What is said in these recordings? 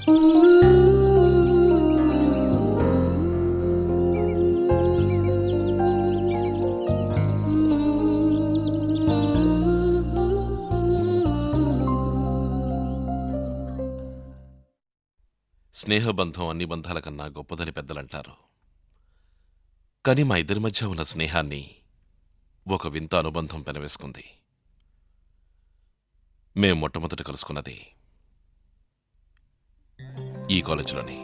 స్నేహబంధం అన్ని బంధాల కన్నా గొప్పదని పెద్దలంటారు కానీ మా ఇద్దరి మధ్య ఉన్న స్నేహాన్ని ఒక వింత అనుబంధం పెనవేసుకుంది మేం మొట్టమొదట కలుసుకున్నది ఈ కాలేజీలోని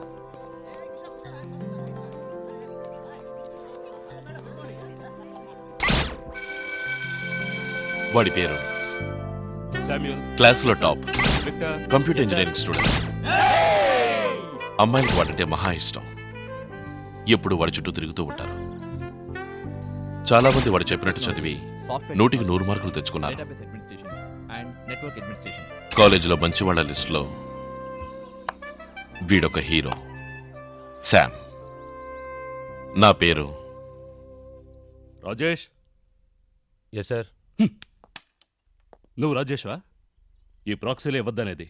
వాడి పేరు శామ్యూల్ క్లాసులో top Victor computer engineering student అమ్మాయిలకు వాడంటే మహా ఇష్టం ఎప్పుడు వాడి చుట్టూ తిరుగుతూ ఉంటారు చాలా మంది వాడు చెప్పినట్టు చదివి నూటికి నూరు మార్కులు తెచ్చుకున్నారు database administration and network administration కాలేజీలో మంచి వాళ్ళ లిస్టులో వీడొక హీరో శామ్ నా పేరు రాజేష్ ఎస్ సార్ నువ్వు రాజేష్వా ఈ ప్రాక్సీలే ఇవ్వద్దనేది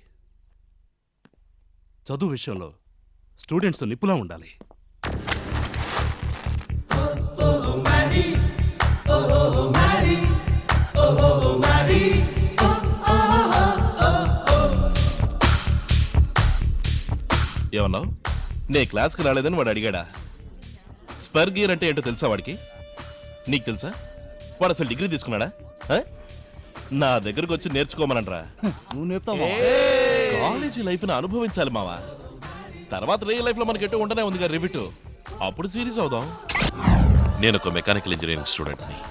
చదువు విషయంలో స్టూడెంట్స్ నిప్పులా ఉండాలి ఏమన్నావు నే క్లాస్కి రాలేదని వాడు అడిగాడా స్పర్ గియర్ అంటే ఏంటో తెలుసా వాడికి నీకు తెలుసా వాడు అసలు డిగ్రీ తీసుకున్నాడా ఆ? నా దగ్గరకు వచ్చి నేర్చుకోమనంట్రా నువ్వు నేర్పుతావా కాలేజీ లైఫ్ ని అనుభవించాలి మావా తర్వాత రియల్ లైఫ్ లో మనకి ఎటో ఉండనే ఉంది రివిట్ అప్పుడు సీరియస్ అవుదాం నేను ఒక మెకానికల్ ఇంజనీరింగ్ స్టూడెంట్ ని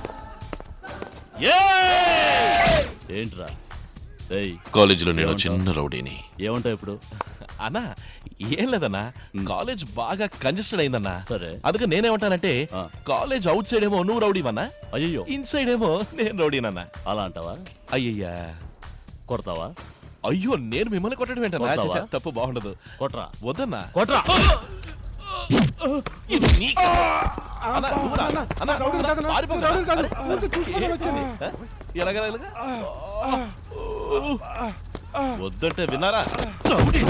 ఏంట్రా ఏయ్ కాలేజీలో నేను ఏమంటావ్? చిన్న రౌడీని ఏమంటావు ఇప్పుడు అన్నా ఏం లేదన్నా కాలేజ్ బాగా కంజెస్టెడ్ అయిందన్నా సరే అందుకే నేనేమంటానంటే ఆ. కాలేజ్ అవుట్ సైడ్ ఏమో నువ్వు రౌడీవన్నా అయ్యో ఇన్సైడ్ ఏమో నేను రౌడీనన్నా అలా అంటావా అయ్యయ్యా కొడతావా అయ్యో నేను మిమ్మల్ని కొట్టడం ఏంటన్నా కొడతావా? చచ్చా, తప్పు బాగుండదు కొట్రా వద్దన్నా కొట్రా ఇది నీకు. అన్నా, నువ్వురా. అన్నా, అన్నా, పారిపోకు. అరే, ఆ? ఎలాగ, ఎలాగ? వద్దంటే విన్నారా రౌడీ.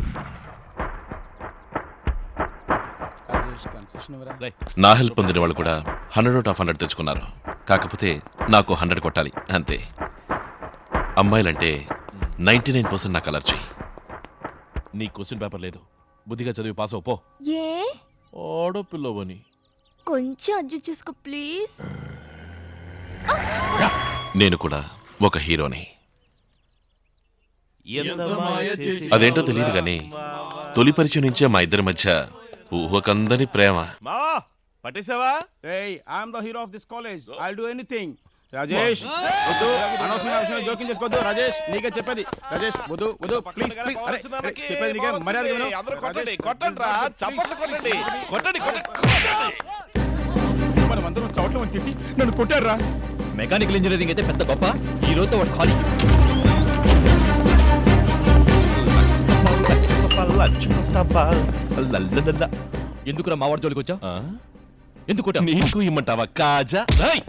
రేయ్, నా హెల్ప్ పొందిన వాళ్ళు కూడా హండ్రెడ్ అవుట్ ఆఫ్ హండ్రెడ్ తెచ్చుకున్నారు కాకపోతే నాకు హండ్రెడ్ కొట్టాలి అంతే అమ్మాయిలంటే నైన్టీ నైన్ పర్సెంట్ నాకు అలర్జీ నీ క్వశ్చన్ పేపర్ లేదు బుద్ధిగా చదివి పాస్ అవ్వు, పో ఏ ఆడపిల్లవని కొంచెం అడ్జస్ట్ చేసుకో ప్లీజ్ నేను కూడా ఒక హీరోని అదేంటో తెలియదు కానీ తొలి పరిచయం నుంచే మా ఇద్దరి మధ్య ఊహకందని ప్రేమ మావా పట్టేసావా Hey, I'm the hero of this college. I'll do anything. Rajesh వద్దు అనవసరమైన విషయంలో జోక్యం చేసుకోవద్దు రాజేష్ నీకే చెప్పేది రాజేష్ వద్దు వద్దు ప్లీజ్ ప్లీజ్ అరే అరే, చెప్పేది నీకే మర్యాద విను. అందరూ కొట్టండి రాజేష్, కొట్టండి రా please, చప్పట్లు please, కొట్టండి please, కొట్టండి కొట్టండి మనం అందరం చవట్లు అని తిట్టి నన్ను కొట్టారా మెకానికల్ ఇంజనీరింగ్ అయితే పెద్ద గొప్ప ఈ రోజుతో వాడు ఖాళీ ఎందుకురా మావాడి జోలికి వచ్చా ఆ? ఎందుకు కొట్టావు? నీకు ఇమ్మంటావా కాజా రేయ్!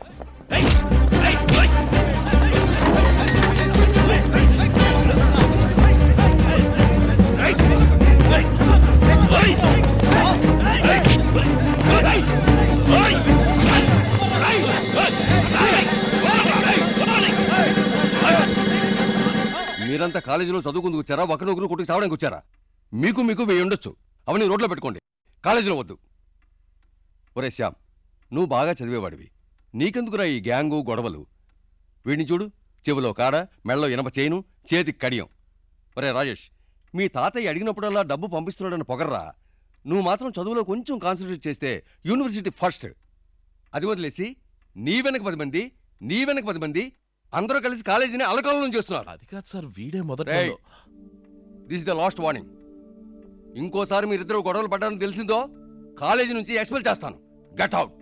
మీరంతా కాలేజీలో చదువుకుందుకు వచ్చారా ఒకరినొకరు కొట్టుకు చావడానికి వచ్చారా మీకు మీకు వెయ్యి ఉండొచ్చు అవన్నీ రోడ్లో పెట్టుకోండి కాలేజీలో వద్దు ఒరే శ్యామ్ నువ్వు బాగా చదివేవాడివి నీకెందుకురా ఈ గ్యాంగు గొడవలు వీడిని చూడు చెవిలో కాడ మెళ్ళలో ఇనప చేను చేతికి కడియం ఒరే రాజేష్ మీ తాతయ్య అడిగినప్పుడల్లా డబ్బు పంపిస్తున్నాడని పొగర్రా నువ్వు మాత్రం చదువులో కొంచెం కాన్సన్ట్రేట్ చేస్తే యూనివర్సిటీ ఫస్ట్ అది వదిలేసి నీ వెనక పది మంది నీ వెనక పది మంది అందరూ కలిసి కాలేజీని అలకలం చేస్తున్నారు అది కాదు సార్ వీడే మొదట రేయ్, దిస్ ద లాస్ట్ వార్నింగ్ ఇంకోసారి మీరిద్దరు గొడవలు పడ్డారని తెలిసిందో కాలేజీ నుంచి ఎక్స్పెల్ చేస్తాను గెట్ అవుట్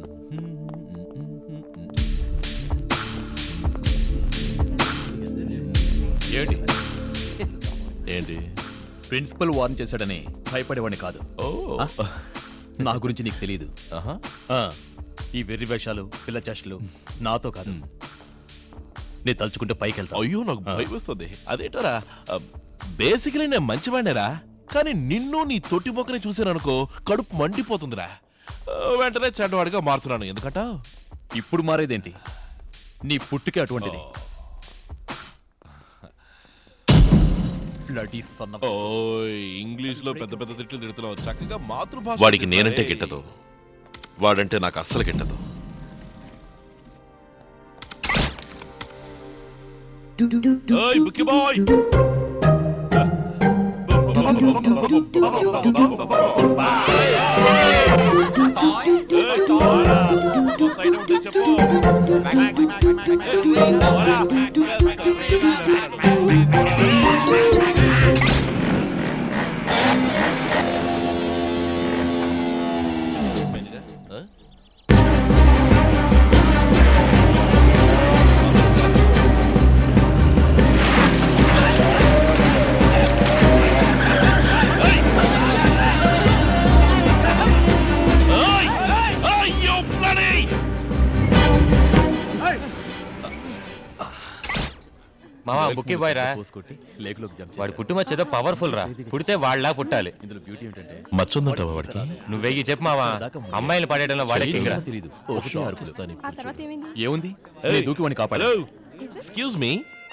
ఏంటి ఏంటి ప్రిన్సిపల్ వార్న్ చేశాడని భయపడేవాడిని కాదు ఓ ఆ? నా గురించి నీకు తెలియదు ఆహా. ఆ, ఈ వెర్రి వేషాలు పిల్ల చేష్టలు నాతో కాదు నేను తలుచుకుంటే పైకి వెళ్తా అయ్యో నాకు భయం వస్తుంది అదేంటరా బేసికలీ నేను మంచివాడినేరా కానీ నిన్ను నీ తొట్టి బొక్కని చూసాననుకో కడుపు మండిపోతుందిరా ఆ, వెంటనే చెడ్డవాడిగా మారుతున్నాను ఎందుకంట ఇప్పుడు మారేదేంటి నీ పుట్టుకే అటువంటిది Bloody son of- ఓయ్ ఇంగ్లీష్ లో పెద్ద పెద్ద తిట్లు తిడుతున్నావు చక్కగా మాతృభాష వాడికి నేనంటే గిట్టదు వాడంటే నాకు అస్సలు గిట్టదు ఓయ్ బుక్కి బాయ్ అయ్యో bloody! మావా బుక్కి బాయ్ రా పోసుకొట్టి లేకులోకి జంప్ వాడి పుట్టుమచ్చ ఏదో పవర్ఫుల్ రా పుడితే వాళ్ళలా పుట్టాలి ఇందులో బ్యూటీ ఏంటంటే మచ్చుందంటావా వాడికి నువ్వు వెయ్యి చెప్పు మావా అమ్మాయిలు పడేయడంలో వాడే కింగ్ రా తెలియదు ఒకటే అరుపులు ఆ తర్వాత ఏమైంది ఏముంది ఏయ్, నేను దూకి వాడిని కాపాడు hello Is it? Excuse me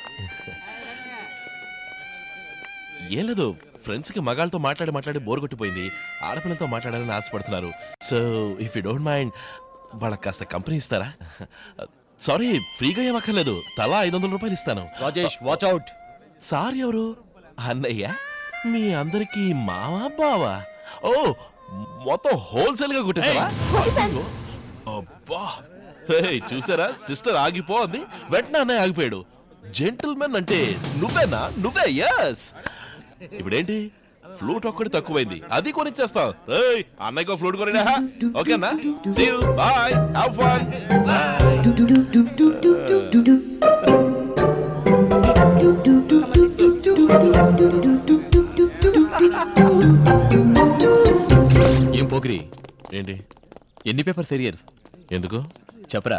ఏం లేదు ఫ్రెండ్స్ కి మగాళ్ళతో మాట్లాడి మాట్లాడి బోర్ కొట్టిపోయింది ఆడపిల్లలతో మాట్లాడాలని ఆశపడుతున్నారు so if you don't mind వాళ్ళకి కాస్త కంపెనీ ఇస్తారా సారీ ఫ్రీగా ఏమక్కర్లేదు తలా ఐదు వందల రూపాయలు ఇస్తాను రాజేష్ వాచ్ అవుట్ సార్ ఎవరు అన్నయ్య మీ అందరికి మావా బావా ఓ మొత్తం హోల్సేల్ గా కొట్టేసావా అయ్యో, అబ్బా హేయ్, చూసారా సిస్టర్ ఆగిపో అంది వెంటనే అన్నయ్య ఆగిపోయాడు జెంటిల్మెన్ అంటే నువ్వేనా నువ్వే ఎస్ ఇప్పుడేంటి ఫ్లూట్ ఒక్కటి తక్కువైంది అది కొనిచ్చేస్తాం ఏయ్ అన్నయ్యకో ఫ్లూట్ కొనిడా ఓకేనా see you bye have fun ఏం పోకిరి ఏంటి ఎన్ని పేపర్స్ ఏరియర్స్ ఎందుకు చెప్పరా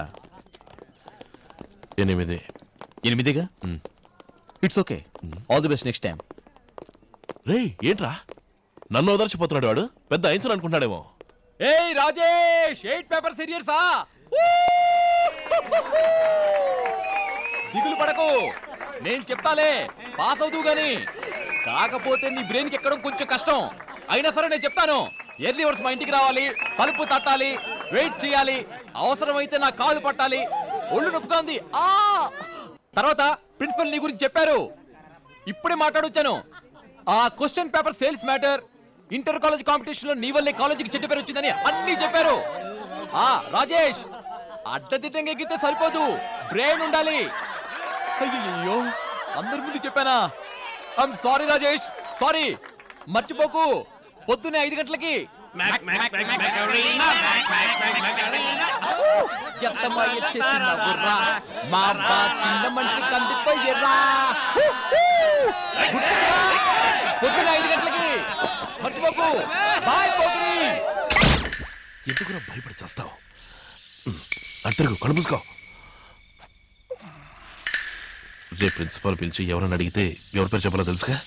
ఎనిమిది ఎనిమిదిగా hmm. It's okay hmm. All the best next time రేయ్ ఏంట్రా నన్ను ఓదర్చిపోతున్నాడు వాడు పెద్ద ఐన్సన్ అనుకుంటాడేమో ఏయ్ రాజేష్ ఎయిట్ పేపర్ సీరియర్సా దిగులు పడకు నేను చెప్తాలే పాస్ అవుతూ గాని కాకపోతే నీ బ్రెయిన్ కి ఎక్కడం కొంచెం కష్టం అయినా సరే నేను చెప్తాను ఎర్లీ వర్స్ మా ఇంటికి రావాలి తలుపు తట్టాలి వెయిట్ చేయాలి అవసరమైతే నా కాళ్ళు పట్టాలి ఒళ్ళు నొప్పిగా ఉంది ఆ తర్వాత ప్రిన్సిపల్ నీ గురించి చెప్పారు ఇప్పుడే మాట్లాడొచ్చాను ఆ question paper sales matter inter college competition లో నీ వల్లే కాలేజీకి చెడ్డ పేరు వచ్చిందని అన్ని చెప్పారు ఆ రాజేష్ అడ్డదిడ్డంగా ఎక్కితే సరిపోదు బ్రెయిన్ ఉండాలి అయ్యో అందరి ముందు చెప్పానా ఐఎమ్ సారీ రాజేష్ సారీ మర్చిపోకు పొద్దునే ఐదు గంటలకి ఎంత మాయ చేసినావురా? మా బా చిన్న మనిషి కందిపోయేరా గుర్తురా? పొద్దున ఐదు గంటలకి మర్చిపోకు బాయ్ పోకిరి ఎందుకురా భయపడి చేస్తావు అంతరుగు కళ్ళు మూసుకో రేపు ప్రిన్సిపాల్ పిలిచి ఎవరైనా అడిగితే ఎవరి పేరు చెప్పాలో తెలుసుగా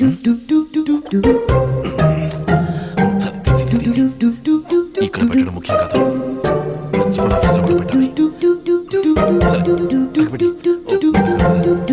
సరే, తీ, తీ, తీ, తీ. ఇక్కడ పెట్టడం ముఖ్యం కాదు ప్రిన్సిపాల్ ఆఫీసులో కూడా పెట్టాలి సరే, అక్కడ పెట్టి.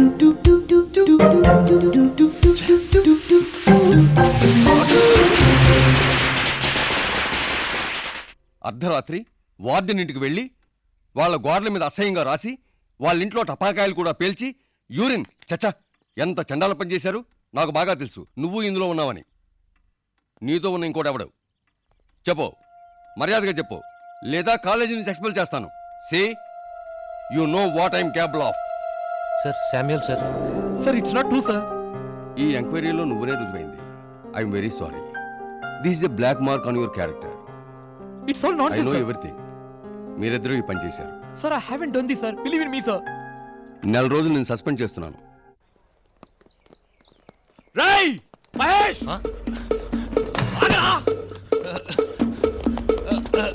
అర్ధరాత్రి వార్డెన్ ఇంటికి వెళ్ళి వాళ్ళ గోడల మీద అసహ్యంగా రాసి వాళ్ళ ఇంట్లో టపాకాయలు కూడా పేల్చి యూరిన్ చచ్చా ఎంత చండాల పని చేశారు నాకు బాగా తెలుసు నువ్వు ఇందులో ఉన్నావని నీతో ఉన్న ఇంకోటి ఎవడు చెప్పు మర్యాదగా చెప్పు లేదా కాలేజీ నుంచి ఎక్స్పెల్ చేస్తాను see you know what I'm capable of sir Samuel sir sir it's not true sir ఈ ఎంక్వైరీలో నువ్వునే రుజువైంది I'm very sorry this is a black mark on your character it's all not I know everything మీరిద్దరూ ఈ పని చేశారు sir I haven't done this sir believe in me sir నెల రోజులు నేను సస్పెండ్ చేస్తున్నాను రేయ్ మహేష్ ఆ? ఆగరా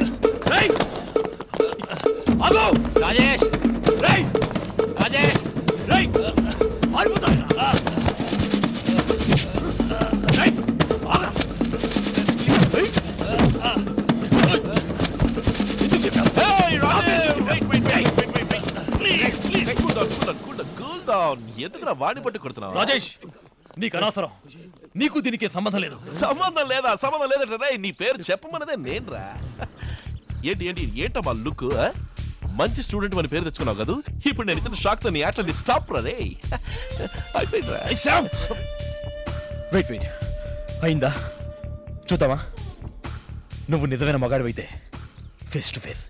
రేయ్ ఆగు రాజేష్ రేయ్ రాజేష్ వాడిని పట్టి కొడుతున్నావు రాజేష్ నీకు అనవసరం నీకు దీనికి సంబంధం లేదు సంబంధం లేదా సంబంధం లేదంటే రేయ్, నీ పేరు చెప్పమన్నదే నేనురా ఏంటి ఏంటి ఏంటమ్మా లుక్ మంచి స్టూడెంట్ అని పేరు తెచ్చుకున్నావు కదా ఇప్పుడు నేను ఇచ్చిన షాక్ తో నీ ఆటలు స్టాప్ రా రే అయిపోయిందిరా వెయిట్ వెయిట్ అయిందా చూద్దామా నువ్వు నిజమైన మగాడివైతే ఫేస్ టు ఫేస్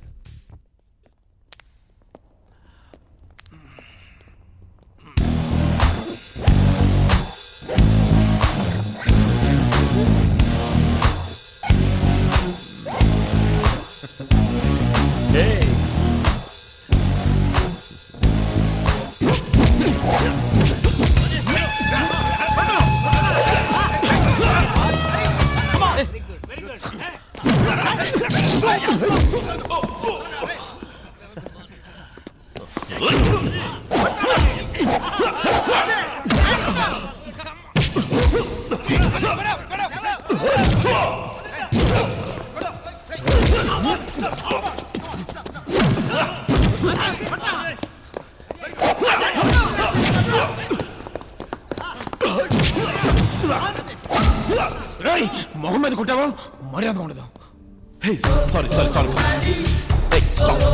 మొహం మీద కుట్టావా మర్యాద ఉండదు hey sorry sorry sorry hey stop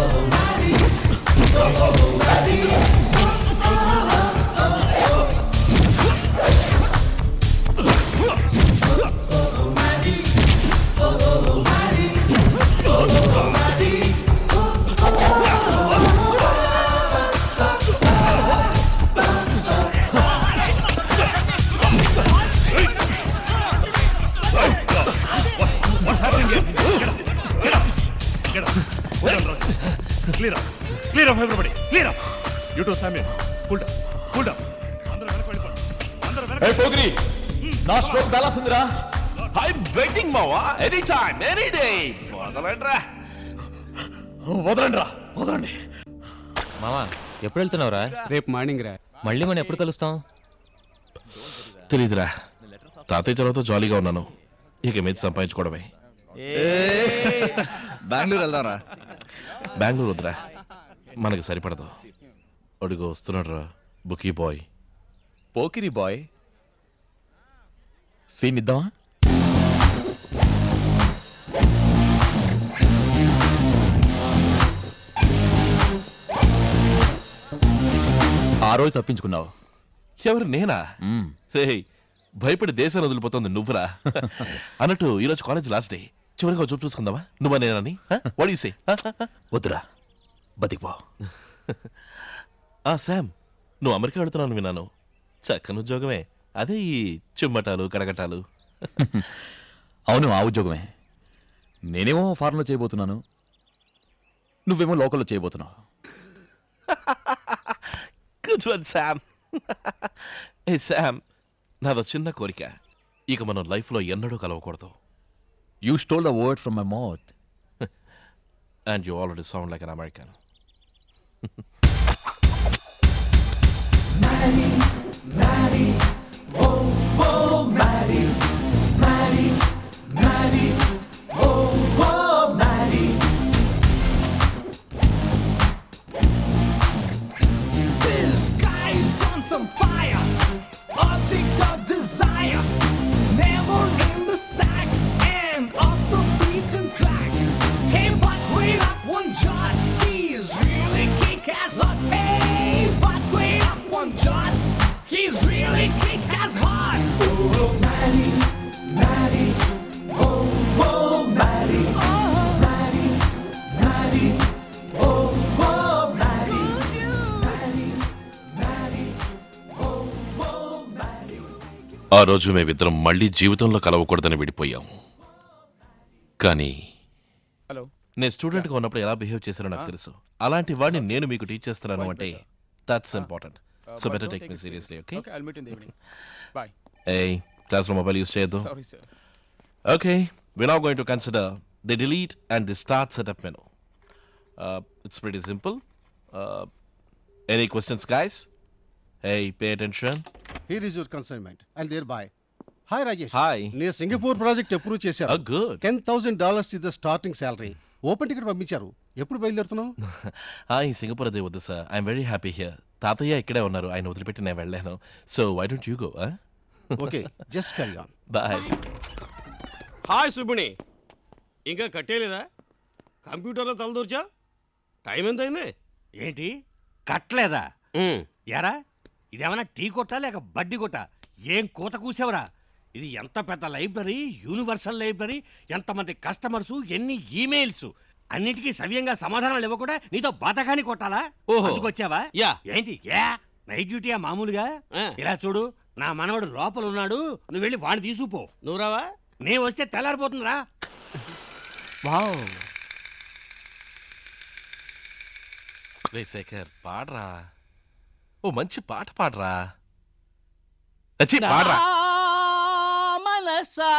What's happening here? Get up! Get up! Get up! Hold on, Raj. Clear up. Clear up, everybody. Clear up. You too, Samuel. Pull down. Pull down. అందరూ వెనక్కి వెళ్ళిపోండి. అందరూ వెనక్కి ఏ పోగిరి నా stroke balance ఉందిరా I waiting మావా ఎనీ టైం ఎనీ డే వదలండ్రా వదలండి రా వదలండి మావా ఎప్పుడు వెళ్తున్నావురా రేపు మార్నింగ్ రా మళ్ళీ మనం ఎప్పుడు కలుస్తాం తెలీదురా తాతయ్య చొరవతో జాలీగా ఉన్నాను ఇక మీద సంపాదించుకోవడమే బెంగళూరు వెళ్దాంరా బెంగళూరు వద్దురా మనకి సరిపడదు అడుగు వస్తున్నాడు రా బుకీ బాయ్ పోకిరి బాయ్ సీన్ ఇద్దామా ఆ రోజు తప్పించుకున్నావు ఎవరు నేనా రేయ్ భయపడి దేశాన్ని వదిలిపోతుంది నువ్వురా అన్నట్టు ఈరోజు కాలేజ్ లాస్ట్ డే చివరిగా చూపు చూసుకుందామా నువ్వా నేనని వడిసే వద్దురా బతికిపో ఆ శామ్ నువ్వు అమెరికా వెళుతున్నాను విన్నాను చక్కని ఉద్యోగమే అదే ఈ చిమ్మటాలు కడగటాలు అవును ఆ ఉద్యోగమే నేనేమో ఫారెన్లో చేయబోతున్నాను నువ్వేమో లోకల్లో చేయబోతున్నావు గుడ్ వన్ శామ్ ఏ శామ్ నాదో చిన్న కోరిక ఇక మనం లైఫ్లో ఎన్నడూ కలవకూడదు you stole the word from my mouth and you already sound like an American This guy's on some fire, object of desire, never in the sack and off the beaten track. Hey, but wait up one jot, he's really kick-ass hot. Hey, but wait up one jot, he's really kick-ass hot. Oh, Maddie, Maddie, oh, oh, Maddie, oh, Maddie, Maddie, oh, oh, Maddie. Maddie, Maddie, oh, oh, Maddie. ఆ రోజు మేమిద్దరం మళ్ళీ జీవితంలో కలవకూడదని విడిపోయాం కానీ hello నేను స్టూడెంట్గా ఉన్నప్పుడు ఎలా బిహేవ్ చేశానో నాకు తెలుసు అలాంటి వాడిని నేను మీకు టీచ్ చేస్తున్నాను అంటే that's important so better take me seriously okay okay I'll meet in the evening bye ఏ క్లాస్లో మొబైల్ యూస్ చేయొద్దు sorry sir Okay, we're now going to consider the delete and the start setup menu. Uh, it's pretty simple. Uh, any questions, guys? Hey, pay attention. Here is your consignment and there bye hi Rajesh Hi. నేను Singapore project approve Oh, చేశాను good. Ten thousand dollars is the starting salary open ticket పంపించారు ఎప్పుడు బయలుదేరుతున్నావు ఆ, ఈ సింగపూర్ అదే వద్దు sir I'm very happy here తాతయ్య ఇక్కడే ఉన్నారు ఆయన వదిలిపెట్టి నేను వెళ్ళాను so why don't you go okay just carry on bye hi Subbini ఇంకా కట్టేయలేదా కంప్యూటర్లో తలదూర్చా టైం ఎంత అయింది ఏంటి కట్టలేదా ఎరా ఇదేమన్నా టీ కొట్టా లేక బడ్డీ కొట్టా ఏం కూత కూసావురా ఇది ఎంత పెద్ద లైబ్రరీ యూనివర్సల్ లైబ్రరీ ఎంతమంది కస్టమర్స్ ఎన్ని ఈమెయిల్స్ అన్నిటికీ సవ్యంగా సమాధానాలు ఇవ్వకుండా నీతో బతకాని కొట్టాలా ఓహో. అందుకొచ్చావా యా ఏంటి యా నైట్ డ్యూటీయా మామూలుగా ఇలా చూడు నా మనవడు లోపల ఉన్నాడు నువ్వు వెళ్ళి వాడిని తీసుకుపో నువ్వు రావా నేను వస్తే తెల్లారిపోతుందిరా వావ్ రే శేఖర్ పాడరా ఓ మంచి పాట పాడరా అచ్చి పాడరా మనసా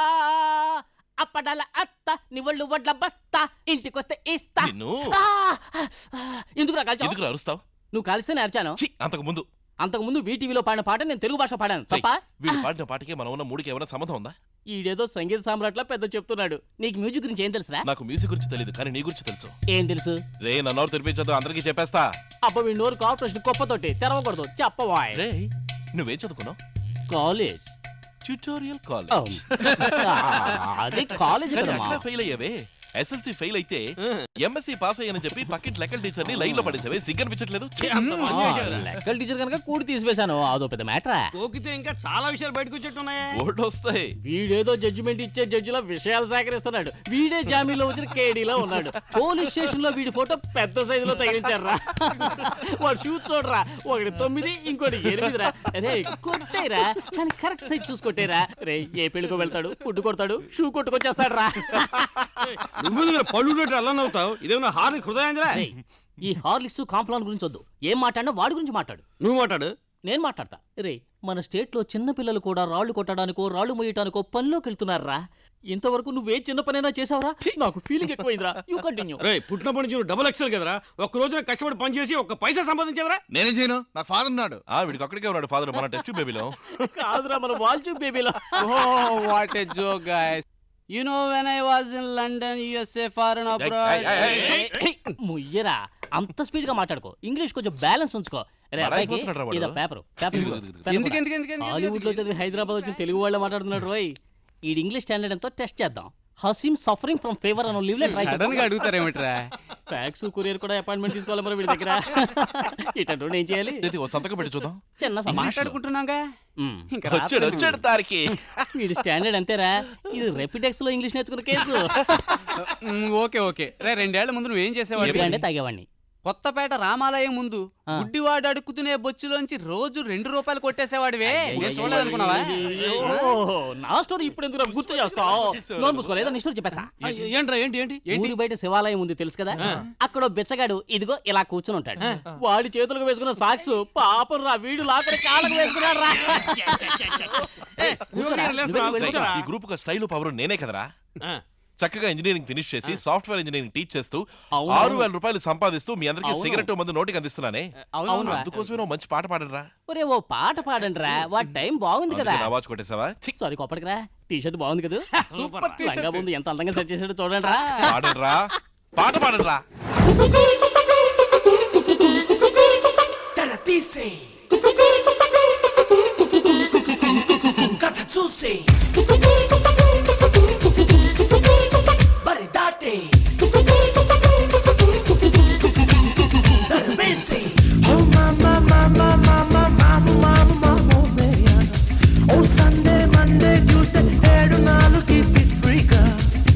అప్పడాల అత్త నివళ్ళు వడ్ల బస్తా ఇంటికొస్తే ఇస్తా నిన్ను ఆ! ఎందుకురా కాల్చావు ఎందుకు అరుస్తావు నువ్వు కలిస్తే నేర్చాను ఛీ, అంతకు ముందు అంతకు ముందు వీటీవీలో పాడిన పాట నేను తెలుగు భాష పాడాను తప్ప వీడు పాడిన పాటకి మనం ఉన్న మూడికి ఏమైనా సంబంధం ఉందా ఈడేదో సంగీత సామ్రాట్లా పెద్ద చెప్తున్నాడు నీకు మ్యూజిక్ గురించి ఏం తెలుసురా నాకు మ్యూజిక్ గురించి తెలియదు కానీ నీ గురించి తెలుసు ఏం తెలుసు రే నన్నోరు తెరిపించదు అందరికీ చెప్పేస్తా అబ్బ వీడి నోరు కార్పొరేషన్ కుప్పతోటి తెరవకూడదు చెప్పవాయ్ రే నువ్వేం చదువుకున్నావు కాలేజ్ ట్యూటోరియల్ కాలేజ్ అది కాలేజ్ కానీ కదమ్మా అక్కడ ఫెయిల్ అయ్యావే ఎస్ఎల్సి ఫెయిల్ అయితే ఎంఎస్సి పాస్ అయ్యానని చెప్పి పక్కింటి లెక్కల టీచర్ ని లైన్ లో పడేసావే సిగ్గనిపించట్లేదు ఛీ! లెక్కల టీచర్ కనుక కూడి తీసివేశాను అదో పెద్ద మ్యాటరా ఓకితే ఇంకా చాలా విషయాలు బయటకు వచ్చేట్టున్నాయే ఓల్డ్ వస్తాయి వీడేదో జడ్జిమెంట్ ఇచ్చే జడ్జిలో విషయాలు సేకరిస్తున్నాడు వీడే జామీన్లో వచ్చిన కేడీలో ఉన్నాడు పోలీస్ స్టేషన్ లో వీడి ఫోటో పెద్ద సైజులో తగిలించారా వాడు షూట్ చూడరా ఒకటి తొమ్మిది ఇంకోటి ఎనిమిదిరా అరే కొట్టేరా కానీ కరెక్ట్ సైజ్ చూసుకొట్టేరా రే ఏ పెళ్ళికో వెళ్తాడు ఫుడ్ కొడతాడు షూ కొట్టుకొచ్చేస్తాడు రా నువ్వు దగ్గర పళ్ళు అలా నవ్వుతావు ఇదేమన్నా హార్ని హృదయాంజలా ఈ హార్లిక్స్ కాంప్లాన్ గురించి వద్దు ఏం మాట్లాడినా వాడి గురించి మాట్లాడు నువ్వు మాట్లాడు నేను మాట్లాడతా రే మన స్టేట్ లో చిన్న పిల్లలు కూడా రాళ్లు కొట్టడానికో రాళ్లు మోయటానికో పనిలోకి వెళ్తున్నారా ఇంతవరకు నువ్వే చిన్న పనైనా చేసావురా నాకు ఫీలింగ్ ఎక్కువైందిరా యూ కంటిన్యూ రే పుట్టినప్పటి నుంచి నువ్వు డబుల్ ఎక్సెల్ కదరా ఒక్క రోజున కష్టపడి పని చేసి ఒక్క పైసా సంపాదించావరా నేనేం చేయను నా ఫాదర్ ఉన్నాడు ఆ వీడికి ఒక్కడికే ఉన్నాడు ఫాదర్ మన టెస్ట్ బేబీలో కాదురా మన వాల్చూ బేబీలో Oh, what a joke, guys. You know, when I was in London, USA, foreign abroad. ముయ్యరా అంత స్పీడ్ గా మాట్లాడుకో ఇంగ్లీష్ కొంచెం బ్యాలెన్స్ ఉంచుకో రే అబ్బాయికి బడాయిపోతున్నాడురా వాడు. ఇదో పేపర్ పేపర్ ఇదిగో, ఇదిగో, ఇదిగో. ఎందుకు, ఎందుకు, ఎందుకు, ఎందుకు, హాలీవుడ్ లో చదివి హైదరాబాద్ వచ్చిన తెలుగు వాళ్ళ మాట్లాడుతున్నాడు రోయ్ ఈ ఇంగ్లీష్ స్టాండర్డ్ ఎంతో టెస్ట్ చేద్దాం హసీమ్ సఫరింగ్ ఫ్రమ్ ఫేవర్ అని లీవ్ లెటర్ Sudden గా అడుగుతారేమిట్రా? ఫ్యాక్స్ కొరియర్ కూడా అపాయింట్మెంట్ తీసుకోవాలి మరి వీడి దగ్గర ఇటంటూ ఏం చేయాలి ఇది ఓ సంతకం పెట్టి చూద్దాం చిన్న సమాచారం మాట్లాడుకుంటున్నాగా ఇంకా వచ్చాడు రాత్రి వచ్చాడు తారికి వీడి స్టాండర్డ్ అంతేరా ఇది రెపిటెక్స్ లో ఇంగ్లీష్ నేర్చుకున్న కేసు మ్, ఓకే ఓకే రే రెండేళ్ల ముందు నువ్వేం అంటే చేసేవాడు తాగేవాడిని కొత్తపేట రామాలయం ముందు గుడ్డివాడు అడుక్కుతునే బొచ్చులోంచి రోజు రెండు రూపాయలు కొట్టేసేవాడివే నేను చూడలేదనుకున్నావా ఓహో, నా స్టోరీ ఇప్పుడు ఎందుకు గుర్తు చేస్తావు నోన్ మూసుకో లేదా నీ స్టోరీ చెప్పేస్తా ఏంట్రా ఏంటి ఏంటి ఊరి బయట శివాలయం ఉంది తెలుసు కదా అక్కడ ఓ బిచ్చగాడు ఇదిగో ఇలా కూర్చుని ఉంటాడు వాడి చేతులకు వేసుకున్న సాక్స్ పాపం రా వీడు లాక్కడ కాళ్ళకు వేసుకున్నాడు రా కూర్చోరా, నువ్వే వెళ్ళి ఈ గ్రూప్ ఒక స్టైల్ పవర్ నేనే కదరా చక్కగా ఇంజనీరింగ్ ఫినిష్ చేసి సాఫ్ట్వేర్ ఇంజనీరింగ్ టీచ్ చేస్తూ అవును. ఆరు వేల రూపాయలు సంపాదిస్తూ మీ అందరికి అవును. సిగరెట్ మందు నోటికి అందిస్తున్నానే అవునురా. అందుకోసమే నువ్వు మంచి పాట పాడరా ఒరే ఓ పాట పాడండి రా వాడి టైం బాగుంది కదా నా వాచ్ కొట్టేసావా సారీ కోపడికి రా టీ షర్ట్ బాగుంది కదా సూపర్ టీ-షర్ట్. లంగా ముందు ఎంత అందంగా సెట్ చేసాడో చూడండి రా పాడరా పాట పాడరా తెర తీసే కథ చూసే బరి దాటే దర్వేసే ఓ మామా mama mama mama mama mama మేయా ఓ సండే మండే ట్యూస్డే ఏడు నాలుగు ఫిట్ ఫ్రీగా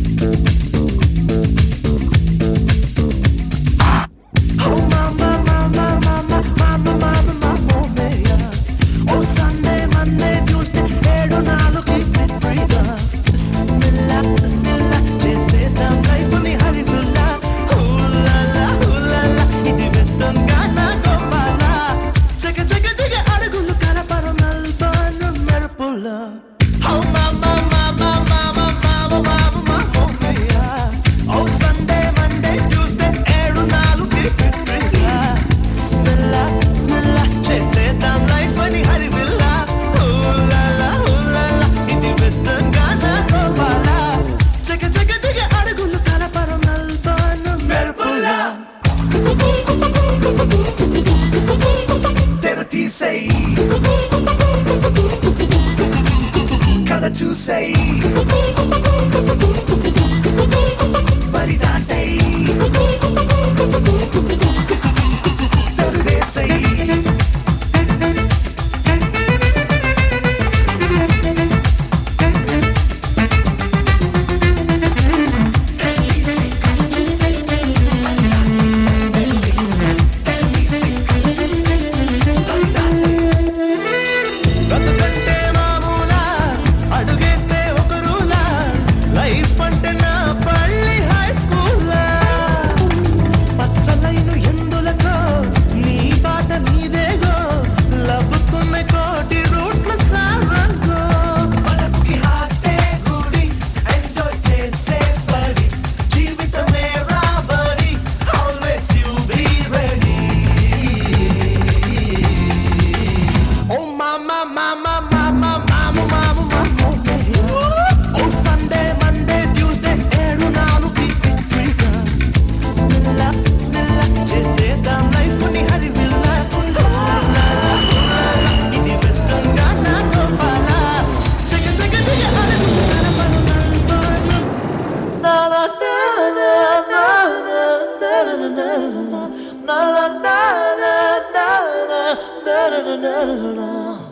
Oh mama, mama, mama, mama, mama, mama, మేయా ఓ సండే మండే ట్యూస్డే ఏడు నాలుగు ఫిట్ ఫ్రీగా బిస్మిల్లా బిస్మిల్లా చేసేద్దాం లైఫ్ని హరిబుల్లా హూలాలా హూలాలా ఇది వెస్టర్న్ గానా గోపాలా జగ జగ జగ అడుగులు కలపరు నల్బాను మెరుపులా Oh mama, mama, mama, mama, mama, mama, మేయా ఓ సండే మండే ట్యూస్డే ఏడు నాలుగు ఫిట్ ఫ్రీగా బిస్మిల్లా బిస్మిల్లా చేసేద్దాం లైఫ్ని హరిబుల్లా హూలాలా హూలాలా ఇది వెస్టర్న్ గానా గోపాలా జగ జగ జగ అడుగులు కలపరు నల్బాను మెరుపులా to say. But it not day. Saturday say. బ్రతుకంటే మామూలా అడుగేస్తే ఒక రూలా లైఫ్ అంటే నా పళ్ళి హై స్కూలా పచ్చలైన ఎందులకో నీ పాట నీదేగో లవ్వుకున్న కోటి రూట్ల సారంగో మనకి హాటే గుడి ఎంజాయ్ చేసే బడి జీవితమే రాబడి always you be ready Oh mama, mama, mama, mama, mama, mama. Oh Sunday, Monday, Tuesday, ఏడు నాలుగు keep it free గా. Milla, milla, చేసేద్దాం life ని హరి విల్లా. ఇది western గా నా గోపాల. జగ జగ జగ హరి విల్లా. Na na na na na na na na na na na na na na na na na na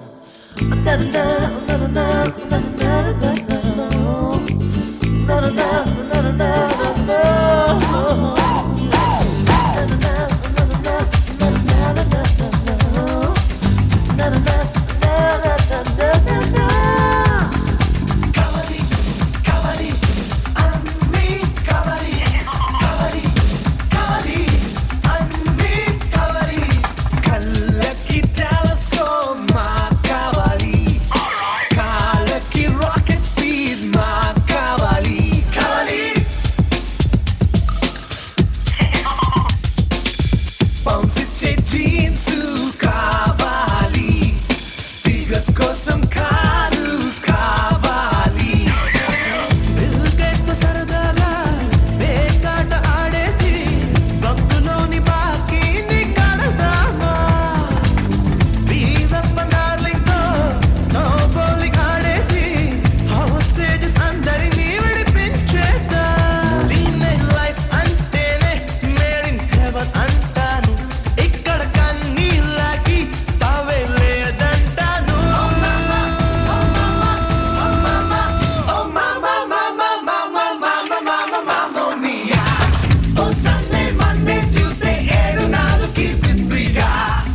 కళ్ళకి telescope మా కావాలి కాళ్ళకి rocket speed మా కావాలి కావాలి bounce ఇచ్చే jeans కావాలి figures కోసం కారు కావాలి బిల్ గేట్స్ సరదాగా వేకాట ఆడేసి భక్తులోని బాకీని కడదామా వీరప్ప డార్లింగ్తో స్నో బౌలింగ్ ఆడేసి హౌస్ స్టేజెస్ అందరినీ విడిపించేద్దా దీన్నే లైఫ్ అంటేనే మేడ్ ఇన్ హెవెన్ అంటాను ఇక్కడ కన్నీళ్ళకి తావే లేదంటాను Oh mama, mama, mama, mama, mama, mama mia. Oh Sunday, Monday, Tuesday, ఏడు నాలుగు keep it free గా.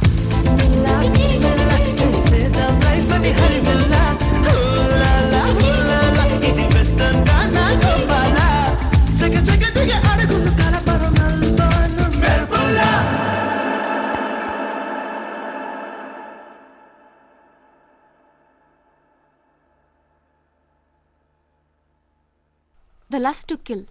The last to kill.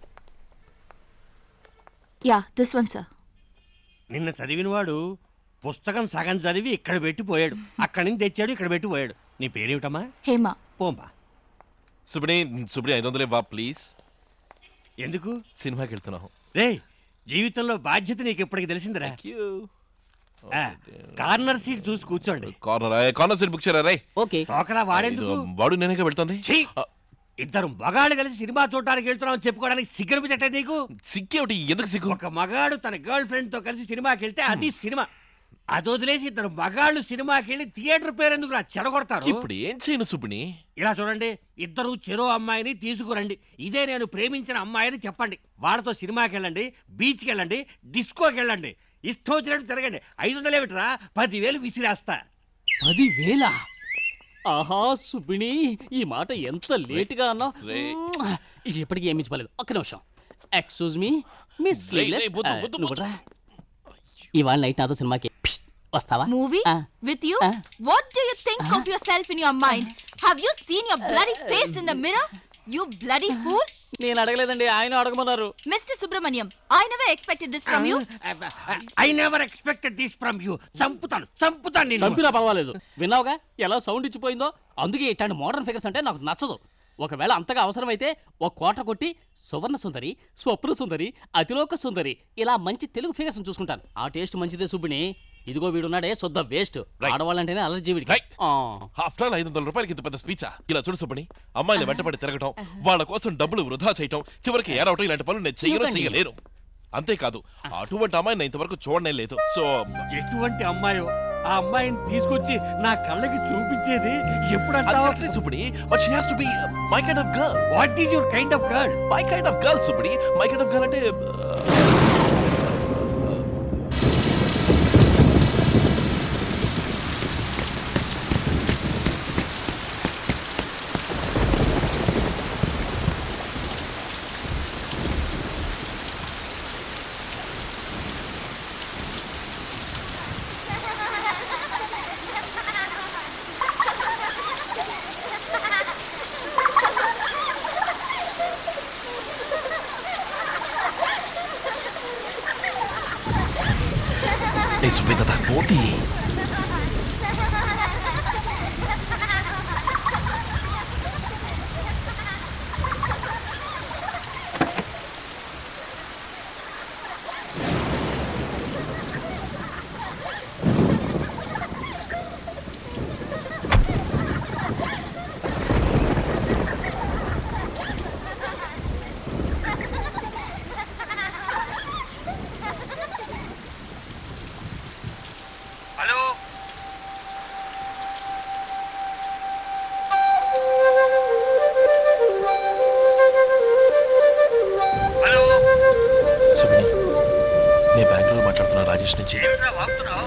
Yeah, this one, sir. నిన్న చదివినవాడు పుస్తకం సగం చదివి ఇక్కడ పెట్టి పోయాడు అక్కడి నుంచి తెచ్చాడు ఇక్కడ పెట్టి పోయాడు నీ పేరేమిటమ్మా Hema. పోంబా సుబ్ని సుబ్ని ఐదు వందలే బా ప్లీజ్ ఎందుకు సినిమాకి వెళ్తున్నావు రే జీవితంలో బాధ్యత నీకు ఇప్పటికి తెలిసిందిరా ఆ, కార్నర్ సీట్ చూసి కూర్చోండి కార్నర్ కార్నర్ సీట్ బుక్ చేయరా రే ఓకే తోకరా వాడేందుకు ఇది వాడు నేనే వెళ్తుంది ఛీ! ఇద్దరు మగాళ్ళు కలిసి సినిమా చూడడానికి వెళ్తున్నామని చెప్పుకోవడానికి సిగ్గనిపించట్టే నీకు సిగ్గేమిటి ఎందుకు సిగ్గు ఒక మగాడు తన గర్ల్ ఫ్రెండ్ తో కలిసి సినిమాకి వెళ్తే అది సినిమా అది వదిలేసి ఇద్దరు మగాళ్ళు సినిమాకి వెళ్ళి థియేటర్ పేరు ఎందుకు రా చెడగొడతారు ఇప్పుడు ఏం చేయను సుబ్బిని ఇలా చూడండి ఇద్దరు చెరో అమ్మాయిని తీసుకురండి ఇదే నేను ప్రేమించిన అమ్మాయిని చెప్పండి వాళ్ళతో సినిమాకి వెళ్ళండి బీచ్కి వెళ్ళండి డిస్కోకి వెళ్ళండి ఇష్టం వచ్చినట్టు తిరగండి ఐదు వందలు ఏమిట్రా పదివేలు విసిరేస్తా పదివేల ఆహా సుబిణి ఈ మాట ఎంత లేటుగా అన్నావు రే. ఎప్పటికీ ఏమి ఇచ్చలేదు ఒక్క నిమిషం ఎక్స్క్యూజ్ మీ మిస్ రే, రే, వద్దు, వద్దు, వద్దు. ఇవాళ నైట్ నాతో సినిమాకి వస్తావా Movie? Ah. With you? What do you think of yourself in your mind? Have you seen your bloody face in the mirror? You bloody fool! నేను అడగలేదండి ఆయన అడగమన్నారు Mr. Subramaniam, I never expected this from you. I never expected this from you చంపుతాను చంపుతాను నిన్ను చంపినా పర్వాలేదు విన్నావుగా ఎలా సౌండ్ ఇచ్చిపోయిందో అందుకే ఇట్లాంటి మోడర్న్ ఫిగర్స్ అంటే నాకు నచ్చదు ఒకవేళ అంతగా అవసరమైతే ఒక కోట కొట్టి సువర్ణ సుందరి స్వప్న సుందరి అతిలోక సుందరి ఇలా మంచి తెలుగు ఫిగర్స్ చూసుకుంటాను ఆ టేస్ట్ మంచిదే సుబ్బిని ఇదిగో వీడున్నాడే శుద్ధ వేస్ట్ ఆడవాళ్ళంటేనే అలర్జీ వీడికి ఆ. ఆఫ్టర్ ఆల్ ఐదు వందల రూపాయలకి ఇంత పెద్ద స్పీచా ఇలా చూడు సుబ్బని అమ్మాయిని వెంటపడి తిరగటం వాళ్ళ కోసం డబ్బులు వృధా చేయటం చివరికి ఏడవటం ఇలాంటి పనులు నేను చెయ్యను చూడండి. చెయ్యలేను అంతేకాదు అటువంటి అమ్మాయిని నేను ఇంతవరకు చూడనే లేదు సో ఎటువంటి అమ్మాయో ఆ అమ్మాయిని తీసుకొచ్చి నా కళ్ళకి చూపించేది ఎప్పుడంటావా Subbadi but she has to be my kind of girl what is your kind of girl my kind of girl Subbadi my kind of girl అంటే ఏ సుబ్బి దాదా పోతి హలో హలో సుబ్బని నేను బెంగళూరు మాట్లాడుతున్నా రాజేష్ నుంచి ఏమిట్రా వాగుతున్నావు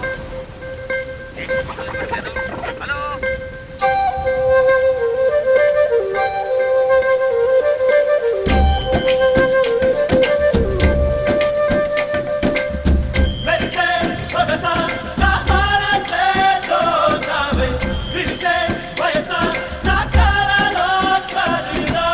హలో मेरी से स्वगसा सहारा से तो जावे फिर से वैसा साकारा लो करीना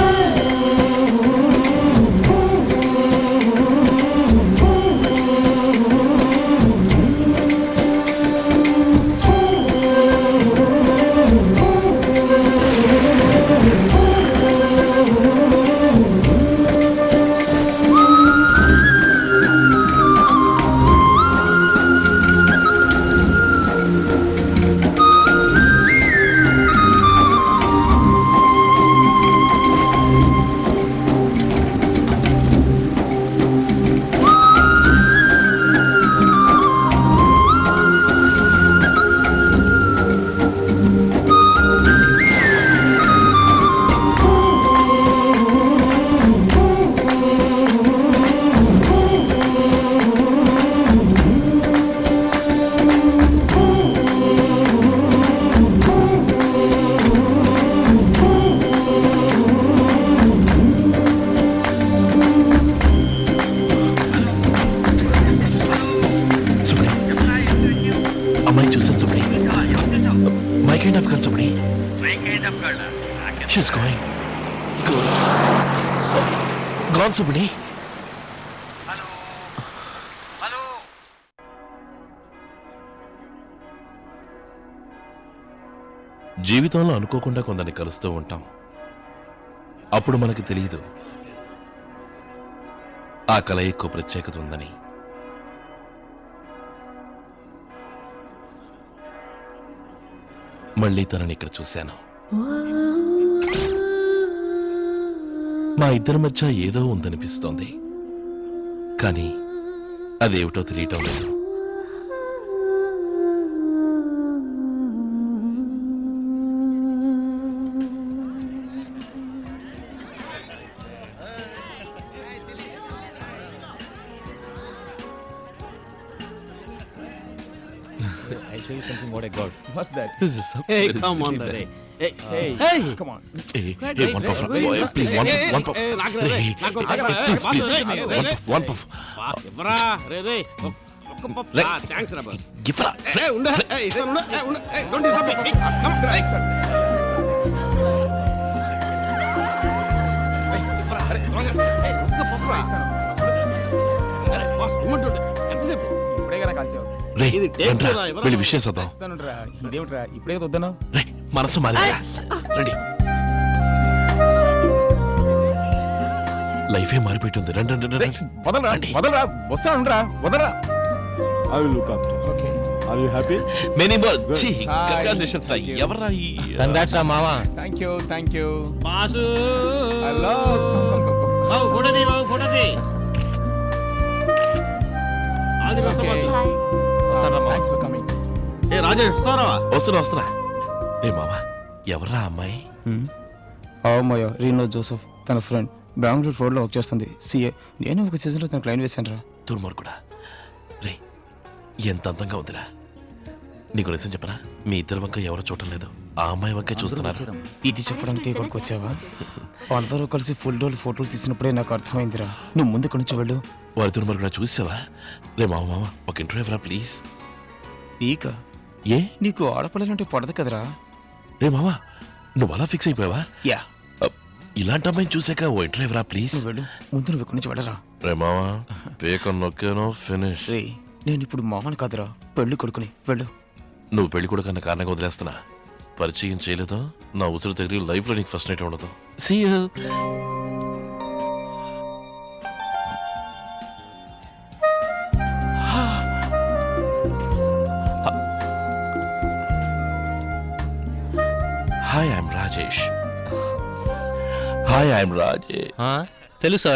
సుబ్బని అమ్మాయి చూసాను Subbani my kind of girl Subbani she's going gone Subbani జీవితంలో అనుకోకుండా కొందరిని కలుస్తూ ఉంటాం అప్పుడు మనకి తెలియదు ఆ కలయికో ప్రత్యేకత ఉందని మళ్ళీ తనని ఇక్కడ చూశాను మా ఇద్దరి మధ్య ఏదో ఉందనిపిస్తోంది కానీ అదేమిటో తెలియటం లేదు I'll show you something what I got. What's that? This is so Hey, very come on, silly, Ray. man. Hey, Hey, hey. come on. Hey, Right, hey, right, one right, puff, right, boy, right. please, one, Hey, hey, one puff. hey, నాకు రా, రే, Hey, నాకు hey, రా, please, ray, please, ray, please, ray, one ray. puff, one puff. బా, ఇవ్వరా రే రే ఒక్- ఒక్క puff Let- thanks రా బాస్ Give her. ఏ ఉండు ఏ ఇస్తాను ఉండు ఏ ఉండు ఏ డోంట్ డిస్టర్బ్ మీ కమ్ అరే త్వరగా ఏ ఒక్క పఫ్ రా అరే బాస్ ఇమ్మంటుండే ఎంతసేపు ఇప్పుడే కదా కాల్చావు రే, ఇది టేప్ రండ్రా, రా, ఎవరా? వెళ్ళి విషయం చూద్దాం ఇస్తానురా ఇదేమిట్రా ఇప్పుడే కదా వద్దను రే మనసు మారి రండి లైఫే మారిపోయింది రండి రండి రండి వదలరా వదలరా వస్తానురా వదలరా I will look after. Okay. Are you happy? Many more Good. ఛీ Hi. కంగ్రాచులేషన్స్ రా Thank you. ఎవర్రా ఈ Congrats రా మావా Thank you, thank you. Boss Hello. Come, come, come, come. బాబు ఫోటోది బాబు ఫోటోది ఆది బెస్ట్ Okay. Boss Hi. వస్తారా మావా Thanks for coming. ఏ రాజేష్ వస్తారా వస్తున్నా వస్తున్నా రే మావా ఎవర్రా అమ్మాయి అవమ్మయ్య రీనో జోసెఫ్ తన ఫ్రెండ్ బెంగళూరు రోడ్లో వర్క్ చేస్తుంది సిఏ నేను ఒక సీజన్లో తన క్లైన్ వేశాను రా దుర్మార్గుడా రే ఎంత అందంగా ఉందిరా నీకు నిజం చెప్పరా మీ ఇద్దరి వంక ఎవరో చూడటం లేదు ఆ అమ్మాయి వంకే చూస్తున్నారు ఇది చెప్పడానికి ఇక్కడికి వచ్చావా అందరూ కలిసి ఫుల్ డోల్ ఫోటోలు తీసినప్పుడే నాకు అర్థమైందిరా నువ్వు ముందు ఇక్కడి నుంచి వెళ్ళు వారి దుర్మార్గుడా చూసావా రే మామ మామ ఒక ఇంటర్వ్యూ ఇవ్వరా ప్లీజ్ పీక ఏ నీకు ఆడపిల్లలంటే పడదు కదరా రే మామ నువ్వు అలా ఫిక్స్ అయిపోయావా యా ఇలాంటి అమ్మాయిని చూసాక ఓ ఇంటర్వ్యూ ఇవ్వరా ప్లీజ్ నువ్వు వెళ్ళు ముందు నువ్వు ఇక్కడి నుంచి వెళ్ళరా రే మామ పేక నొక్కాను ఫినిష్ రే నేను ఇప్పుడు మామని కాదురా పెళ్లి కొడుకుని వెళ్ళు నువ్వు పెళ్లి కూడా కన్నా కారణంగా వదిలేస్తున్నా పరిచయం చేయలేదో నా ఉసురు తగిలి లైఫ్ లో నీకు ఫస్ట్ నైట్ ఉండదు See you. హాయ్ I'm Rajesh hi I'm Rajesh తెలుసా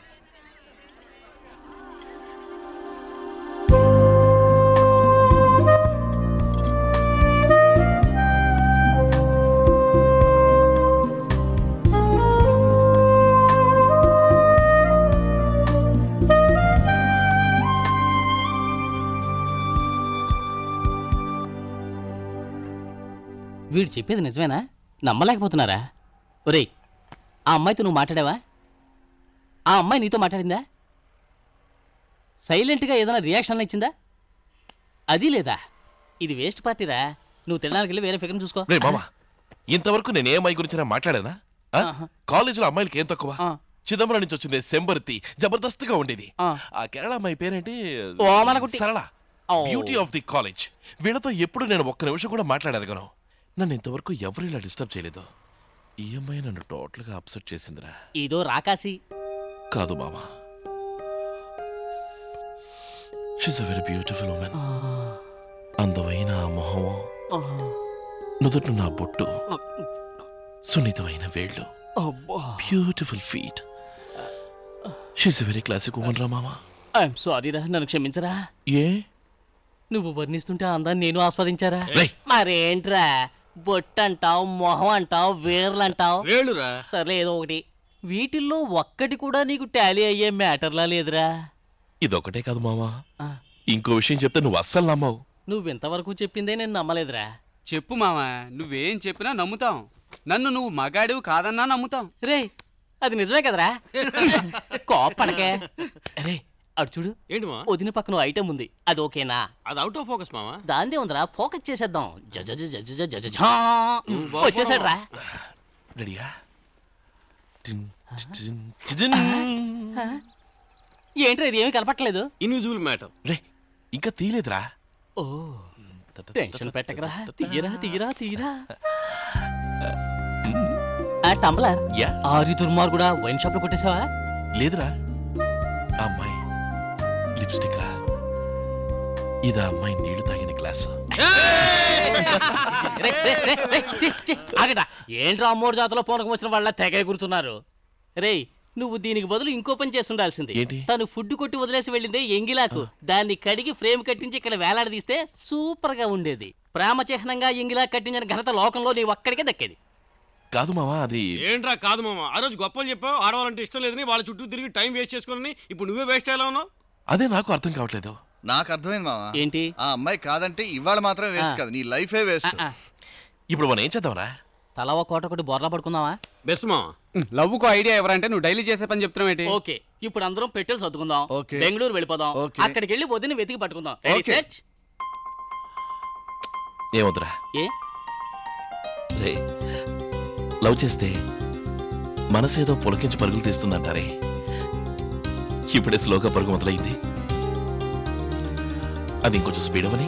వీడు చెప్పేది నిజమేనా నమ్మలేకపోతున్నారా ఒరేయ్ ఆ అమ్మాయితో నువ్వు మాట్లాడావా ఆ అమ్మాయి నీతో మాట్లాడిందా సైలెంట్గా ఏదైనా రియాక్షన్ ఇచ్చిందా అది లేదా ఇది వేస్ట్ పార్టీరా నువ్వు తినడానికి వెళ్ళి వేరే ఫిగర్ చూసుకో రే మామ ఇంతవరకు నేను ఏ అమ్మాయి గురించి మాట్లాడానా ఆ? ఆహా. కాలేజీలో అమ్మాయిలకి ఏం తక్కువ ఆ. చిదంబరం నుంచి వచ్చింది సెంబర్తి జబర్దస్త్గా ఉండేది ఆ. ఆ కేరళ అమ్మాయి పేరేంటి ఓమనగుట్టి. సరళ ఓ. బ్యూటీ ఆఫ్ ది కాలేజ్ వీళ్ళతో ఎప్పుడు నేను ఒక్క నిమిషం కూడా మాట్లాడగలను నన్ను ఇంతవరకు ఎవరు ఇలా డిస్టర్బ్ చేయలేదు ఈ అమ్మాయి నన్ను టోటల్ గా అప్సెట్ చేసిందిరా ఇదో రాకాసి కాదు మామ she's a very beautiful woman అందమైన ఆ మొహము నుదుటి నా బొట్టు సున్నితమైన వేళ్ళు beautiful feet she's a very classic woman రా మామ ఐఎమ్ సారీ రా నన్ను క్షమించరా ఏ నువ్వు వర్ణిస్తుంటే ఆ అందాన్ని నేను ఆస్వాదించారా రేయ్. మరేంట్రా బొట్టు అంటావు మొహం అంటావు వేర్లు అంటావు వేళ్ళురా సర్లే ఏదో ఒకటి వీటిల్లో ఒక్కటి కూడా నీకు టాలీ అయ్యే మ్యాటర్లా లేదురా ఇదొకటే కాదు మామ ఆ. ఇంకో విషయం చెప్తే నువ్వు అస్సలు నమ్మవు నువ్వు ఇంతవరకు చెప్పిందే నేను నమ్మలేదురా చెప్పు మావా నువ్వేం చెప్పినా నమ్ముతాం నన్ను నువ్వు మగాడివి కాదన్నా నమ్ముతాం రే అది నిజమే కదరా కోపడకే రే అటు చూడు ఏంటి మా వదిన పక్కన ఐటమ్ ఉంది అది ఓకేనా అది అవుట్ ఆఫ్ ఫోకస్ మావా దాందే ఉందిరా ఫోకస్ చేసేద్దాం జజ జజ జజ జజ జజ ఝా. వచ్చేసాడు రా రెడీయా టిన్ టిన్ టిన్. ఏంట్రా ఇది ఏమీ కనపట్లేదు ఇన్విజిబుల్ మ్యాటర్ రే ఇంకా తీయలేదురా ఓ టెన్షన్ పెట్టకరా తీయరా తీయరా తీయరా ఆ టంబ్లర్ యా ఆరి దుర్మార్గుడా వైన్ షాప్ లో కొట్టేసావా లేదురా ఆ అమ్మాయి లిప్స్టిక్ రా ఇదా అమ్మాయి నీళ్లు తాగిన గ్లాస్ రే, రే, రే, రే, ఛీ, ఛీ, ఆగండ్రా. ఏంట్రా అమ్మోరు జాతలో పూనకం వచ్చిన వాళ్ళ తెగ ఎగురుతున్నారు రేయ్ నువ్వు దీనికి బదులు ఇంకో పని చేసి ఉండాల్సింది ఏంటి? తను ఫుడ్ కొట్టి వదిలేసి వెళ్ళిందే ఎంగిలాకు దాన్ని కడిగి ఫ్రేమ్ కట్టించి ఇక్కడ వేలాడదీస్తే సూపర్ గా ఉండేది ప్రేమ చిహ్నంగా ఎంగిలా కట్టించిన ఘనత లోకంలో నీ ఒక్కడికే దక్కేది కాదు మావా అది ఏంట్రా కాదు మామ ఆ రోజు గొప్పలు చెప్పావు ఆడవాలంటే ఇష్టం లేదని వాళ్ళ చుట్టూ తిరిగి టైం వేస్ట్ చేసుకోవాలని ఇప్పుడు నువ్వే వేస్ట్ అయ్యేలా ఉన్నావు అదే నాకు అర్థం కావట్లేదు నాకు అర్థమైంది మావా ఏంటి ఆ అమ్మాయి కాదంటే ఇవాళ మాత్రమే వేస్ట్ ఆ. కాదు నీ లైఫే వేస్ట్ ఆ, ఆ. ఇప్పుడు మనం ఏం చేద్దాంరా తల ఒక కోట కొట్టి బొర్లా పడుకుందామా బెస్ట్ మామ లవ్వుకో ఐడియా ఎవరంటే నువ్వు డైలీ చేసే పని చెప్తున్నావు ఏంటి ఓకే ఇప్పుడు అందరం పెట్టెలు సర్దుకుందాం ఓకే. బెంగళూరు వెళ్ళిపోదాం ఓకే. అక్కడికి వెళ్ళి వదిన వెతికి పట్టుకుందాం Ready, ఓకే. set? ఏమొద్దురా ఏ రే లవ్ చేస్తే మనసేదో పులకించి పరుగులు తీస్తుందంటారే ఇప్పుడే స్లోగా పరుగు మొదలైంది అది ఇంకొంచెం స్పీడ్ అవని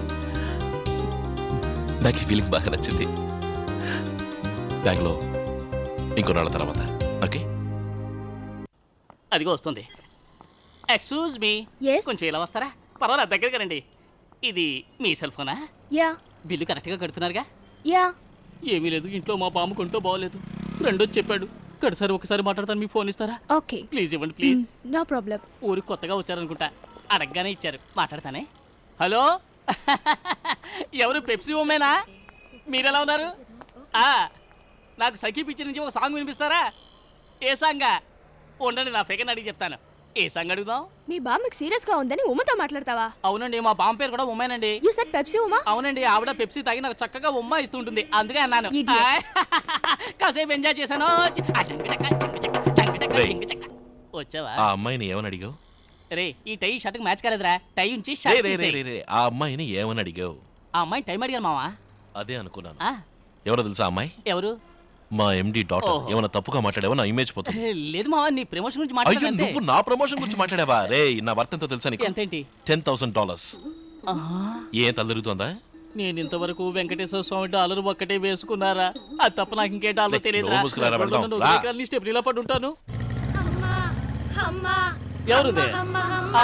నాకు ఈ ఫీలింగ్ బాగా నచ్చింది బ్యాంగ్లో ఇంకో నాళ్ళ తర్వాత ఓకే అదిగో వస్తుంది ఎక్స్క్యూజ్ మీ Yes? కొంచెం ఇలా వస్తారా పర్వాలేదు దగ్గరగా రండి ఇది మీ సెల్ ఫోనా యా బిల్లు కరెక్ట్గా కడుతున్నారుగా యా ఏమీ లేదు ఇంట్లో మా బామ్మ కొంటో బాగోలేదు రెండోది చెప్పాడు కడసారి ఒకసారి మాట్లాడతాను మీ ఫోన్ ఇస్తారా ఓకే ప్లీజ్ ఇవ్వండి ప్లీజ్ నో ప్రాబ్లం ఊరికి కొత్తగా వచ్చారనుకుంటా అడగగానే ఇచ్చారు మాట్లాడతానే హలో ఎవరు పెప్సీ ఉమ్మేనా మీరెలా ఉన్నారు ఆ, నాకు సఖీ పిక్చర్ నుంచి ఒక సాంగ్ వినిపిస్తారా ఏ సాంగా ఉండండి నా ఫిగర్ అడిగి చెప్తాను ఏ సాంగ్ అడుగుదాం మీ బామ్మకి సీరియస్ గా ఉందని ఉమ్మతో మాట్లాడతావా అవునండి మా బామ్మ పేరు కూడా ఉమ్మేనండి యు సెడ్ పెప్సీ ఉమా అవునండి ఆవిడ పెప్సీ తాగి నాకు చక్కగా ఉమ్మ ఇస్తుంటుంది అందుకే అన్నాను Idiot. ఆయ్, కాసేపు ఎంజాయ్ చేశాను ఆ చింగిచక్క, చింగిచక్క, చింగిచక్క, రేయ్. చింగిచక్క. వచ్చావా ఆ అమ్మాయిని ఏమని అడిగావు రే ఈ టై షర్ట్ మ్యాచ్ కాలేదురా టై ఉంచి రే, షర్ట్ రే, రే, తీసేయ్. రే, రే, ఆ అమ్మాయిని ఏమని అడిగావు ఆ అమ్మాయి టైం అడిగాను మావా అదే అనుకున్నాను ఆ, ఎవరో తెలుసా ఆ అమ్మాయి ఎవరు మా ఎండి డాటర్ ఓహో. ఏమైనా తప్పుగా మాట్లాడావా నా ఇమేజ్ పోతుంది లేదు మావా నీ ప్రమోషన్ గురించి అయ్యో మాట్లాడంతే నువ్వు నా ప్రమోషన్ గురించి మాట్లాడావా రే నా వర్త్ ఎంతో తెలుసా నీకు ఎంతేంటి టెన్ థౌసండ్ డాలర్స్ ఏం తలరుగుతుందా నేను ఇంతవరకు వెంకటేశ్వర స్వామి డాలర్ ఒక్కటే వేసుకున్నారా అది తప్ప నాకు ఇంకే డాలర్ లే, తెలియదు నోరు మూసుకురారా, వెళ్దాం. రా. స్టెప్ ఇలా పడి ఉంటాను ఎవరుదే ఆ.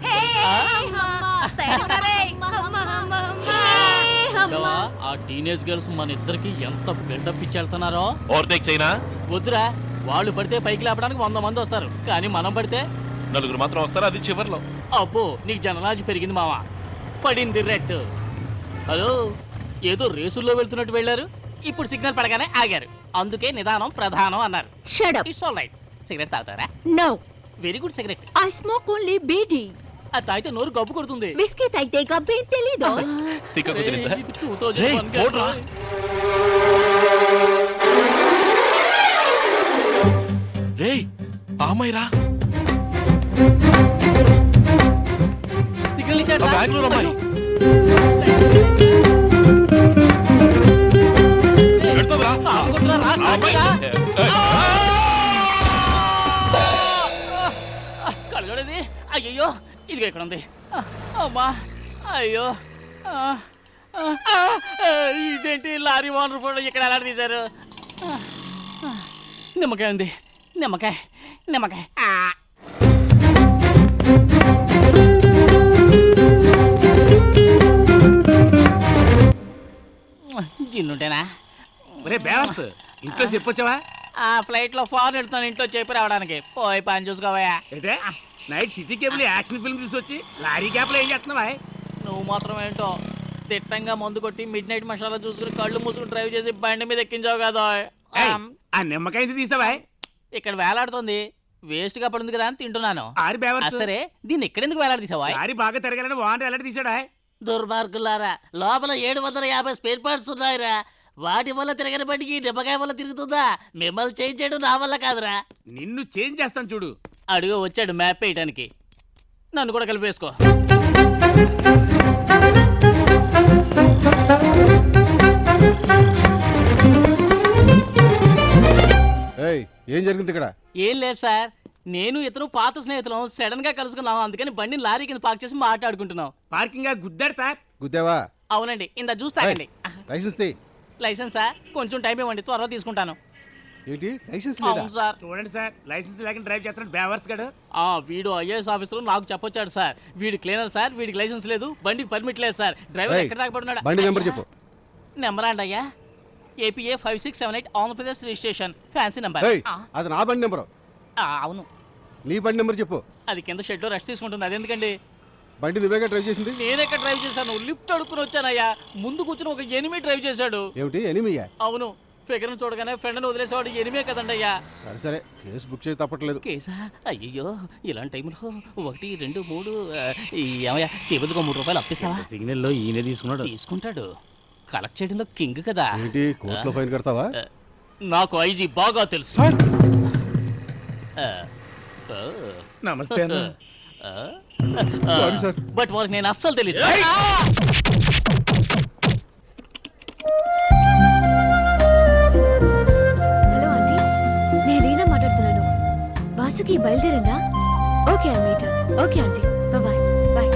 చూసావా? ఆ టీనేజ్ గర్ల్స్ మన ఇద్దరికి ఎంత బిల్డప్ ఇచ్చేళ్తున్నారో ఓవర్టేక్ చైనా వద్దురా వాళ్ళు పడితే పైకి లేపడానికి వంద మంది వస్తారు కానీ మనం పడితే నలుగురు మాత్రం వస్తారా అది చివర్లో అబ్బో నీకు జనరాజు పెరిగింది మావా పడింది రెడ్ హలో ఏదో రేసుల్లో వెళ్తున్నట్టు వెళ్ళారు ఇప్పుడు సిగ్నల్ పడగానే ఆగారు అందుకే నిదానం ప్రధానం అన్నారు shut up it's all right cigarette తాగుతారా no very good cigarette I smoke only beedi అది తాగితే నోరు గబ్బు కొడుతుంది విస్కీ తాగితే గబ్బేం తెలీదు తిక్క కుదిరిందా ఇది 2001 రేయ్, ఫోన్ రా. రే ఆ అమ్మాయి రా సిగ్నల్ ఇచ్చాడు ఆ బెంగళూరు అమ్మాయి వెళ్తావురా? ఆ అమ్మాయి. కలగడది అయ్యో ఇదిగో ఇక్కడ ఉంది ఆ, అమ్మా అయ్యో ఆ, ఆ, ఆ, ఇదేంటి లారీ ఓనర్ ఫోటో ఇక్కడ ఎలా తీశారు ఆ, ఆ, నిమ్మకాయ ఉంది నిమ్మకాయ నిమ్మకాయ ఆ. జిన్నుంటేనా ఒరే బ్యాలెన్స్ ఇంట్లో చెప్పొచ్చావా ఆ ఫ్లైట్ లో ఫారెన్ వెళ్తాను ఇంట్లో చెప్పి రావడానికి పోయి పని చూసుకోవయ్యా ఏంటే night city cable action film తీసుకొచ్చి లారీ గ్యాప్ లో ఏం చేస్తున్నావా నువ్వు మాత్రం ఏంటో తిట్టంగా మందు కొట్టి మిడ్ నైట్ మసాలా చూసుకుని కళ్ళు మూసుకుని డ్రైవ్ చేసి బండి మీద ఎక్కించావు కదా ఏయ్, ఆ నిమ్మకాయ ఎందుకు తీసావా ఇక్కడ వేలాడుతుంది వేస్ట్ గా పడింది కదా అని తింటున్నాను ఆరి ఆ, బ్యావర్స్ సరే దీన్ని ఎక్కడెందుకు వేలాడదీసావా లారీ బాగా తిరగాలని వాంటర్ ఎలాంటి తీసాడా దుర్మార్గులారా లోపల ఏడు వందల యాభై స్పేర్ పార్ట్స్ ఉన్నాయిరా వాటి వల్ల తిరగని బండికి నిమ్మకాయ వల్ల తిరుగుతుందా మిమ్మల్ని చేంజ్ చేయడం నా వల్ల కాదురా నిన్ను చేంజ్ చేస్తాను చూడు అడుగు వచ్చాడు మ్యాప్ వేయడానికి నన్ను కూడా కలిపేసుకో ఏయ్ ఏం జరిగింది ఇక్కడ ఏం లేదు సార్ నేను ఇతను పాత స్నేహితులం సడన్ గా కలుసుకున్నాం అందుకని బండిని లారీ కింద పార్క్ చేసి మాట్లాడుకుంటున్నాం పార్కింగ్ గుద్దాడు సార్ గుద్దావా అవునండి ఇంత జ్యూస్ తాగండి లైసెన్స్ తీ లైసెన్సా కొంచెం టైం ఇవ్వండి త్వరగా తీసుకుంటాను ఏంటి లైసెన్స్ లేదా అవును సార్ చూడండి సార్ లైసెన్స్ లేకుండా డ్రైవ్ చేస్తున్నాడు బ్యావర్స్ గడు ఆ వీడు ఐఏఎస్ ఆఫీసర్ నాకు చెప్పొచ్చాడు సార్ వీడి క్లీనర్ సార్ వీడికి లైసెన్స్ లేదు బండికి పర్మిట్ లేదు సార్ డ్రైవర్ ఏయ్, ఎక్కడ దాకా పడున్నాడు బండి నెంబర్ చెప్పు నెంబర్ అండి అయ్యా APA five six seven eight Andhra Pradesh registration fancy number ఏయ్ అది నా బండి నెంబరు అవును నీ బండి నెంబర్ చెప్పు అది కింద షెడ్ లో రెస్ట్ తీసుకుంటుంది అదెందుకండి బండి నువ్వేగా డ్రైవ్ చేసింది నేనెక్కడ డ్రైవ్ చేశాను లిఫ్ట్ అడుక్కుని వచ్చానయ్యా ముందు కూర్చుని ఒక ఎనిమి డ్రైవ్ చేశాడు ఏమిటి ఎనిమియా అవును ఫిగర్ చూడగానే ఫ్రెండ్ వదిలేసేవాడు ఎనిమే కదండి అయ్యా సరే సరే కేసు బుక్ చేసి తప్పట్లేదు కేసా అయ్యో ఇలాంటి టైంలో ఒకటి రెండు మూడు ఆ, ఈ ఏమయ్యా చేపదిగా మూడు రూపాయలు అప్పిస్తావా సిగ్నల్ లో ఈయన తీసుకున్నాడు తీసుకుంటాడు కలెక్ట్ చేయడంలో కింగ్ కదా ఏంటి కోర్టులో ఫైన్ కడతావా నాకు ఐజీ బాగా తెలుసు ఆ, ఆ, నమస్తే అన్న. ఆ, Sorry, sir. బట్ వారికి నేను అస్సలు తెలియదు హలో ఆంటీ నేను రీనా మాట్లాడుతున్నాను వాసుకి బయలుదేరిందా ఓకే అమీట okay aunty bye bye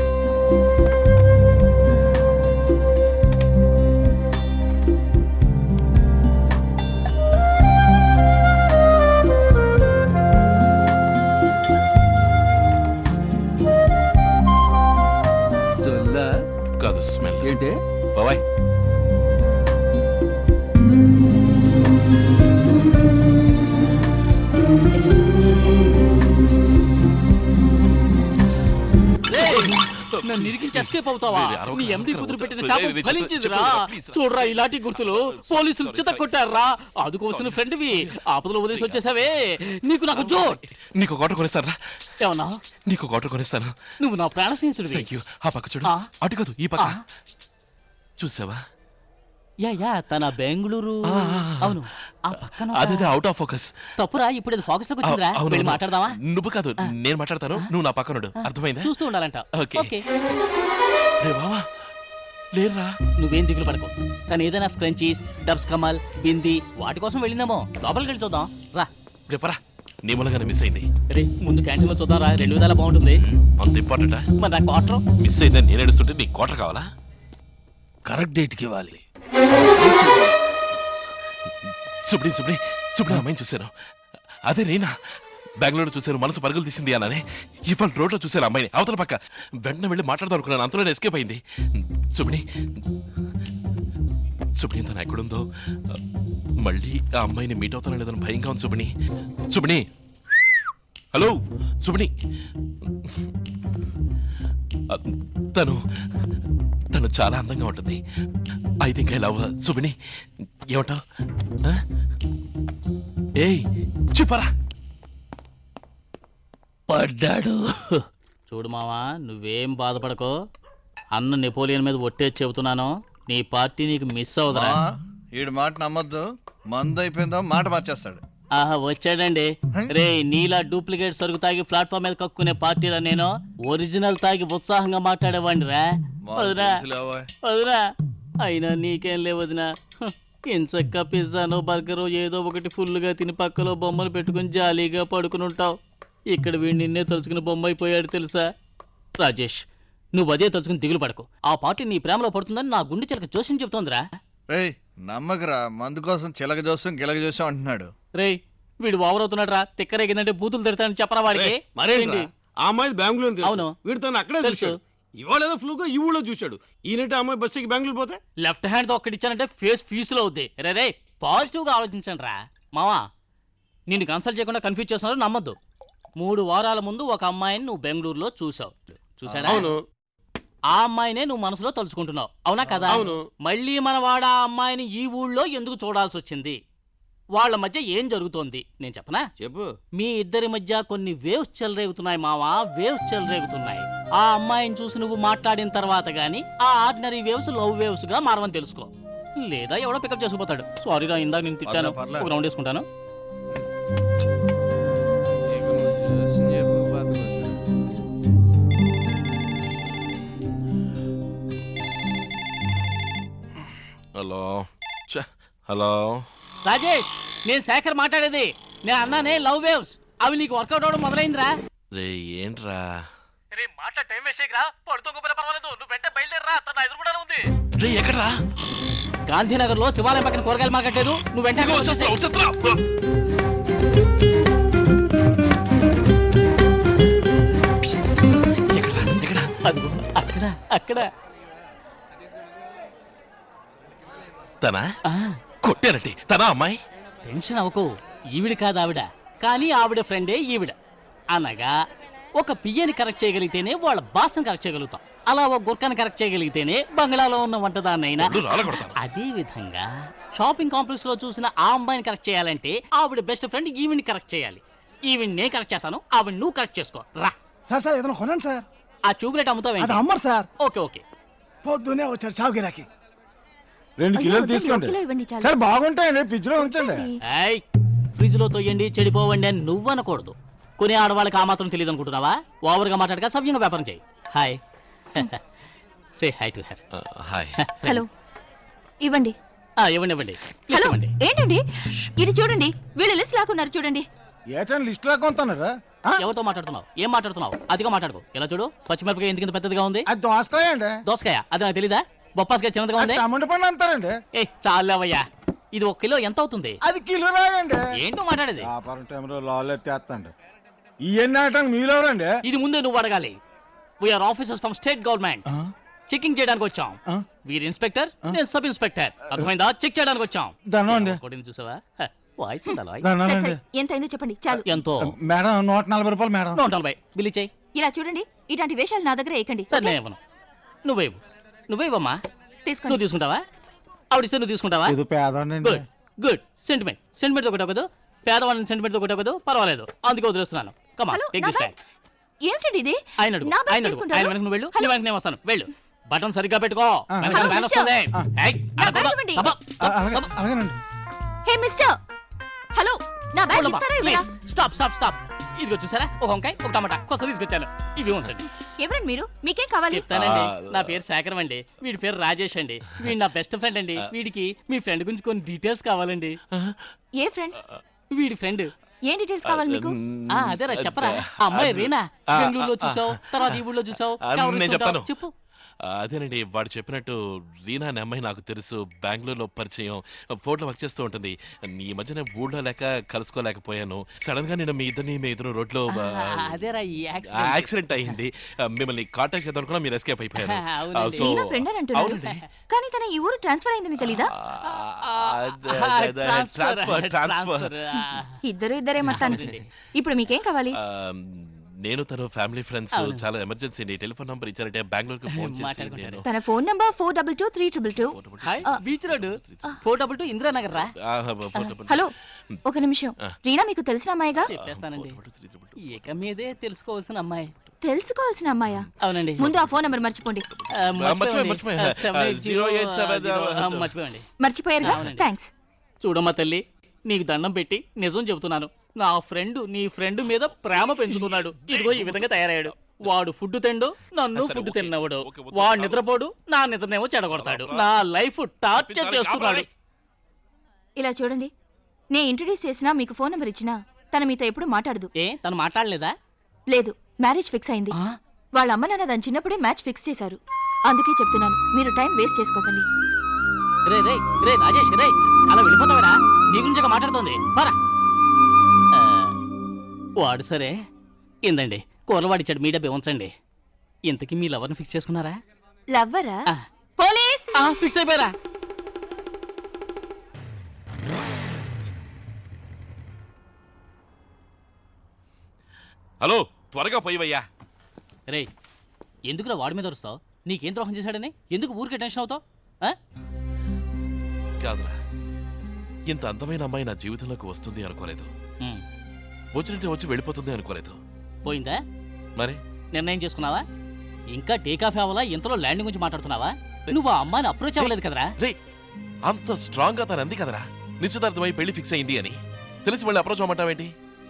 escape అవుతావా రే, రే, అరవకు, నీ ఎండి అరవకు, కుదురు పెట్టిన రే, శాపం రే, చెప్పు, ఫలించిందిరా చెప్పు, please రా. చూడరా ఇలాంటి గుర్తులు పోలీసులు sorry, చిత sorry. కొట్టారా అందుకోసం ఫ్రెండ్వి ఆపదలో వదిలేసి వచ్చేసావే నీకు నాకు జోట్ నీకు ఒక ఆటో కొనిస్తారా ఏమన్నా నీకు ఒక ఆటో కొనిస్తాను నువ్వు నా ప్రాణ స్నేహితుడివి థ్యాంక్ యూ ఆ పక్క చూడు అటు కాదు ఈ పక్క చూసావా యా యా తన బెంగళూరు ఆ, ఆ, ఆ. అవును ఆ పక్కన ఒక- అదే అవుట్ ఆఫ్ ఫోకస్ తప్పురా ఇప్పుడు ఇది ఫోకస్ లోకి వచ్చిందిరా అవును, వెళ్ళి అవును. మాట్లాడదామా నువ్వు కాదు నేను మాట్లాడతాను నువ్వు నా పక్కనుడు అర్థమైందా చూస్తూ ఉండాలంట ఓకే. ఓకే రే బావా లేరా నువ్వేం దిగులు పడకు కానీ ఏదైనా స్క్రంచీస్ డబ్స్ కమల్ బింది వాటి కోసం వెళ్ళిందేమో లోపలికి వెళ్ళి చూద్దాం రా రేపరా నీ మూలంగానే మిస్ అయింది రే ముందు క్యాంటీన్ లో చూద్దాం రా రెండు విధాలా బాగుంటుంది అంత ఇంపార్టెంటా మరి నా క్వార్టర్ మిస్ అయిందని నేను ఏడుస్తుంటే నీకు కోటర్ కావాలా కరెక్ట్ డేట్కి ఇవ్వాలి సుబ్డి సుబ్డి సుబ్డి అమ్మాయిని చూశాను అదే నేనా బెంగళూరు చూశాను మనసు పరుగులు తీసింది అలానే ఇవాళ రోడ్లో చూశాను అమ్మాయిని అవతల పక్క వెంటనే వెళ్ళి మాట్లాడదాం అనుకున్నాను అంతలోనే ఎస్కేప్ అయింది సుబ్డి సుబ్ని తను ఎక్కడుందో మళ్ళీ ఆ అమ్మాయిని మీట్ అవుతానో లేదని భయంగా ఉంది సుబ్ని సుబ్ని హలో సుబ్ని తను తను చాలా అందంగా ఉంటుంది I think I love Subini ఏమంటావు ఏయ్ చెప్పరా పడ్డాడు చూడు మావా నువ్వేం బాధపడకో అన్న నెపోలియన్ మీద ఒట్టేసి చెబుతున్నాను నీ పార్టీ నీకు మిస్ అవుదరా మా, ఈడు మాట నమ్మొద్దు మందు అయిపోయిందో మాట మార్చేస్తాడు ఆహా వచ్చాడండి రే నీలా డూప్లికేట్ సరుకు తాగి ప్లాట్ఫామ్ మీద కక్కునే పార్టీలో నేను ఒరిజినల్ తాగి ఉత్సాహంగా మాట్లాడేవాడిని రా మాకు వదినా తెలుసులే అవ్వ. వదినా అయినా నీకేం లేవు వదినా హ, ఇంచక్క పిజ్జానో బర్గరో ఏదో ఒకటి ఫుల్గా తిని పక్కలో బొమ్మలు పెట్టుకుని జాలీగా పడుకుని ఉంటావు ఇక్కడ వీడు నిన్నే తలుచుకుని బొమ్మ అయిపోయాడు తెలుసా రాజేష్ నువ్వు అదే తలుచుకుని దిగులు పడకు ఆ పార్టీ నీ ప్రేమలో పడుతుందని నా గుండె చిలక జోస్యం చెప్తోందిరా రేయ్ నమ్మకరా మందు కోసం చిలక చూస్తాం గిలక చూస్తాం అంటున్నాడు రేయ్ వీడు ఓవర్ అవుతున్నాడు రా తిక్కరేగిందంటే బూతులు తిడతానని చెప్పరా వాడికి రేయ్, మరేంట్రా? ఏంటి? ఆ అమ్మాయి బెంగళూరు తెలుసు. అవును. వీడు తను అక్కడే తెలుసు. చూశాడు ఇవాళ ఏదో ఫ్లూగా ఈ ఊళ్ళో చూశాడు ఈయనంటే ఆ అమ్మాయి బస్సుకి బెంగళూరు పోతే లెఫ్ట్ హ్యాండ్ తో ఒక్కటి ఇచ్చానంటే ఫేస్ ఫీజులో అవుద్ది రే రే పాజిటివ్ గా ఆలోచించండి రా మావా నిన్ను కన్సల్ట్ చేయకుండా కన్ఫ్యూజ్ చేస్తున్నారు నమ్మద్దు మూడు వారాల ముందు ఒక అమ్మాయిని నువ్వు బెంగళూరులో చూసావు చూసాడా అవును. ఆ అమ్మాయినే నువ్వు మనసులో తలుచుకుంటున్నావు అవునా కదా అవును. మళ్ళీ మన వాడ ఆ అమ్మాయిని ఈ ఊళ్ళో ఎందుకు చూడాల్సి వచ్చింది వాళ్ళ మధ్య ఏం జరుగుతోంది నేను చెప్పనా చెప్పు మీ ఇద్దరి మధ్య కొన్ని వేవ్స్ చెలరేగుతున్నాయి మావా వేవ్స్ చెలరేగుతున్నాయి ఆ అమ్మాయిని చూసి నువ్వు మాట్లాడిన తర్వాత గానీ ఆ ఆర్డినరీ వేవ్స్ లవ్ వేవ్స్ గా మారవని తెలుసుకో లేదా ఎవడో పికప్ చేసుకుపోతాడు సారీ రా ఇందాక నేను తిట్టాను పర్లే, పర్లే. ఒక రౌండ్ వేసుకుంటాను హలో ఛ, హలో రాజేష్ నేను శేఖర్ మాట్లాడేది నేను అన్నానే లవ్ వేవ్స్ అవి నీకు వర్కౌట్ అవడం మొదలైందిరా రే ఏంట్రా రే మాట టైం వేస్ట్ చేయకరా పడుతోకపోయినా పర్వాలేదు నువ్వు వెంట బయలుదేరరా తన ఎదురుకుండా ఉంది రే ఎక్కడ్రా గాంధీనగర్ లో శివాలయం పక్కన కూరగాయలు మార్కెట్ లేదు నువ్వు వెంటనే వచ్చేసేయ్. అదిగో, అక్కడ అక్కడ తనా కొట్టానంటే తనా అమ్మాయి టెన్షన్ అవ్వకు ఈవిడ కాదు ఆవిడ కానీ ఆవిడ ఫ్రెండే ఈవిడ అనగా ఒక పియ్యని కరెక్ట్ చేయగలిగితేనే వాళ్ళ బాస్ని కరెక్ట్ చేయగలుగుతాం అలా ఒక గుర్కని కరెక్ట్ చేయగలిగితేనే బంగ్లాలో ఉన్న వంటదాన్నైనా ముందు రాలగొడతాను. అదే విధంగా షాపింగ్ కాంప్లెక్స్ లో చూసిన ఆ అమ్మాయిని కరెక్ట్ చేయాలంటే ఆవిడ బెస్ట్ ఫ్రెండ్ ఈవిని కరెక్ట్ చేయాలి ఈవిని నేను కరెక్ట్ చేస్తాను ఆవిడ నువ్వు కరెక్ట్ చేసుకో రా సార్ సార్ ఏదైనా కొనండి సార్ ఆ ట్యూబ్లైట్ అమ్ముతావు అది అమ్మరు సార్ ఓకే ఓకే పొద్దునే వచ్చాడు చావు గిరాకి రెండు అయ్యో, కిలోలు వద్దండి, తీసుకోండి ఒక కిలో ఇవ్వండి చాలు. సార్ బాగుంటాయండి ఫ్రిడ్జ్ లో ఉంచండి ఏయ్ ఫ్రిడ్జ్ లో తోయండి చెడిపోవండి అని నువ్వు అనకూడదు కొనే ఆడవాళ్ళకి ఆ మాత్రం తెలియదు అనుకుంటున్నావా ఓవర్గా మాట్లాడక సవ్యంగా వ్యాపారం చేయి hi say hi to her hi hello ఇవ్వండి ఇవ్వండి ఇవ్వండి Please హలో ఇవ్వండి ఏంటండి ఇది చూడండి వీళ్ళు లిస్ట్ లాక్కున్నారు చూడండి ఏటని లిస్ట్ లా కొంటున్నారా ఎవరితో మాట్లాడుతున్నావు ఏం మాట్లాడుతున్నావు అదిగా మాట్లాడుకో ఎలా చూడు పచ్చిమిరపకాయ ఎందుకు ఇంత పెద్దదిగా ఉంది అది దోసకాయ అండి దోసకాయ అది నాకు తెలీదా బొప్పాసకాయ చిన్నదిగా ఉంది టమాటో పండు అంటారండి ఏ చాలేవయ్యా ఇది ఒక కిలో ఎంత అవుతుంది అది కిలో రాయండి ఏంటో మాట్లాడేది వ్యాపారం టైంలో లాల్ ఎత్తేస్తండి ఇవన్నీ ఆటండి మీరెవరండి ఇది ముందే నువ్వు అడగాలి we're officers from state government checking చేయడానికి వచ్చాం వీరు ఇన్స్పెక్టర్ నేను సబ్ ఇన్స్పెక్టర్ అర్థమైందా చెక్ చేయడానికి వచ్చాం దండం అండి. కొట్టింది చూసావా హ, వాయిస్ ఉండాలి వాయిస్. దండం సరే, అండి. సరే, ఎంత అయిందో చెప్పండి చాలు ఎంతో మేడం నూట నలభై రూపాయలు మేడం నూట నలభై బిల్ ఇచ్చేయి ఇలా చూడండి ఇలాంటి వేషాలు నా దగ్గర వేయకండి సరే నేను ఇవ్వను నువ్వేవు నువ్వేవమ్మా తీసుకోండి నువ్వు తీసుకుంటావా ఆవిడిస్తే నువ్వు తీసుకుంటావా ఇది పేదండి గుడ్ గుడ్ సెంటిమెంట్ సెంటిమెంట్ ఒకటి ఒకదు పేదవాళ్ళని సెంటిమెంట్ ఒకటి ఒకదు పర్వాలేదు అందుకే వదిలేస్తున్నాను కమా హలో, టేక్ నా దిస్ బ్యాగ్? ఏమిటండి ఇది ఆయన అడుగు నా బ్యాగ్ ఆయన అడుగు తీసుకుంటారు? ఆయన వెనక నువ్వు వెళ్ళు నీ వెనక నేను వస్తాను వెళ్ళు బటన్ సరిగ్గా పెట్టుకో వెనకాల హలో, వ్యాన్ మిస్టర్. వస్తుంది ఏయ్, నా అనకూడదు. బ్యాగ్ ఇవ్వండి. అబ్బా, అలాగేనండి హే మిస్టర్ హలో నా బ్యాగ్ ఉండమ్మా, ఇస్తారా ఇవ్వరా ప్లీజ్ స్టాప్ స్టాప్ స్టాప్ ఇదిగో చూసారా ఒక వంకాయ ఒక టమాటా కొత్త తీసుకొచ్చాను ఇవి ఉంచండి ఎవరండి మీరు మీకేం కావాలి చెప్తానండి నా పేరు శేఖరం అండి వీడి పేరు రాజేష్ అండి వీడి నా బెస్ట్ ఫ్రెండ్ అండి వీడికి మీ ఫ్రెండ్ గురించి కొన్ని డీటెయిల్స్ కావాలండి ఏ ఫ్రెండ్ వీడి ఫ్రెండ్ ఏం డీటెయిల్స్ కావాలి మీకు ఆ అదేరా చెప్పరా ఆ అమ్మాయి రీనా ఆ, బెంగళూరులో ఆ, చూసావు తర్వాత ఈ ఊళ్ళో చూసావు ఆ, ఎవరిని నేను చూసావు? చెప్తాను చెప్పు ఆ, అదేనండి వాడు చెప్పినట్టు రీనా అనే అమ్మాయి నాకు తెలుసు బెంగళూరులో పరిచయం ఫోటో వర్క్ చేస్తూ ఉంటుంది ఈ మధ్యన ఊళ్ళో లేక కలుసుకోలేకపోయాను సడన్ గా నేను మీ ఇద్దరిని మీ ఇద్దరు రోడ్లో ఆ, అదేరా ఈ యాక్సిడెంట్ యాక్సిడెంట్ అయింది ఆ, మిమ్మల్ని కాంటాక్ట్ చేద్దాం అనుకున్నా మీరు ఎస్కేప్ అయిపోయారు అవునండి. ఆ, సో- రీనా ఫ్రెండ్ అని అంటున్నారు అవునండి. కానీ తన ఈ ఊరు ట్రాన్స్ఫర్ అయిందని తెలీదా అదే, అదే, అదే, ట్రాన్స్ఫర్ ట్రాన్స్ఫర్ ఇద్దరు ఇద్దరే మొత్తానికి ఇప్పుడు మీకేం కావాలి ఆ, నేను తను ఫ్యామిలీ ఫ్రెండ్స్ అవును. చాలా ఎమర్జెన్సీ అండి టెలిఫోన్ నంబర్ ఇచ్చారంటే బెంగళూరుకి ఫోన్ చేసి నేను తన phone number four double two three triple two hi beach road four double two Indiranagar రా ఆ, ఫోన్ నంబర్. హలో ఒక నిమిషం ఆ. రీనా మీకు తెలిసిన అమ్మాయిగా చెప్పేస్తానండి ఇక మీదే తెలుసుకోవాల్సిన అమ్మాయి తెలుసుకోవాల్సిన అమ్మాయా అవునండి ముందు ఆ ఫోన్ నంబర్ మర్చిపోండి ఆ, మర్చిపోయండి. మర్చిపోయా, ఆ, మర్చిపోయా. seven eight zero, Zero eight seven zero, zero. ఆ, మర్చిపోయండి మర్చిపోయారుగా అవునండి. థ్యాంక్స్ చూడమ్మా తల్లి నీకు దండం పెట్టి నిజం చెబుతున్నాను నా ఫ్రెండ్ నీ ఫ్రెండ్ మీద ప్రేమ పెంచుకున్నాడు ఇదిగో ఈ విధంగా తయారయ్యాడు వాడు ఫుడ్ తిండు నన్ను ఫుడ్ తిన్నవాడు వాడు నిద్రపోడు నా నిద్రనేమో చెడగొడతాడు నా లైఫ్ టార్చర్ చేస్తున్నాడు ఇలా చూడండి నేను ఇంట్రడ్యూస్ చేసినా మీకు ఫోన్ నెంబర్ ఇచ్చినా తన మీతో ఎప్పుడు మాట్లాడదు ఏ తను మాట్లాడలేదా లేదు మ్యారేజ్ ఫిక్స్ అయింది వాళ్ళ అమ్మ నాన్న దాని చిన్నప్పుడే మ్యాచ్ ఫిక్స్ చేశారు అందుకే చెప్తున్నాను మీరు టైం వేస్ట్ చేసుకోకండి రే రే రే రాజేష్ రే అలా వెళ్ళిపోతావరా నీ గురించి ఒక మాట్లాడుతోంది పరా ఆ, వాడు సరే ఇందండి కూరవాడిచ్చాడు మీ డబ్బే ఉంచండి ఇంతకీ మీ లవర్ని ఫిక్స్ చేసుకున్నారా లవ్వరా ఆ. పోలీస్ ఫిక్స్ అయిపోయారా హలో త్వరగా పోయివయ్యా రే ఎందుకురా వాడి మీద వస్తావు నీకేం ద్రోహం చేశాడని ఎందుకు ఊరికే టెన్షన్ అవుతావు కాదురా ఇంత అందమైన అమ్మాయి నా జీవితంలోకి వస్తుంది అనుకోలేదు వచ్చినట్టే వచ్చి వెళ్ళిపోతుంది అనుకోలేదు పోయిందా మరి నిర్ణయం చేసుకున్నావా ఇంకా టేకాఫ్ అవ్వాలా ఇంతలో ల్యాండింగ్ గురించి మాట్లాడుతున్నావా నువ్వు ఆ అమ్మాయిని అప్రోచ్ అవ్వలేదు కదరా రే అంత స్ట్రాంగ్ గా తను అంది కదరా నిశ్చితార్థమై పెళ్లి ఫిక్స్ అయింది అని తెలిసి మళ్ళీ అప్రోచ్ అవ్వమంటావేంటి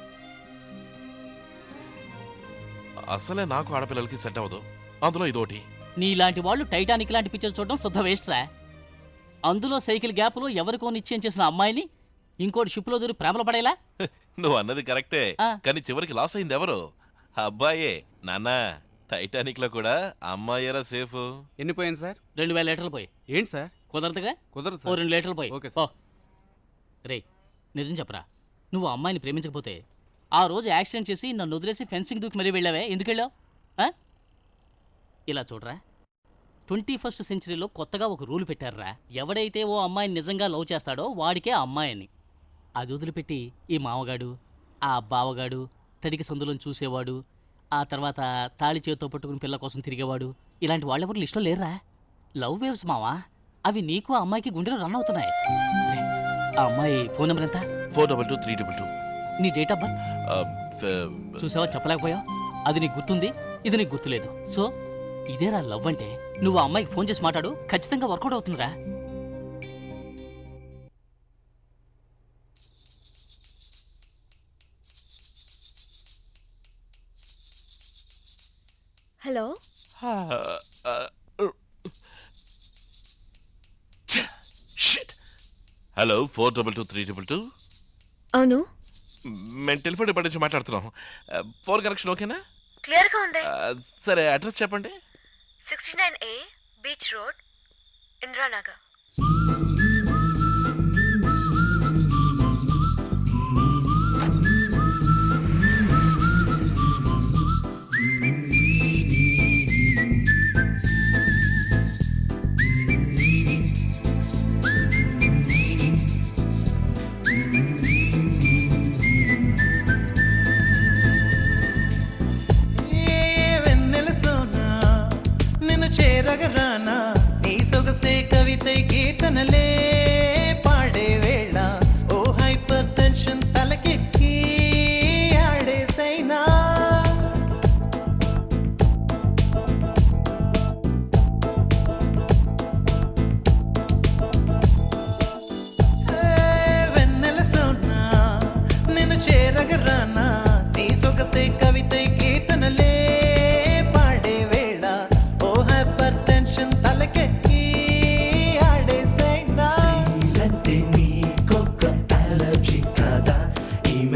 అసలే నాకు ఆడపిల్లలకి సెట్ అవ్వదు అందులో ఇదోటి నీలాంటి వాళ్ళు టైటానిక్ లాంటి పిక్చర్ చూడడం శుద్ధ వేస్ట్ రా అందులో సైకిల్ గ్యాప్లో ఎవరికో నిశ్చయం చేసిన అమ్మాయిని ఇంకోటి షిప్లో దూరి ప్రేమలో పడేలా నువ్వు అన్నది కరెక్టే ఆ. కానీ చివరికి లాస్ అయింది ఎవరు అబ్బాయే నాన్న టైటానిక్ లో కూడా అమ్మాయేరా సేఫ్ ఎన్ని పోయింది సార్ రెండు వేల లీటర్లు పోయి ఏంటి సార్ కుదరదుగా కుదరదు ఓ సార్ రెండు లీటర్లు పోయి ఓకే ఓ రే నిజం చెప్పరా నువ్వు ఆ అమ్మాయిని ప్రేమించకపోతే ఆ రోజు యాక్సిడెంట్ చేసి నన్ను వదిలేసి ఫెన్సింగ్ దూకి మరీ వెళ్ళావే ఎందుకు వెళ్ళావు ఆ? ఇలా చూడరా ట్వంటీ ఫస్ట్ సెంచరీలో కొత్తగా ఒక రూల్ పెట్టారురా ఎవడైతే ఓ అమ్మాయిని నిజంగా లవ్ చేస్తాడో వాడికే ఆ అమ్మాయి అని అది వదిలిపెట్టి ఈ మామగాడు ఆ బావగాడు తడికి సందులను చూసేవాడు ఆ తర్వాత తాళి చేతితో పట్టుకుని పిల్ల కోసం తిరిగేవాడు ఇలాంటి వాళ్ళెవరు లిస్టులో లేరురా లవ్ వేవ్స్ మావా అవి నీకు ఆ అమ్మాయికి గుండెలో రన్ అవుతున్నాయి రే, ఆ అమ్మాయి ఫోన్ నెంబర్ ఎంత four double two three double two నీ డేట్ ఆఫ్ బర్త్ చూసావా చెప్పలేకపోయావు అది నీకు గుర్తుంది ఇది నీకు గుర్తులేదు సో ఇదేరా లవ్ అంటే నువ్వు ఆ అమ్మాయికి ఫోన్ చేసి మాట్లాడు ఖచ్చితంగా వర్కౌట్ అవుతుందిరా hello hello four double two three double two అవును మేము టెలిఫోన్ డిపార్ట్మెంట్ నుంచి మాట్లాడుతున్నాం ఫోన్ కనెక్షన్ ఓకేనా క్లియర్ గా ఉంది ఆ, సరే అడ్రస్ చెప్పండి sixty nine A beach road Indranagar ఏ వెన్నెల సోనా నిన్ను చేరగ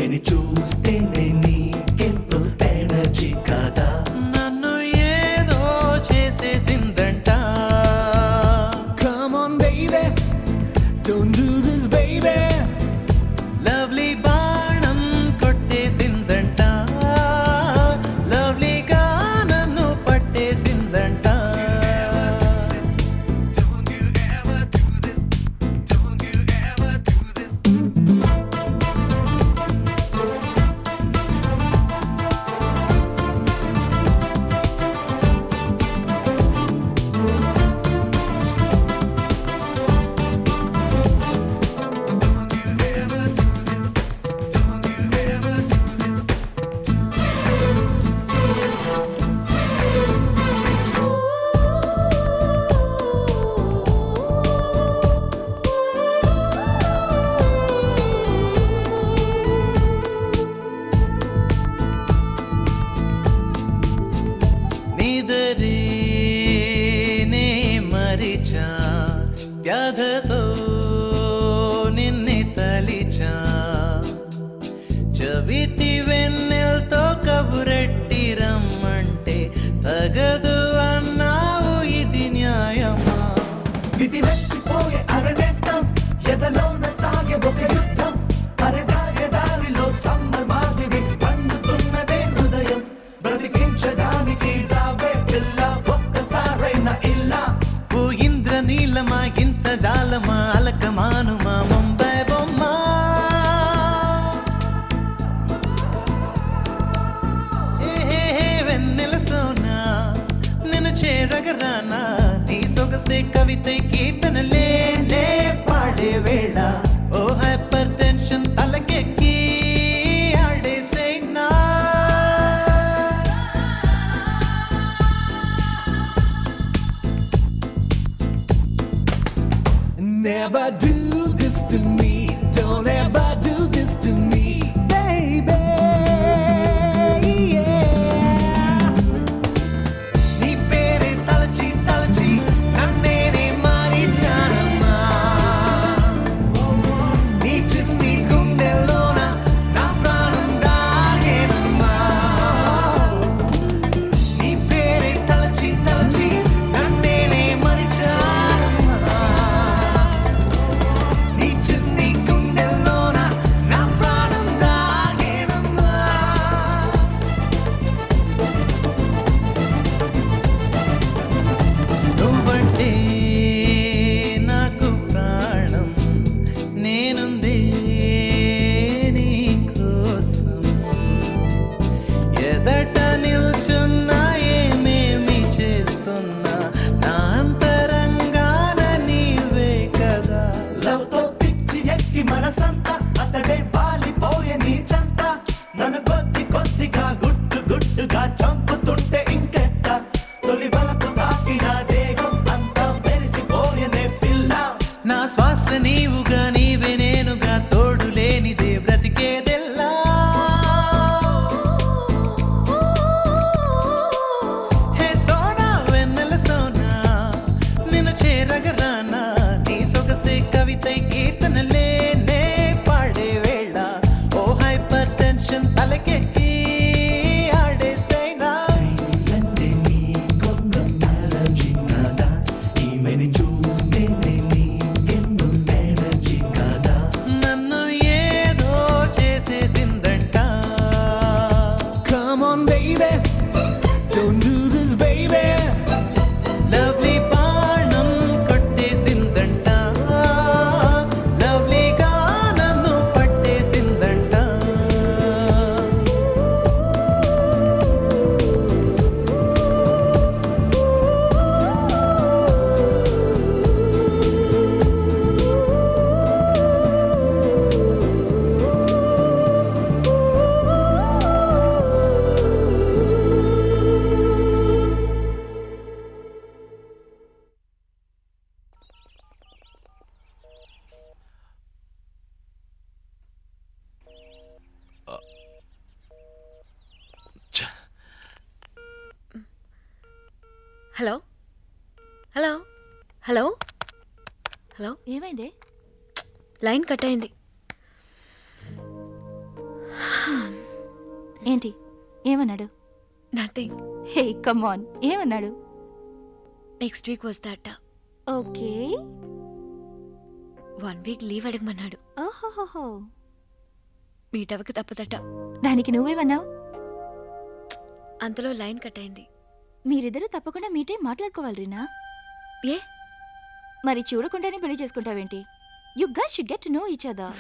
ఈమెని చూస్తేనే నీకెంతో ఎనర్జీ కదా నన్ను ఏదో చేసేసిందంట Come on baby Don't do this baby lovely బాణం కొట్టేసిందంట లవ్లీగా నన్ను పట్టేసిందంట నిదరేనే మరిచా వ్యాధతో నిన్నే తలిచా చవితి వెన్నెలతో కబురెట్టి రమ్మంటే తగదు అన్నావు ఇది న్యాయమా ఇది రెచ్చిపోయే అరనేస్తం ఎదలోన సాగే ఒక యుద్ధం అరదాయ దారిలో సమ్మర్ మాదిరి పండుతున్నదే హృదయం బ్రతికించడానికి రావే పిల్ల ఒక్కసారైన ఇల్లా ఓ ఇంద్ర నీలమా ఇంత జాలమా అలకమానుమా ముంబై బొమ్మ ఏ హే హే వెన్నెల సోనా నిన్ను చేరగరానా నీ సొగసే కవిత కీర్తనలే నే పాడే వేళ ఓ హైపర్ టెన్షన్ తలకెక్కి ఆడేసేనా Never do this to me. Don't ever do this to me, baby. Yeah. నీ పేరే తలచి తలచి నన్నేనే మారిచానమ్మా నీ చిన్ని గుండెల్లోన నా ప్రాణం దాగేనమ్మా నీ పేరే తలచి తలచి నన్నేనే మరిచానమ్మా నీ చిన్ని గుండెల్లోన నా ప్రాణం దాగేనమ్మా నువ్వంటే నాకు ప్రాణం నేనుందే నీ కోసం ఎదట నిల్చున్నా ఏమేమి చేస్తున్నా నా అంతరంగాన నీవే కదా లవ్ తో పిచ్చి ఎక్కి మనసంతా అతడే పాలిపోయే నీ చెంత నన్ను కొద్ది కొద్దిగా గుట్టు గుట్టుగా చంపుతుంటే ఇంకెట్ట తొలి వలపు తాకిన దేహం అంతా మెరిసిపోయేనే పిల్ల నా శ్వాస నీవుగా నీవే నేనుగా తోడు లేనిదే బ్రతికేదెల్లా హే సోనా వెన్నెల సోనా నిన్ను చేరగరానా నీ సొగసే కవిత కీర్తనలే నే పాడే వేళ ఓ హైపర్ టెన్షన్ తలకెక్కి ఆడేసైనా ఈమెని చూస్తేనే నీకెంతో ఎనర్జీ కదా నన్ను ఏదో చేసేసిందంట Come on baby Don't do this baby lovely బాణం కొట్టేసిందంట లవ్లీగా నన్ను పట్టేసిందంట హలో హలో హలో హలో ఏమైంది లైన్ కట్ అయింది ఏంటి ఏమన్నాడు నథింగ్ హే కమ్ ఆన్ ఏమన్నాడు నెక్స్ట్ వీక్ వస్తాట ఓకే వన్ వీక్ లీవ్ అడగమన్నాడు ఓహోహోహో మీట్ అవ్వక తప్పదట దానికి నువ్వేమన్నావు అంతలో లైన్ కట్ అయింది మీరిద్దరూ తప్పకుండా మీటే మాట్లాడుకోవాలి రీనా ఏ మరి చూడకుండానే పెళ్లి చేసుకుంటావేంటి you guys should get to know each other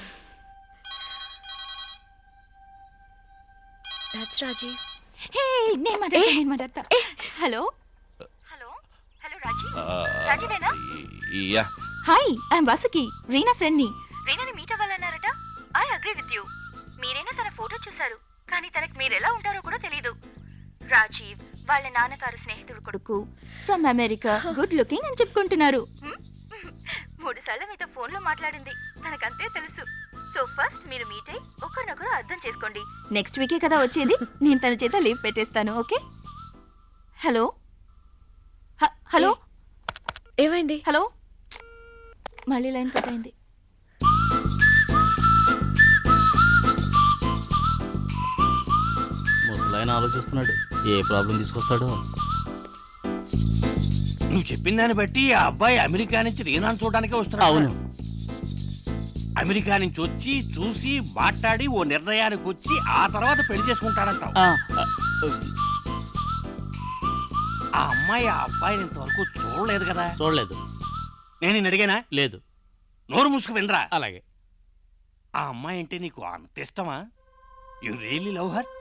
that's Raji hey నేను మాట్లాడతా నేను మాట్లాడతా హలో హలో హలో రాజీ రాజీవేనా yeah hi I'm Vasuki Reena friend ని రీనాని మీట్ అవ్వాలన్నారట ఐ అగ్రీ విత్ యూ మీరైనా తన ఫోటో చూశారు కానీ తనకి మీరు ఎలా ఉంటారో కూడా తెలియదు రాజీవ్ వాళ్ళ నాన్నగారు స్నేహితుడు కొడుకు ఫ్రమ్ అమెరికా గుడ్ లుకింగ్ అని చెప్పుకుంటున్నారు హ్మ్? మూడు సార్లు మీతో ఫోన్ లో మాట్లాడింది తనకంతే తెలుసు సో ఫస్ట్ మీరు మీట్ అయి ఒకరినొకరు అర్థం చేసుకోండి నెక్స్ట్ వీకే కదా వచ్చేది నేను తన చేత లీవ్ పెట్టేస్తాను ఓకే హలో హ- హలో ఏమైంది హలో మళ్ళీ లైన్ కట్ అయింది ముసలాయన ఆలోచిస్తున్నాడు ఏ ప్రాబ్లం తీసుకొస్తాడో నువ్వు చెప్పిన దాన్ని బట్టి ఆ అబ్బాయి అమెరికా నుంచి రీనాను చూడడానికే వస్తున్నాడు అవును. అమెరికా నుంచి వచ్చి చూసి మాట్లాడి ఓ నిర్ణయానికి వచ్చి ఆ తర్వాత పెళ్లి చేసుకుంటాడంటావు ఆ, ఆ అమ్మాయి ఆ అబ్బాయిని ఇంతవరకు చూడలేదు కదా చూడలేదు నేను నిన్ను అడిగానా లేదు నోరు మూసుకు వినరా అలాగే ఆ అమ్మాయి అంటే నీకు అంత ఇష్టమా you really love her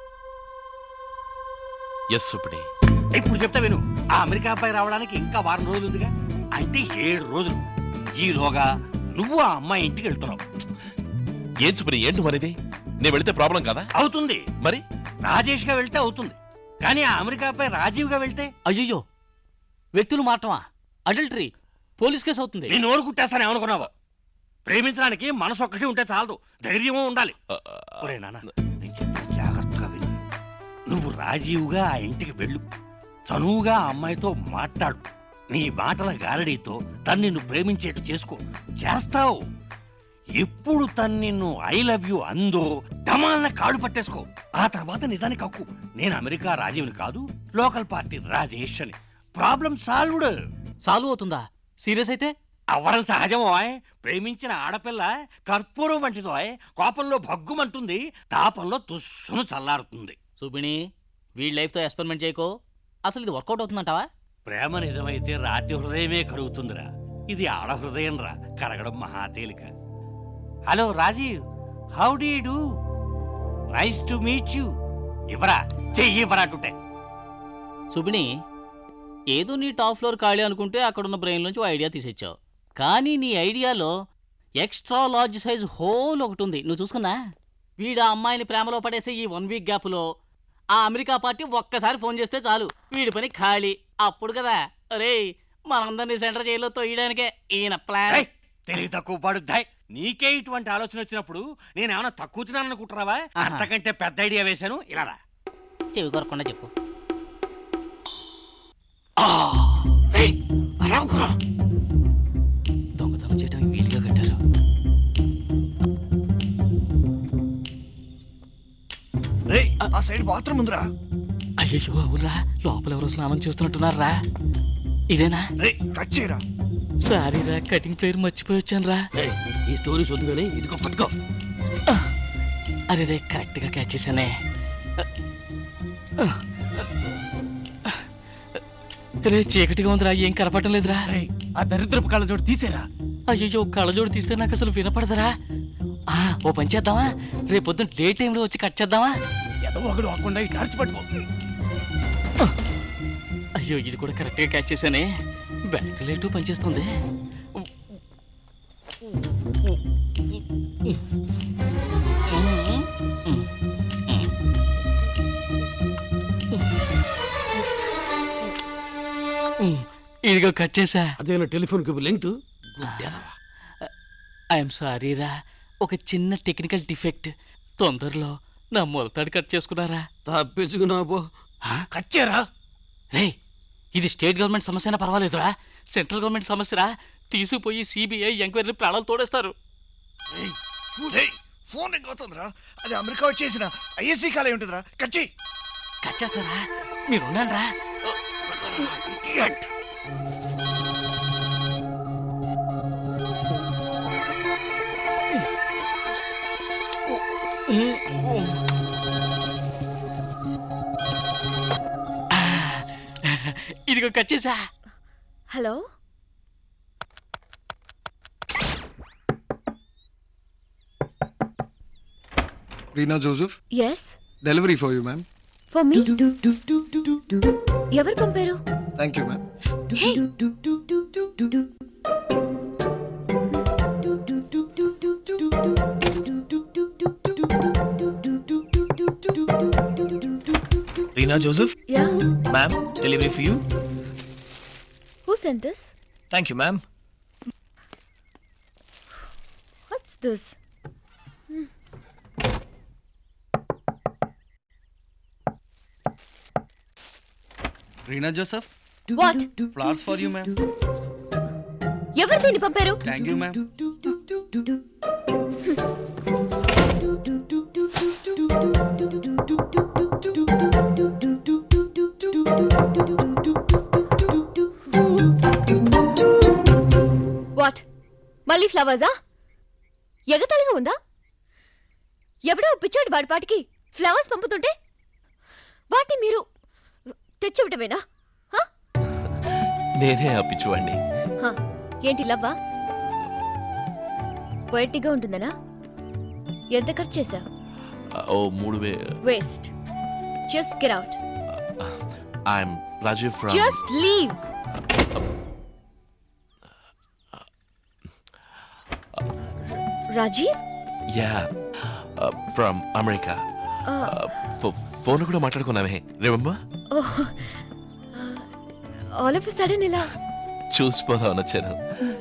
yes సుప్పిడి ఇప్పుడు చెప్తా విను ఆ అమెరికా అబ్బాయి రావడానికి ఇంకా వారం రోజులు ఉందిగా అంటే ఏడు రోజులు ఈలోగా నువ్వు ఆ అమ్మాయి ఇంటికి వెళ్తున్నావు ఏం సుప్పిడి ఏంటి మరిది నేను వెళితే ప్రాబ్లం కదా అవుతుంది మరి రాజేష్ గా వెళ్తే అవుతుంది కానీ ఆ అమెరికా అబ్బాయి రాజీవ్ గా వెళ్తే అయ్యయ్యో వ్యక్తులు మారటమా అడల్టరీ పోలీస్ కేసు అవుతుంది నేను నోరు కుట్టేస్తాను ఏమనుకున్నావు ప్రేమించడానికి మనసు ఒక్కటి ఉంటే చాలదు ధైర్యమూ ఉండాలి ఒరే నాన్న నేను చెప్పేది జాగ్రత్తగా విను నువ్వు రాజీవ్గా ఆ ఇంటికి వెళ్ళు చనువుగా ఆ అమ్మాయితో మాట్లాడు నీ మాటల గారడీతో తను నిన్ను ప్రేమించేట్టు చేసుకో చేస్తావు ఎప్పుడు తను నిన్ను ఐ లవ్ యు అందో టమాన్న కాడు పట్టేసుకో ఆ తర్వాత నిజానికి హక్కు నేను అమెరికా రాజీవ్ని కాదు లోకల్ పార్టీ రాజేష్ అని ప్రాబ్లం సాల్వ్డ్ సాల్వ్ అవుతుందా సీరియస్ అయితే అవ్వడం సహజమోయ్ ప్రేమించిన ఆడపిల్ల కర్పూరం వంటిదోయ్ కోపంలో భగ్గుమంటుంది తాపంలో తుస్సును చల్లారుతుంది సుబిణి వీడి లైఫ్తో ఎక్స్పెరిమెంట్ చేయకో అసలు ఇది వర్కౌట్ అవుతుందంటావా ప్రేమ నిజమైతే రాతి హృదయమే కరుగుతుందిరా ఇది ఆడ హృదయం రా కరగడం మహా తేలిక hello Rajeev how do do nice to meet you ఇవ్వరా చెయ్యి ఇవ్వరా టుటే సుబిణి ఏదో నీ టాప్ ఫ్లోర్ ఖాళీ అనుకుంటే అక్కడున్న బ్రెయిన్ నుంచి ఓ ఐడియా తీసేచ్చావు కానీ నీ ఐడియాలో ఎక్స్ట్రా లార్జ్ సైజ్ హోల్ ఒకటి ఉంది నువ్వు చూసుకున్నా వీడు ఆ అమ్మాయిని ప్రేమలో పడేసే ఈ వన్ వీక్ గ్యాప్లో ఆ అమెరికా పార్టీ ఒక్కసారి ఫోన్ చేస్తే చాలు వీడి పని ఖాళీ అప్పుడు కదా అరే మనందరినీ సెంటర్ జైల్లో తొయ్యడానికే ఈయన ప్లాన్ తెలివి తక్కువ పడుద్దాయ్ నీకే ఇటువంటి ఆలోచన వచ్చినప్పుడు నేనేమన్నా తక్కువ తిన్నాను అనుకుంటున్నావా అంతకంటే పెద్ద ఐడియా వేశాను ఇలా రా. చెవి కొరకుండా చెప్పు ఏయ్, అలా అనుకురా. దొంగతనం చేయడానికి వీలుగా కట్టారు ఆ సైడ్ బాత్రూమ్ ఉందిరా అయ్యో అవురా లోపల ఎవరో స్నానం చేస్తున్నట్టున్నారా ఇదేనా కట్ చేయరా సారీ రా కటింగ్ ప్లేయర్ మర్చిపోయి వచ్చాను రా ఈ స్టోరీ చదువుగానే ఇదిగో పట్టుకో అరే రే కరెక్ట్ గా క్యాచ్ చేశానే రే చీకటిగా ఉందిరా ఏం కనపడటం లేదురా ఆ దరిద్రపు కళ్ళజోడు తీసేరా అయ్యో కళ్ళజోడు తీస్తే నాకు అసలు వినపడదురా ఆ, ఓ పని చేద్దామా రేపు పొద్దున్న డే టైంలో వచ్చి కట్ చేద్దామా ఏదో ఒకడు అవ్వకుండా ఇటు అరిచి పట్టుకో అయ్యో ఇది కూడా కరెక్ట్ గా క్యాచ్ చేశానే బ్యాటరీ లైట్ పనిచేస్తుంది ఇదిగో కట్ చేసా అదేనా టెలిఫోన్ కి లింక్ ఐఎమ్ సారీ రా ఒక చిన్న టెక్నికల్ డిఫెక్ట్ తొందరలో నా మొలతాడు కట్ చేసుకున్నారా తప్పించుకున్నావు కట్ చేయరా రే ఇది స్టేట్ గవర్నమెంట్ సమస్య అయినా పర్వాలేదురా సెంట్రల్ గవర్నమెంట్ సమస్యరా తీసుకుపోయి సిబిఐ ఎంక్వైరీ ప్రాణాలు తోడేస్తారు ఫోన్ రింగ్ అవుతుందిరా అది అమెరికా వచ్చేసిన ఐఎస్డి కాలే ఉంటుందిరా కచ్చి కట్ చేస్తారా మీరు ఉండండిరా ఇడియట్ ఇదిగో కట్ చేసా hello Reena Joseph yes delivery for you ma'am for me ఎవరు పంపారు thank you ma'am Hey. Reena Joseph Yeah. Ma'am delivery for you Who sent this? Thank you ma'am What's this? Reena Joseph What? Flowers for you ma'am ఎవరు దీన్ని పంపారు thank you ma'am what మళ్ళీ ఫ్లవర్సా ఎగతాళిగా ఉందా ఎవడో పిచ్చాడు వాడి పాటికి ఫ్లవర్స్ పంపుతుంటే వాటిని మీరు తెచ్చివ్వటమేనా నేనే ఆ పిచ్చివాడిని హ, ఏంటి లవ్వా పొయటిగా ఉంటుందనా ఎంత ఖర్చు చేశావు ఓ మూడు వే waste just get out I'm Rajeev from just leave Rajeev yeah from America phone కూడా మాట్లాడుకున్నామే రిమెంబర్ ఆల్ ఆఫ్ సడన్ ఇలా చూసిపోదామని వచ్చాను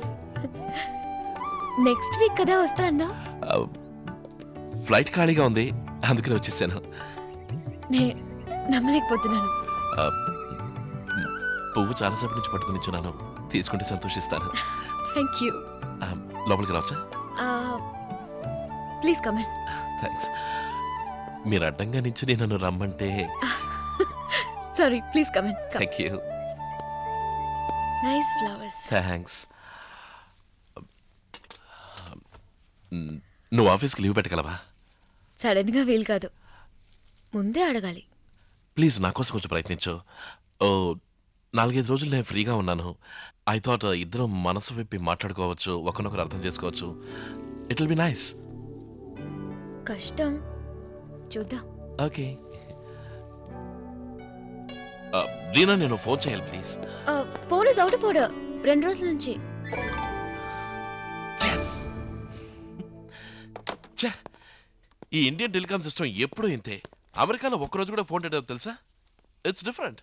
నెక్స్ట్ వీక్ కదా వస్తా అన్నా ఫ్లైట్ ఖాళీగా ఉంది అందుకని వచ్చేసాను నే నమ్మలేకపోతున్నాను ఆ, పువ్వు చాలాసేపు నుంచి పట్టుకుని ఇచ్చున్నాను తీసుకుంటే సంతోషిస్తాను థ్యాంక్ యూ ఆ, లోపలికి రావచ్చా ప్లీజ్ కమెన్ థ్యాంక్స్ మీరు అడ్డంగా నించుని నన్ను రమ్మంటే sorry please come in thank you nice flowers thanks నువ్వు ఆఫీస్కి లీవ్ పెట్టగలవా సడన్ గా వీలు కాదు ముందే అడగాలి ప్లీజ్ నా కోసం కొంచెం ప్రయత్నించు ఓ నాలుగైదు రోజులు నేను ఫ్రీగా ఉన్నాను ఐ థాట్ ఇద్దరం మనసు విప్పి మాట్లాడుకోవచ్చు ఒకరినొకరు అర్థం చేసుకోవచ్చు ఇట్ విల్ బి నైస్ కష్టం చూద్దాం ఓకే రీనా నేను ఫోన్ చేయాలి please phone is out of order రెండు రోజుల నుంచి ఈ ఇండియన్ టెలికాం సిస్టమ్ ఎప్పుడూ ఇంతే అమెరికాలో ఒక్కరోజు కూడా ఫోన్ డేటా తెలుసా it's different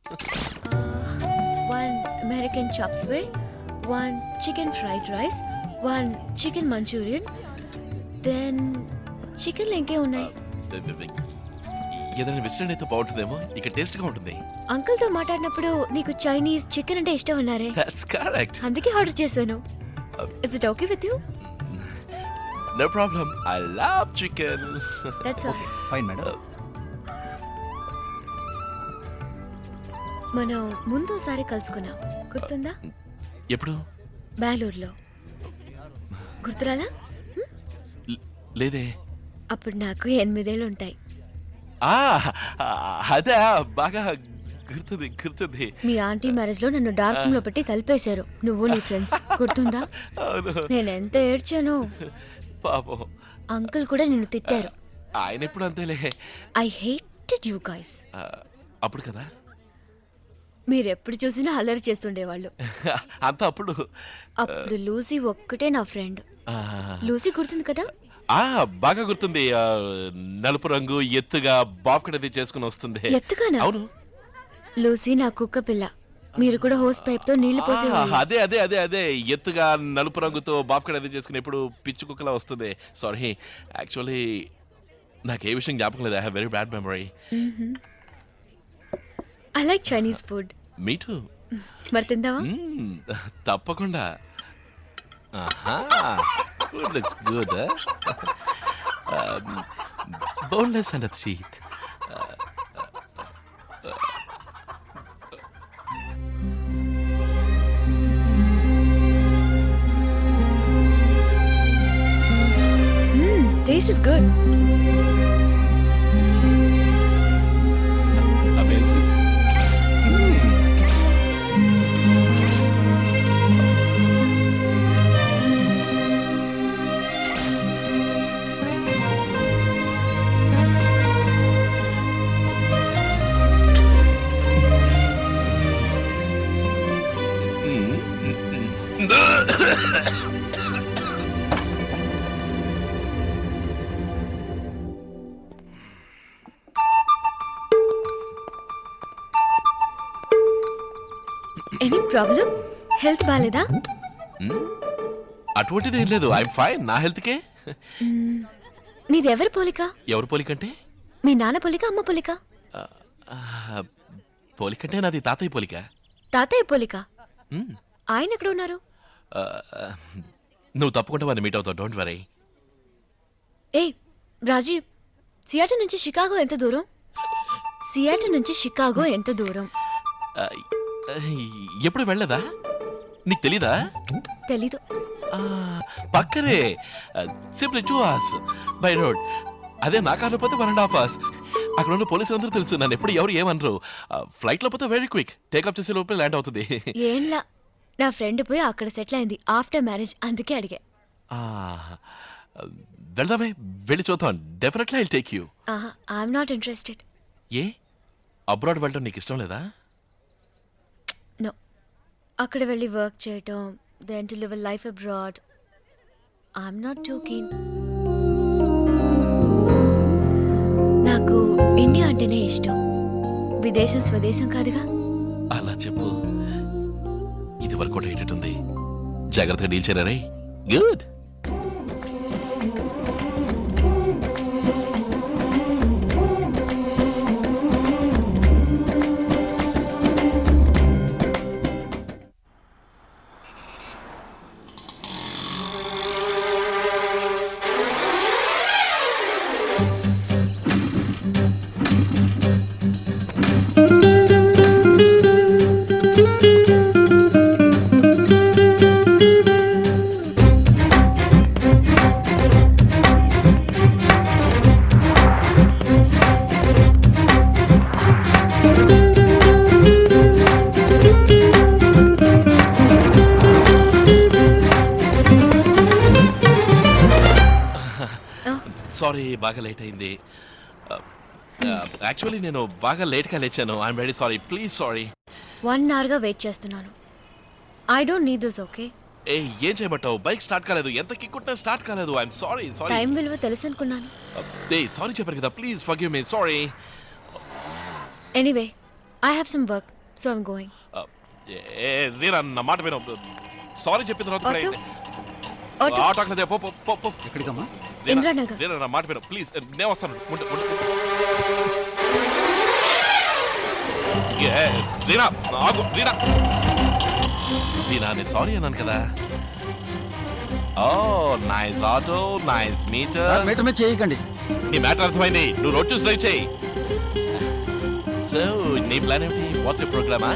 one American chop suey one chicken fried rice one chicken Manchurian then chicken ఇంకే ఉన్నాయి ఏదైనా వెజిటేరియన్ అయితే బాగుంటుందేమో ఇక టేస్ట్ గా ఉంటుంది అంకుల్ తో మాట్లాడినప్పుడు నీకు చైనీస్ చికెన్ అంటే ఇష్టం అన్నారే దట్స్ కరెక్ట్ అందుకే ఆర్డర్ చేశాను is it okay with you no problem I love chicken that's all fine madam మనం ముందోసారి కలుసుకున్నాం గుర్తుందా ఎప్పుడు బెంగళూరులో గుర్తురాలా లేదే అప్పుడు నాకు ఎనిమిదేళ్ళు ఉంటాయి ఆ అదే బాగా గుర్తుంది గుర్తుంది మీ ఆంటీ మ్యారేజ్ లో నన్ను డార్క్ రూమ్ లో పెట్టి కలిపేశారు నువ్వు నీ ఫ్రెండ్స్ గుర్తుందా అవును నేను ఎంత ఏడ్చానో పాపం అంకుల్ కూడా నిన్ను తిట్టారు ఆయన ఎప్పుడు అంతేలే ఐ హేటెడ్ యూ గైస్ ఆ, అప్పుడు కదా మీరు ఎప్పుడు చూసినా అల్లరి చేస్తుండేవాళ్ళు అంత అప్పుడు అప్పుడు లూసీ ఒక్కటే నా ఫ్రెండ్ ఆ, లూసీ గుర్తుంది కదా ఆ బాగా గుర్తుంది ఆ, నలుపు రంగు ఎత్తుగా బాఫ్కట్ అది చేసుకుని వస్తుంది ఎత్తుగానా? అవును లూసీ నా కుక్క పిల్ల మీరు కూడా హోస్ పైప్ తో నీళ్లు ఆ, పోసేవాళ్ళు అదే అదే అదే అదే ఎత్తుగా నలుపు రంగుతో బాఫ్కట్ అది చేసుకుని ఎప్పుడు పిచ్చి కుక్కలా వస్తుంది సారీ యాక్చువల్లీ నాకు ఏ విషయం జ్ఞాపకం లేదు I have very bad memory I like Chinese food me too మరి తిందామా తప్పకుండా ఆహా food looks good boneless under the teeth. Mmm, taste is good. Amazing. Any problem health బాగాలేదా అటువంటిది ఏం లేదు ఐఎమ్ ఫైన్ నా హెల్త్కే మ్మ్, నీదెవరి పోలిక ఎవరు పోలికంటే మీ నాన్న పోలిక అమ్మ పోలిక ఆ, పోలికంటే నాది తాతయ్య పోలిక తాతయ్య పోలిక మ్మ్. ఆయన ఎక్కడ ఉన్నారు ఆ, నువ్వు తప్పకుండా వాడిని మీట్ అవుతావు డోంట్ వరీ ఏ రాజీవ్ సియాటో నుంచి షికాగో ఎంత దూరం సియాటో నుంచి షికాగో ఎంత దూరం ఎప్పుడు వెళ్ళదా నీకు తెలీదా తెలీదు పక్కనే simply two hours by road అదే నా కార్లో పోతే వన్ అండ్ హాఫ్ అవర్స్ అక్కడ ఉన్న పోలీసులు అందరూ తెలుసు నన్ను ఎప్పుడు ఎవరు ఏమనరు ఫ్లైట్ లో పోతే వెరీ క్విక్ టేక్ ఆఫ్ చేసే లోపల ల్యాండ్ అవుతుంది ఏంలా నా ఫ్రెండ్ పోయి అక్కడ సెటిల్ అయింది ఆఫ్టర్ మ్యారేజ్ అందుకే అడిగా ఆ, వెళ్దామే వెళ్ళి చూద్దాం డెఫినెట్లీ ఐ టేక్ యూ ఆహా ఐఎమ్ నాట్ ఇంట్రెస్టెడ్ ఏ అబ్రాడ్ వెళ్ళడం నీకు ఇష్టం లేదా నో అక్కడ వెళ్ళి వర్క్ చేయటం then to live life abroad I'm not too keen నాకు ఇండియా అంటేనే ఇష్టం విదేశం స్వదేశం కాదుగా అలా చెప్పు ఇది వరకు కూడా ఏంటంటుంది జాగ్రత్తగా డీల్ చేయరా గుడ్ సారీ బాగా లేట్ అయింది యాక్చువల్లీ నేను బాగా లేట్గా లేచాను I'm very sorry please sorry one అవర్గా వెయిట్ చేస్తున్నాను I don't need this okay ఏ ఏం చేయమంటావు బైక్ స్టార్ట్ కాలేదు ఎంత కిక్కుంటా స్టార్ట్ కాలేదు ఐఎమ్ సారీ సారీ టైం విలువ తెలుసు అనుకున్నాను ఏ సారీ చెప్పారు కదా please forgive me sorry anyway I have some work so I'm going ఏ రీనా నా మాట విను సారీ చెప్పిన తర్వాత కూడా ఆటో? ఏంటి? ఆటో? ఆటో అక్కడ పో పో పో పో ఎక్కడికమ్మా ఇంద్రానగర్. రీనా నా మాట విను ప్లీజ్ నేను వస్తాను ఉండు, ఉండు, ఉండు. ఏ, రీనా ఆగు రీనా రీనా నేను సారీ అన్నాను కదా oh nice auto nice meter meter మీద చేయకండి నీ మ్యాటర్ అర్థమైంది నువ్వు రోడ్ చూసి డ్రైవ్ చేయి సో నీ ప్లాన్ ఏమిటి వాట్స్ ప్రోగ్రామా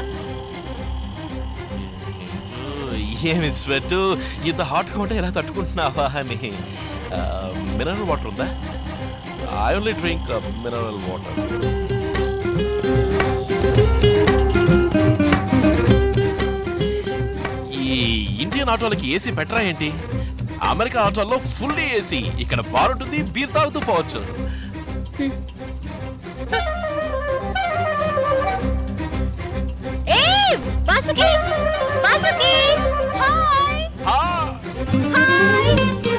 ఏమి స్వెట్ ఇంత హాట్గా ఉంటే ఎలా తట్టుకుంటున్నావా అని మినరల్ వాటర్ ఉందా I only drink mineral water ఈ ఇండియన్ ఆటోలకి ఏసీ బెటరా ఏంటి అమెరికా ఆటోల్లో ఫుల్లీ ఏసీ ఇక్కడ బార్ ఉంటుంది బీర్ తాగుతూ పోవచ్చు ఏ Vasuki Vasuki hi hi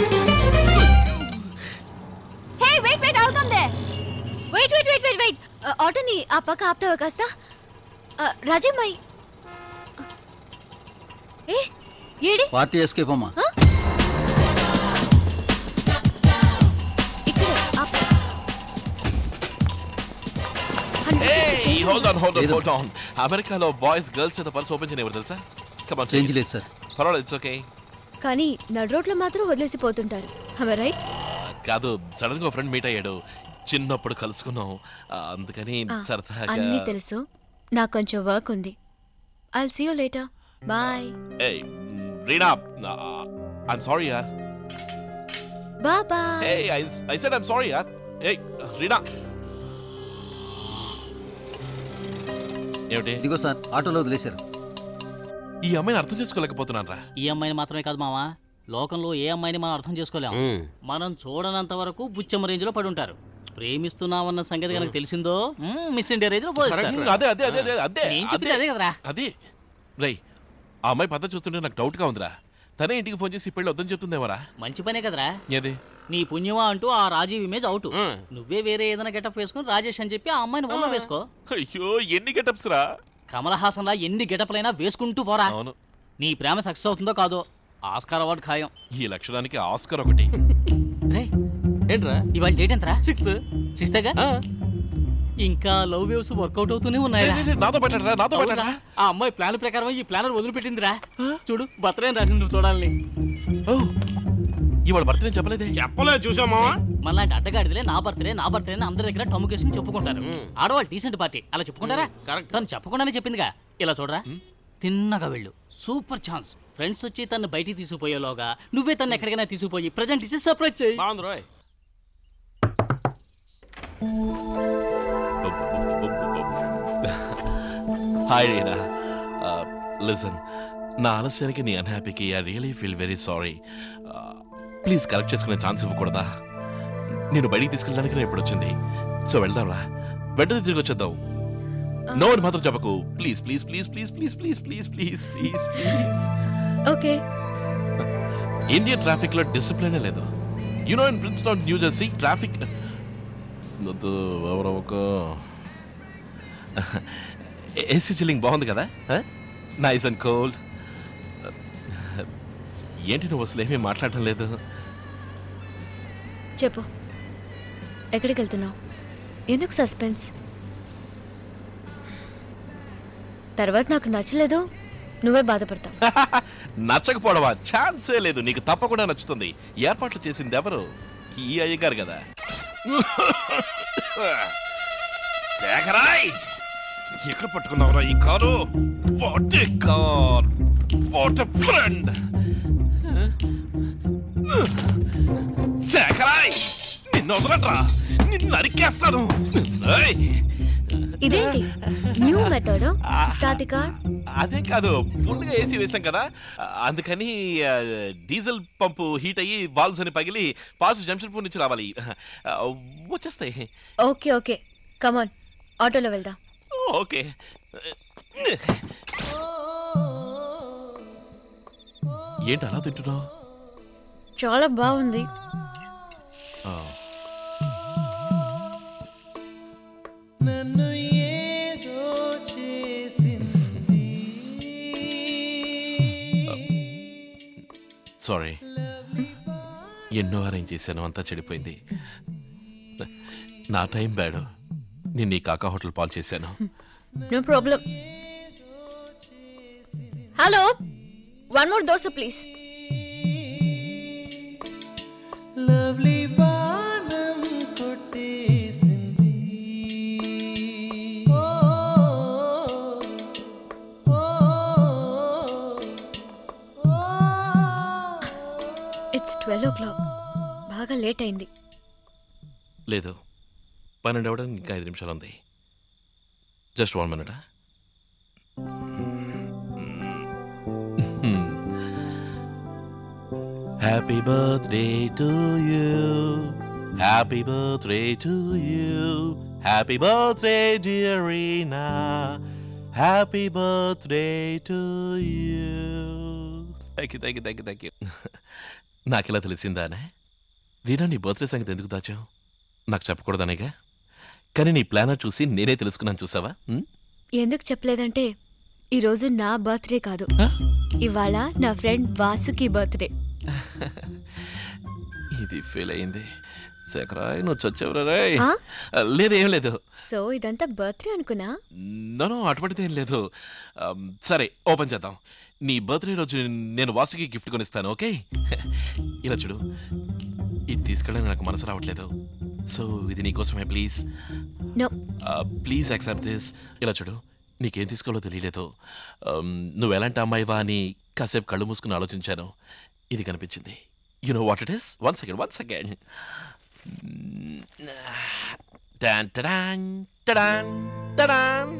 hey wait wait అవుతుంది wait wait wait wait wait ఆటోని ఆ పక్క ఆపుతావా కాస్త రాజీ మై ఏ ఏడి పార్టీ ఎస్కేప్ అమ్మా ఆ? ఇక్కడ ఆపు. Hey, hold on, hold on, hold on. అమెరికాలో బాయ్స్ గర్ల్స్ చేత పర్స్ ఓపెన్ చేయనివ్వరు తెలుసా కమాన్ చేంజ్ లేదు సార్ పర్వాలేదు ఇట్స్ ఓకే కానీ నడు రోడ్లో మాత్రం వదిలేసి పోతుంటారు రైట్ కాదు సడన్ గా ఫ్రెండ్ మీట్ అయ్యాడు చిన్నప్పుడు కలుసుకున్నాం ఆ, అందుకని ఆ, సరదాగా అన్నీ తెలుసు నాకు కొంచెం వర్క్ ఉంది I'll see you later bye ఏయ్ రీనా ఐఎమ్ సారీ యార్ bye bye Hey, I, I said I'm sorry, yaar. Hey, Reena ఏమిటి ఇదిగో సార్ ఆటోలో వదిలేశారు ఈ అమ్మాయిని అర్థం చేసుకోలేకపోతున్నాను రా ఈ అమ్మాయిని మాత్రమే కాదు మావా లోకంలో ఏ అమ్మాయిని మనం అర్థం చేసుకోలేం మనం చూడనంత వరకు బుచ్చమ్మ రేంజ్ లో పడి ఉంటారు ప్రేమిస్తున్నామన్న సంగతి కనుక తెలిసిందో మిస్ ఇండియా రేంజ్ లో పోయిస్తారు. అదే అదే అదే అదే అదే నేను చెప్పింది అదే కదరా అదే రై ఆ అమ్మాయి పద్ధతి చూస్తుంటే నాకు డౌట్ గా ఉందిరా తనే ఇంటికి ఫోన్ చేసి పెళ్ళి వద్దని చెప్తుందేమోరా మంచి పనే కదరా ఏది నీ పుణ్యమా అంటూ ఆ రాజీవ్ ఇమేజ్ అవుట్ నువ్వే వేరే ఏదైనా గెటప్ వేసుకుని రాజేష్ అని చెప్పి ఆ అమ్మాయిని వల్ల వేసుకో అయ్యో ఎన్ని గెటప్స్ రా కమల్ హాసన్ లా ఎన్ని గెటప్లైనా వేసుకుంటూ పోరా అవును నీ ప్రేమ సక్సెస్ అవుతుందో కాదో ఆస్కార్ అవార్డు ఖాయం ఈ లక్షణానికి ఆస్కర్ ఒకటి ఏంట్రా ఇవాళ డేట్ ఎంతరా సిక్స్త్ సిక్స్తేగా ఇంకా లవ్ వేవ్స్ వర్కౌట్ అవుతూనే ఉన్నాయి లే, లే, నాతో మాట్లాడరా, నాతో మాట్లాడరా. ఆ అమ్మాయి ప్లాన్ ప్రకారం ఈ ప్లానర్ వదిలిపెట్టిందిరా చూడు బర్త్డే రాసింది నువ్వు చూడాలని ఇవాళ బర్త్డే చెప్పలేదే చెప్పలేదు చూసామా మనలాంటి అడ్డగాడిదలే నా బర్త్డే నా బర్త్డే అని అందరి దగ్గర టమ్ముకేసుకుని చెప్పుకుంటారు ఆడవాళ్ళు డీసెంట్ పార్టీ అలా చెప్పుకుంటారా కరెక్ట్ తను చెప్పకుండానే చెప్పిందిగా ఇలా చూడరా తిన్నగా వెళ్ళు సూపర్ ఛాన్స్ ఫ్రెండ్స్ వచ్చి తను బయటికి తీసుకుపోయేలోగా నువ్వే తను ఎక్కడికైనా తీసుకుపోయి ప్రజెంట్ ఇచ్చి సర్ప్రైజ్ చేయి బాగుంది రోయ్ హాయ్ రీనా లిసన్ నా ఆలస్యానికి నీ అన్హ్యాపీకి I really feel very sorry please correct చేసుకునే ఛాన్స్ ఇవ్వకూడదా నేను బయటికి తీసుకెళ్ళడానికి నేను ఇప్పుడు వచ్చింది సో వెళ్దాం రా వెంటనే తిరిగి వచ్చేద్దాం నో అని మాత్రం చెప్పకు please please please please please please please please please please okay Indian traffic లో డిసిప్లిన్ లేదు you know in Princeton New Jersey traffic వద్దు ఎవరొక ఏసీ చిల్లింగ్ బాగుంది కదా నైస్ అండ్ కోల్డ్ ఏంటి నువ్వు అసలు ఏమీ మాట్లాడటం లేదు చెప్పు ఎక్కడికి వెళ్తున్నావు ఎందుకు సస్పెన్స్ తర్వాత నాకు నచ్చలేదు నువ్వే బాధపడతావు నచ్చకపోవడమా ఛాన్సే లేదు నీకు తప్పకుండా నచ్చుతుంది ఏర్పాట్లు చేసింది ఎవరు ఈ అయ్యగారు కదా శేఖరాయ్ ఎక్కడ పట్టుకున్నావురా ఈ car what uh car what a friend శేఖరాయ్ నిన్ను వదలట్రా నిన్ను నరికేస్తాను ఏయ్! ఇదేంటి new method start the car అదే కాదు ఫుల్ గా ఏసీ వేసాం కదా అందుకని ఆ, డీజిల్ పంపు హీట్ అయ్యి వాల్వ్స్ అని పగిలి పాల్స్ జంషన్పూర్ నుంచి రావాలి ఆ, వచ్చేస్తాయి ఓకే ఓకే కమాన్ ఆటోలో వెళ్దాం ఓకే ఏంటి అలా తింటున్నావు చాలా బాగుంది ఆ, నన్ను ఏదో చేసింది సారీ ఎన్నో అరేంజ్ చేశాను అంతా చెడిపోయింది నా టైం బ్యాడ్ నేను ఈ కాకా హోటల్ పాలు చేశాను no problem hello one more dosa please lovely బాణం కొట్టేసింది oh oh it's twelve o'clock బాగా లేట్ అయింది లేదు పన్నెండు అవ్వడానికి ఇంకా ఐదు నిమిషాలు ఉంది just one minute happy birthday to you happy birthday to you happy birthday dear Reena happy birthday to you thank you thank you thank you thank you నాకెలా తెలిసిందానే రీనా నీ బర్త్డే సంగతి ఎందుకు దాచావు నాకు చెప్పకూడదనేగా కానీ నీ ప్లానర్ చూసి నేనే తెలుసుకున్నాను చూసావా ఉం? ఎందుకు చెప్పలేదంటే ఈరోజు నా బర్త్డే కాదు ఇవాళ నా ఫ్రెండ్ వాసుకి బర్త్డే ఇది ఫెయిల్ అయింది శేఖరాయ్ నువ్వు చచ్చావురా రాయ్ ఆ? లేదు ఏం లేదు సో ఇదంతా బర్త్డే అనుకున్నా నో అటువంటిది ఏం లేదు అమ్, సరే ఓపెన్ చేద్దాం నీ బర్త్డే రోజు నేను వాసుకి గిఫ్ట్ కొనిస్తాను ఓకే ఇలా చూడు ఇది తీసుకెళ్ళని నాకు మనసు రావట్లేదు సో ఇది నీకోసమే please no please accept this ఇలా చూడు నీకేం తీసుకోవాలో తెలియలేదు Um, నువ్వు ఎలాంటి అమ్మాయివా అని కాసేపు కళ్ళు మూసుకుని ఆలోచించాను ఇది కనిపించింది you know what it is one second one second టాన్ టడాన్ టడాన్ టడాన్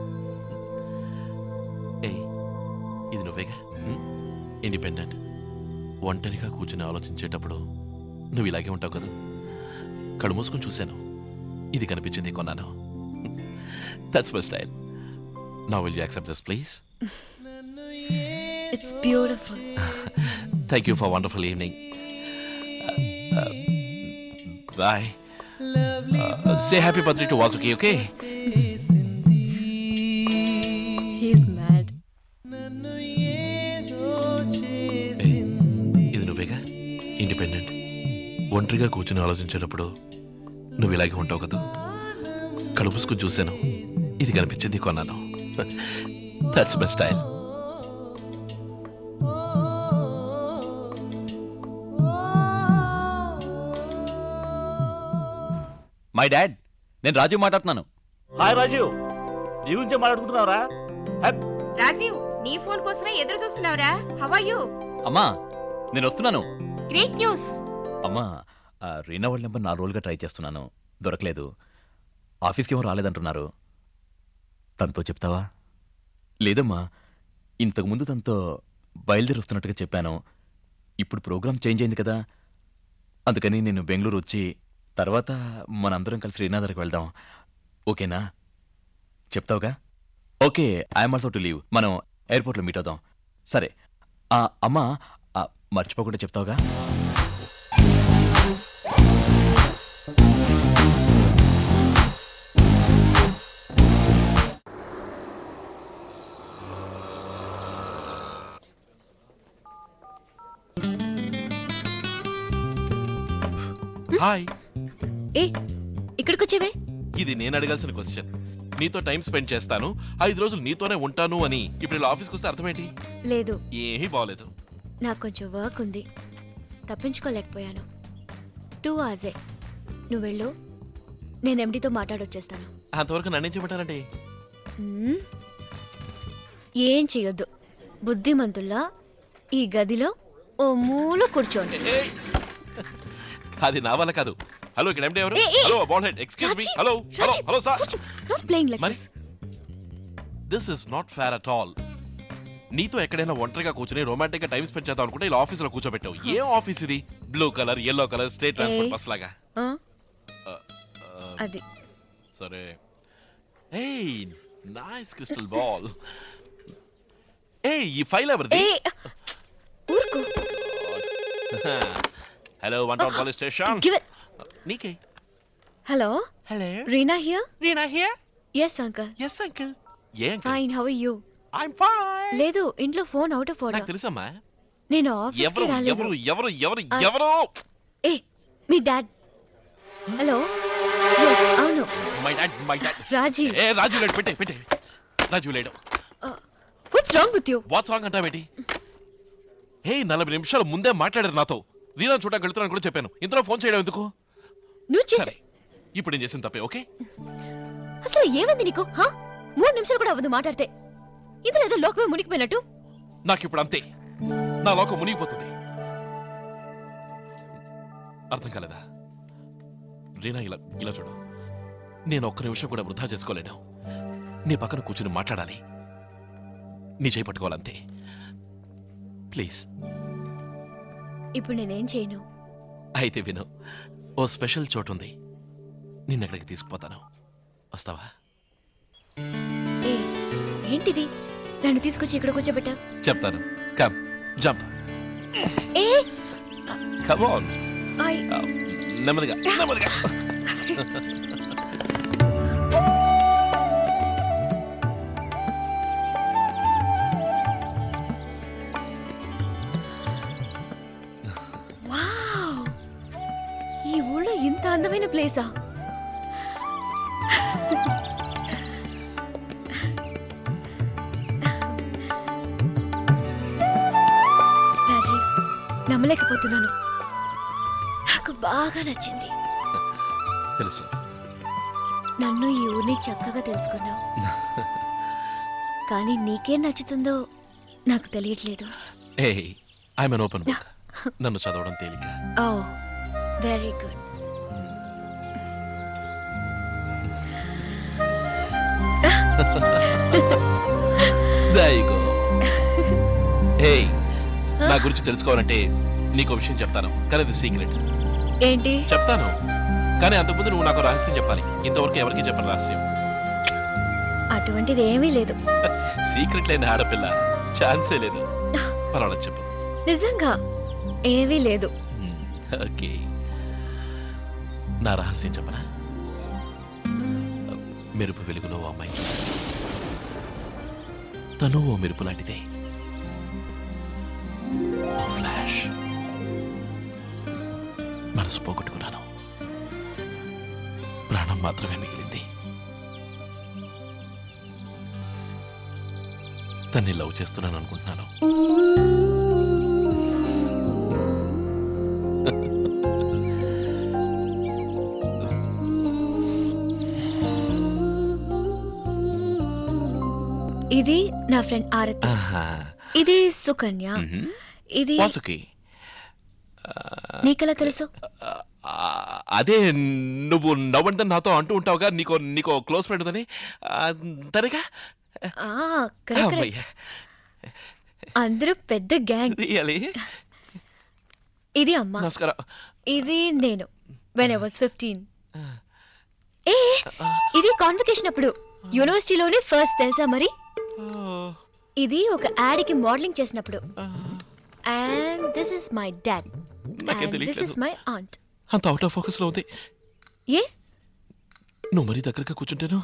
ఏయ్ ఇది నువ్వేగా ఇండిపెండెంట్ ఒంటరిగా కూర్చుని ఆలోచించేటప్పుడు నువ్వు ఇలాగే ఉంటావు కదా కళ్ళు మూసుకొని చూశాను ఇది కనిపించింది కొన్నాను దట్స్ మై స్టైల్ నా will you accept this please it's beautiful thank you for wonderful evening bye say happy birthday to Vasuki okay he's mad ఇది నువ్వేగా ఇండిపెండెంట్ ఒంటరిగా కూర్చుని ఆలోచించేటప్పుడు నువ్వు ఇలాగే ఉంటావు కదా కళ్ళు మూసుకొని చూశాను ఇది కనిపించింది కొన్నాను that's my style my dad నేను రాజు మాట్లాడుతున్నాను హాయ్ రాజీవ్ నీ గురించే మాట్లాడుకుంటున్నావురా రాజీవ్ నీ ఫోన్ కోసమే ఎదురు చూస్తున్నావురా హవయ్యూ అమ్మా నేను వస్తున్నాను గ్రేట్ న్యూస్ అమ్మా ఆ, రీనా వాళ్ళ నెంబర్ నాలుగు రోజులుగా ట్రై చేస్తున్నాను దొరకలేదు ఆఫీస్కి ఏమో రాలేదంటున్నారు తనతో చెప్తావా లేదమ్మా ఇంతకుముందు తనతో బయలుదేరి వస్తున్నట్టుగా చెప్పాను ఇప్పుడు ప్రోగ్రామ్ చేంజ్ అయింది కదా అందుకని నేను బెంగళూరు వచ్చి తర్వాత మనందరం కలిసి రీనా దగ్గరికి వెళ్దాం ఓకేనా చెప్తావుగా okay I'm also to leave మనం ఎయిర్పోర్ట్లో మీట్ అవుదాం సరే ఆ, అమ్మా ఆ, మర్చిపోకుండా చెప్తావుగా హాయ్ ఏ ఇక్కడికి వచ్చేవే ఇది నేను అడగాల్సిన క్వశ్చన్ నీతో టైం స్పెండ్ చేస్తాను ఐదు రోజులు నీతోనే ఉంటాను అని ఇప్పుడు ఇలా ఆఫీస్కి వస్తే అర్థమేంటి లేదు ఏమీ బాగలేదు నాకు కొంచెం వర్క్ ఉంది తప్పించుకోలేకపోయాను టూ అవర్సే నువ్వు వెళ్ళు నేను ఎండితో మాట్లాడొచ్చేస్తాను అంతవరకు నన్నేం చెప్పారంటే మ్మ్. ఏం చెయ్యొద్దు బుద్ధిమంతుల్లా ఈ గదిలో ఓ మూల కూర్చోండి అది నా వల్ల కాదు హలో ఇక్కడ ఎండి ఎవరు ఏయ్, ఏయ్. Hello ball head excuse me Raji, hello hello Raji, hello sir not playing like మరి this is not fair at all నీతో ఎక్కడైనా ఒంటరిగా కూర్చుని రొమాంటిక్ గా టైం స్పెండ్ చేద్దాం అనుకుంటే ఇలా ఆఫీస్ లో కూర్చోబెట్టావు ఏం ఆఫీస్ ఇది blue colour yellow colour state transport ఏయ్. బస్ లాగా అది సరే ఏయ్ నైస్ క్రిస్టల్ బాల్ ఏయ్ ఈ ఫైల్ ఎవరిది hello one town police station Give it. నీకే hello hello Reena here Reena here yes uncle yes uncle uh uncle fine how you I'm fine లేదు ఇంట్లో ఫోన్ అవుట్ ఆఫ్ నాకు ఆర్డర్ తెలుసమ్మా నేను ఆఫీస్ ఎవరు కి రాలేదు ఎవరు ఎవరు ఎవరు ఆ. ఎవరు ఏ మీ డాడ్ హలో ఎస్ అవును my dad my dad Raji ఏ రాజు లేడు పెట్టే పెట్టే రాజు లేడు what's wrong with you what's wrong అంటావేంటి హే నలభై నిమిషాల ముందే మాట్లాడారు నాతో రీనా చూడడానికి వెళ్తున్నాను కూడా చెప్పాను ఇంతలో ఫోన్ చేయడం ఎందుకు నువ్వు చేసా సరే ఇప్పుడు నేను చేసిన తప్పే ఓకే అసలు ఏమైంది నీకు హా మూడు నిమిషాలు కూడా అవ్వదు మాట్లాడితే ఇందులో ఏదో లోకమే మునిగిపోయినట్టు నాకు ఇప్పుడు అంతే నా లోకం మునిగిపోతుంది అర్థం కాలేదా రీనా ఇలా ఇలా చూడు నేను ఒక్క నిమిషం కూడా వృధా చేసుకోలేను నీ పక్కన కూర్చుని మాట్లాడాలి నీ చేయి పట్టుకోవాలంతే ప్లీజ్ ఇప్పుడు నేనేం చేయను అయితే విను ఓ స్పెషల్ చోటు ఉంది నిన్నెక్కడికి తీసుకుపోతాను వస్తావా ఏ ఏంటిది నన్ను తీసుకొచ్చి ఇక్కడ కూర్చోబెట్టా చెప్తాను కమ్ జంప్ ఏ కమ్ ఆన్ ఐ నెమ్మదిగా నెమ్మదిగా వావ్ ఈ ఊళ్ళో ఇంత అందమైన ప్లేసా రాజీవ్ నమ్మలేకపోతున్నాను నాకు బాగా నచ్చింది తెలుసు నన్ను ఈ ఊరిని చక్కగా తెలుసుకున్నావు కానీ నీకేం నచ్చుతుందో నాకు తెలియట్లేదు ఏ ఐఎమ్ అన్ ఓపెన్ బుక్ నన్ను చదవడం తేలిక oh very good There you go. Hey, నా గురించి తెలుసుకోవాలంటే నీకు ఒక విషయం చెప్తాను కానీ అది సీక్రెట్ ఏంటి చెప్తాను కానీ అంతకుముందు నువ్వు నాకు రహస్యం చెప్పాలి ఇంతవరకు ఎవరికి చెప్పని రహస్యం అటువంటిది ఏమీ లేదు సీక్రెట్ లేని ఆడపిల్ల ఛాన్సే లేదు పర్వాలేదు చెప్పు నిజంగా ఏమీ లేదు ఓకే నా రహస్యం చెప్పనా మెరుపు వెలుగులో ఓ అమ్మాయి చూశాను తను ఓ మెరుపు లాంటిదే ఓ ఫ్లాష్ మనసు పోగొట్టుకున్నాను ప్రాణం మాత్రమే మిగిలింది తన్ని లవ్ చేస్తున్నాను అనుకుంటున్నాను ఇది నా ఫ్రెండ్ ఆరతి ఆహా. ఇది సుకన్య మ్మ్. ఇది వాసుకి నీకెలా తెలుసు ఆ, అదే నువ్వు నవ్వందని నాతో అంటూ ఉంటావుగా నీకో నీకో క్లోజ్ ఫ్రెండ్ ఉందని ఆ, తనేగా ఆ కరెక్ట్ అమ్మయ్య. అందరూ పెద్ద గ్యాంగ్ రియలీ ఇది అమ్మ నమస్కారం ఇది నేను when I was fifteen uh ఇది కాన్వకేషన్ అప్పుడు యూనివర్సిటీలోనే ఫస్ట్ తెలుసా మరి ఇది ఒక యాడ్ కి మోడలింగ్ చేసినప్పుడు and this is my dad నాకేం అండ్ దిస్ తెలియట్లేదు. ఇస్ మై ఆంట్ అంత అవుట్ ఆఫ్ ఫోకస్ లో ఉంది ఏ నువ్వు మరీ దగ్గరగా కూర్చుంటేను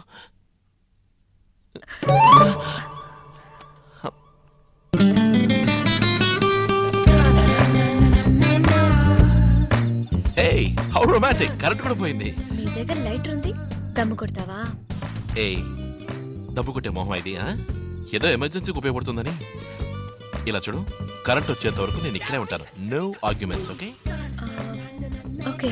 ఏయ్ హౌ రొమాంటిక్ కరెంట్ కూడా పోయింది నీ దగ్గర లైటర్ ఉంది దమ్ము కొడతావా ఏయ్ డబ్బు కొట్టే మొహం ఇది ఆ? ఏదో ఎమర్జెన్సీకి ఉపయోగపడుతుందని ఇలా చూడు కరెంట్ వచ్చేంత వరకు నేను ఇక్కడే ఉంటాను no arguments okay okay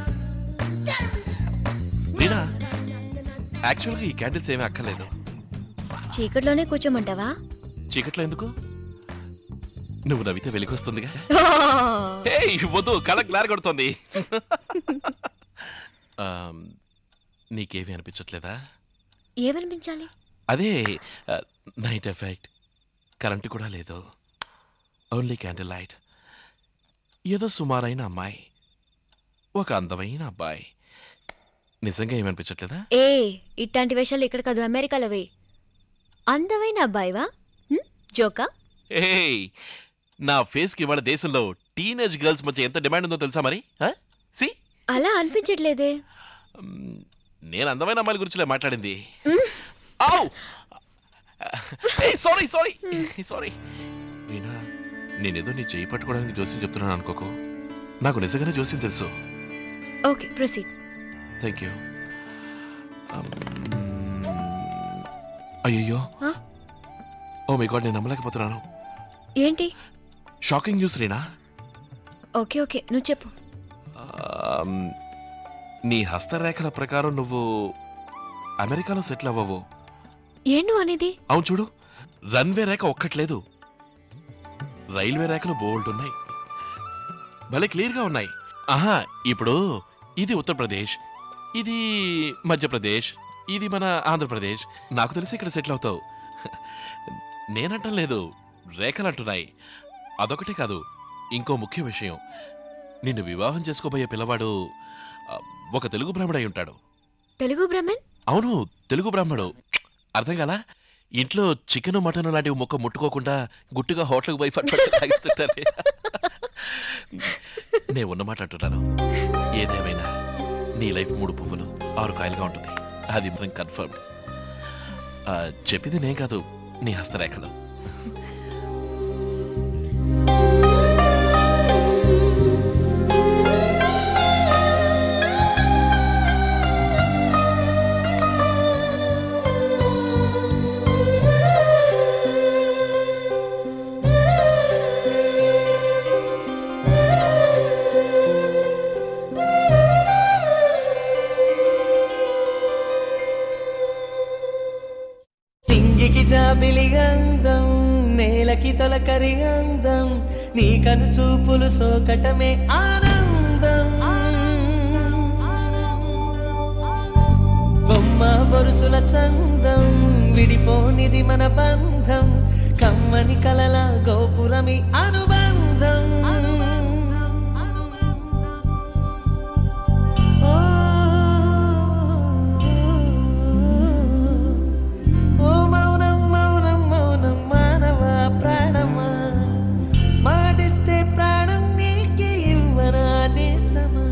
Reena యాక్చువల్గా ఈ క్యాండిల్స్ ఏమీ అక్కర్లేదు చీకట్లోనే కూర్చోమంటావా చీకట్లో ఎందుకు నువ్వు నవ్వితే వెలిగొస్తుందిగా ఏయ్ వద్దు కళ్ళ గ్లార్ కొడుతోంది ఆమ్, నీకేమీ అనిపించట్లేదా ఏమనిపించాలి అదే నైట్ ఎఫెక్ట్ కరెంటు కూడా లేదు ఓన్లీ క్యాండిల్ లైట్ ఏదో సుమారైన అమ్మాయి ఒక అందమైన అబ్బాయి నిజంగా ఏమనిపించట్లేదా ఏ ఇట్లాంటి వేషాలు ఇక్కడ కాదు అమెరికాలో వే అందమైన అబ్బాయివా హ్మ్? జోకా ఏయ్ నా ఫేస్ కి ఇవాళ దేశంలో టీనేజ్ గర్ల్స్ మధ్య ఎంత డిమాండ్ ఉందో తెలుసా మరి సి అలా అనిపించట్లేదే నేను అందమైన అమ్మాయిల గురించిలే మాట్లాడింది ఔ! ఏయ్ సారీ సారీ సారీ వీణా నేనేదో నీ చేయి పట్టుకోవడానికి జోస్యం చెప్తున్నాను అనుకోకు నాకు నిజంగానే జోస్యం తెలుసు ఓకే ప్రొసీడ్ థ్యాంక్ యూ అయ్యయ్యో Huh? ఓ మై గాడ్ నేను నమ్మలేకపోతున్నాను ఏంటి shocking news Reena okay okay నువ్వు చెప్పు ఆమ్, నీ హస్తరేఖల ప్రకారం నువ్వు అమెరికాలో సెటిల్ అవ్వవు ఏం నువ్వు అనేది అవును చూడు రన్వే రేఖ ఒక్కట్లేదు రైల్వే రేఖలు బోల్డ్ ఉన్నాయి భలే క్లియర్గా ఉన్నాయి ఆహా ఇప్పుడు ఇది ఉత్తరప్రదేశ్ ఇది మధ్యప్రదేశ్ ఇది మన ఆంధ్రప్రదేశ్ నాకు తెలిసి ఇక్కడ సెటిల్ అవుతావు నేనంటం లేదు రేఖలు అంటున్నాయి అదొకటే కాదు ఇంకో ముఖ్య విషయం నిన్ను వివాహం చేసుకోబోయే పిల్లవాడు ఆ, ఒక తెలుగు బ్రాహ్మడై ఉంటాడు తెలుగు బ్రహ్మన్ అవును తెలుగు బ్రాహ్మడు అర్థం కాలా ఇంట్లో చికెన్ మటన్ లాంటివి ముక్క ముట్టుకోకుండా గుట్టుగా హోటల్కి పోయి పట్టు పట్టు తాగిస్తుంటారే నేను ఉన్నమాట అంటున్నాను ఏదేమైనా నీ లైఫ్ మూడు పువ్వులు ఆరు కాయలుగా ఉంటుంది అది మనం కన్ఫర్మ్డ్ చెప్పింది నేను కాదు నీ హస్తరేఖలు జాబిలి అందం నేలకి తొలకరి అందం నీ కను చూపులు సోకటమే ఆనందం బొమ్మ బొరుసుల చందం విడిపోనిది మన బంధం కమ్మని కలల గోపురమి అనుబంధం ఓ మౌనం మౌనం మౌనం మానవ ప్రాణమా మాటిస్తే ప్రాణం నీకే ఇవ్వనా నేస్తమా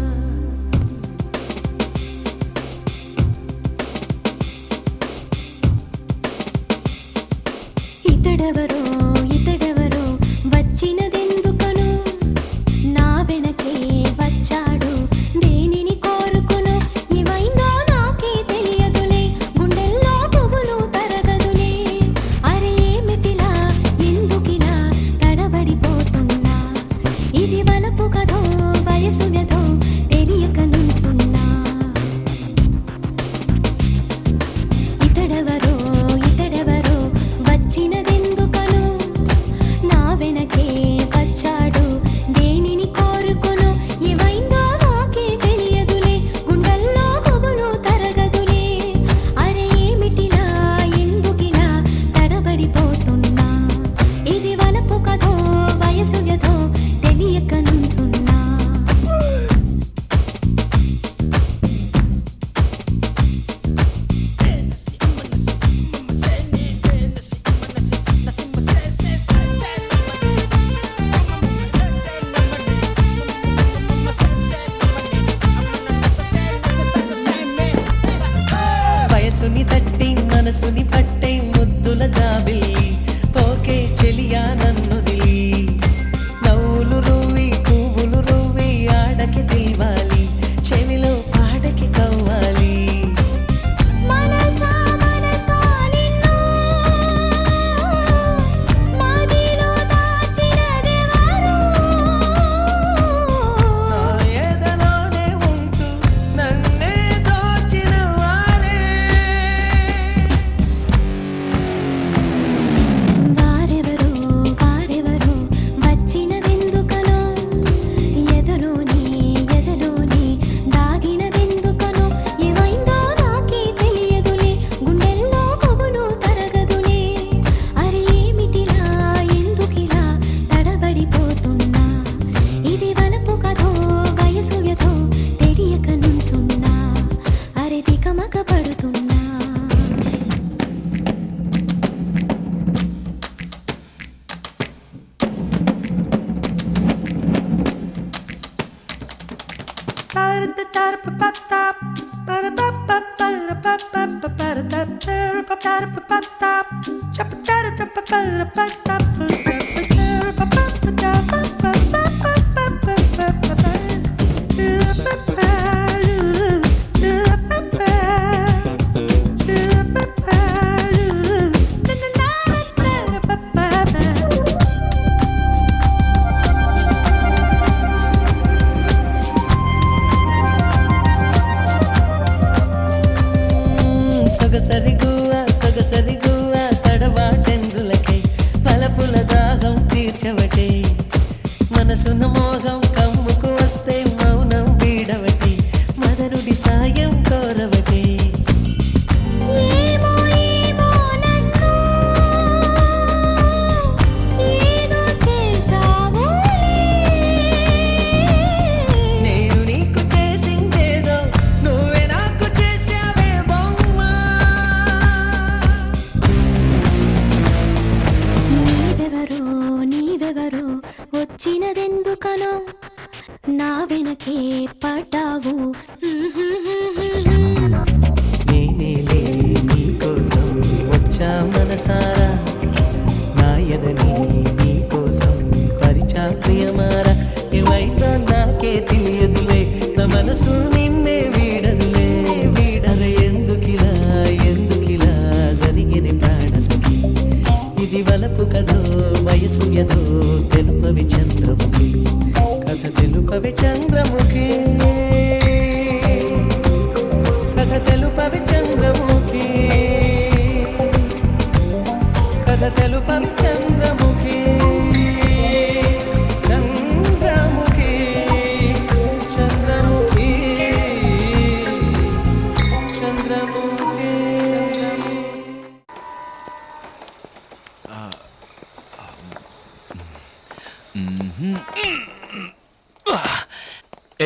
ఇతడెవరో ఇతడెవరో వచ్చినదెందుకను నా వెనకే వచ్చాడు దేనిని కోరుకును ఏమైందో నాకే తెలియదులే గుండెల్లో పువ్వులు తరగదులే అరే ఏమిటిలా ఎందుకిలా తడబడిపోతున్నా ఇది వలపు కథో వయసు వ్యధో తెలియక నుంచున్నా ఇతడెవరో ఇతడెవరో వచ్చినదెందుకను నా వెనకే వచ్చాడు దేనిని కోరుకును ఏమైందో నాకే తెలియదులే గుండెల్లో కొవ్వులు తరగదులే అరే ఏమిటిలా ఎందుకిలా తడబడిపోతున్నా ఇది వలపు కథో వయసు వ్యధో తెలియక నుంచున్నా వయసుని తట్టి మనసుని పట్టే ముద్దుల జాబిల్లి పోకే చెలియా నన్నుదిలి నవ్వులు రువ్వి పువ్వులు రువ్వి ఆడకి తీవాలి చెవిలో పాడకి కవ్వాలి మనసా మనసా నిన్ను మదిలో దాచినదెవరు నా ఎదలోనే ఉంటూ నన్నే దోచిన వారే వారెవరో వారెవరో వచ్చినదెందుకనో ఎదలోని ఎదలోని దాగినదెందుకనో ఏమైందో నాకే తెలియదులే గుండెల్లో కొవ్వులు తరగదులే అరే ఏమిటిలా ఎందుకిలా తడబడిపోతున్నా ఇది వలపు కథో వయసు వ్యధో తెలియక నుంచున్నా అరే తికమక పడుతున్నా సొగసరి గువ్వ సొగసరి గువ్వ తడబాటెందులకై పలపుల దాహం తీర్చవటే మనసున మోహం కమ్ముకు వస్తే మౌనం వీడవటే మదనుడి సాయం కోరవటే ఏమో ఏమో నన్ను ఏదో చేశావులే నేను నీకు చేసిందేదో నువ్వే నాకు చేసావే బొమ్మ నీవెవరో నీవెవరో వచ్చినదెందుకనో నా వెనకే పడ్డావు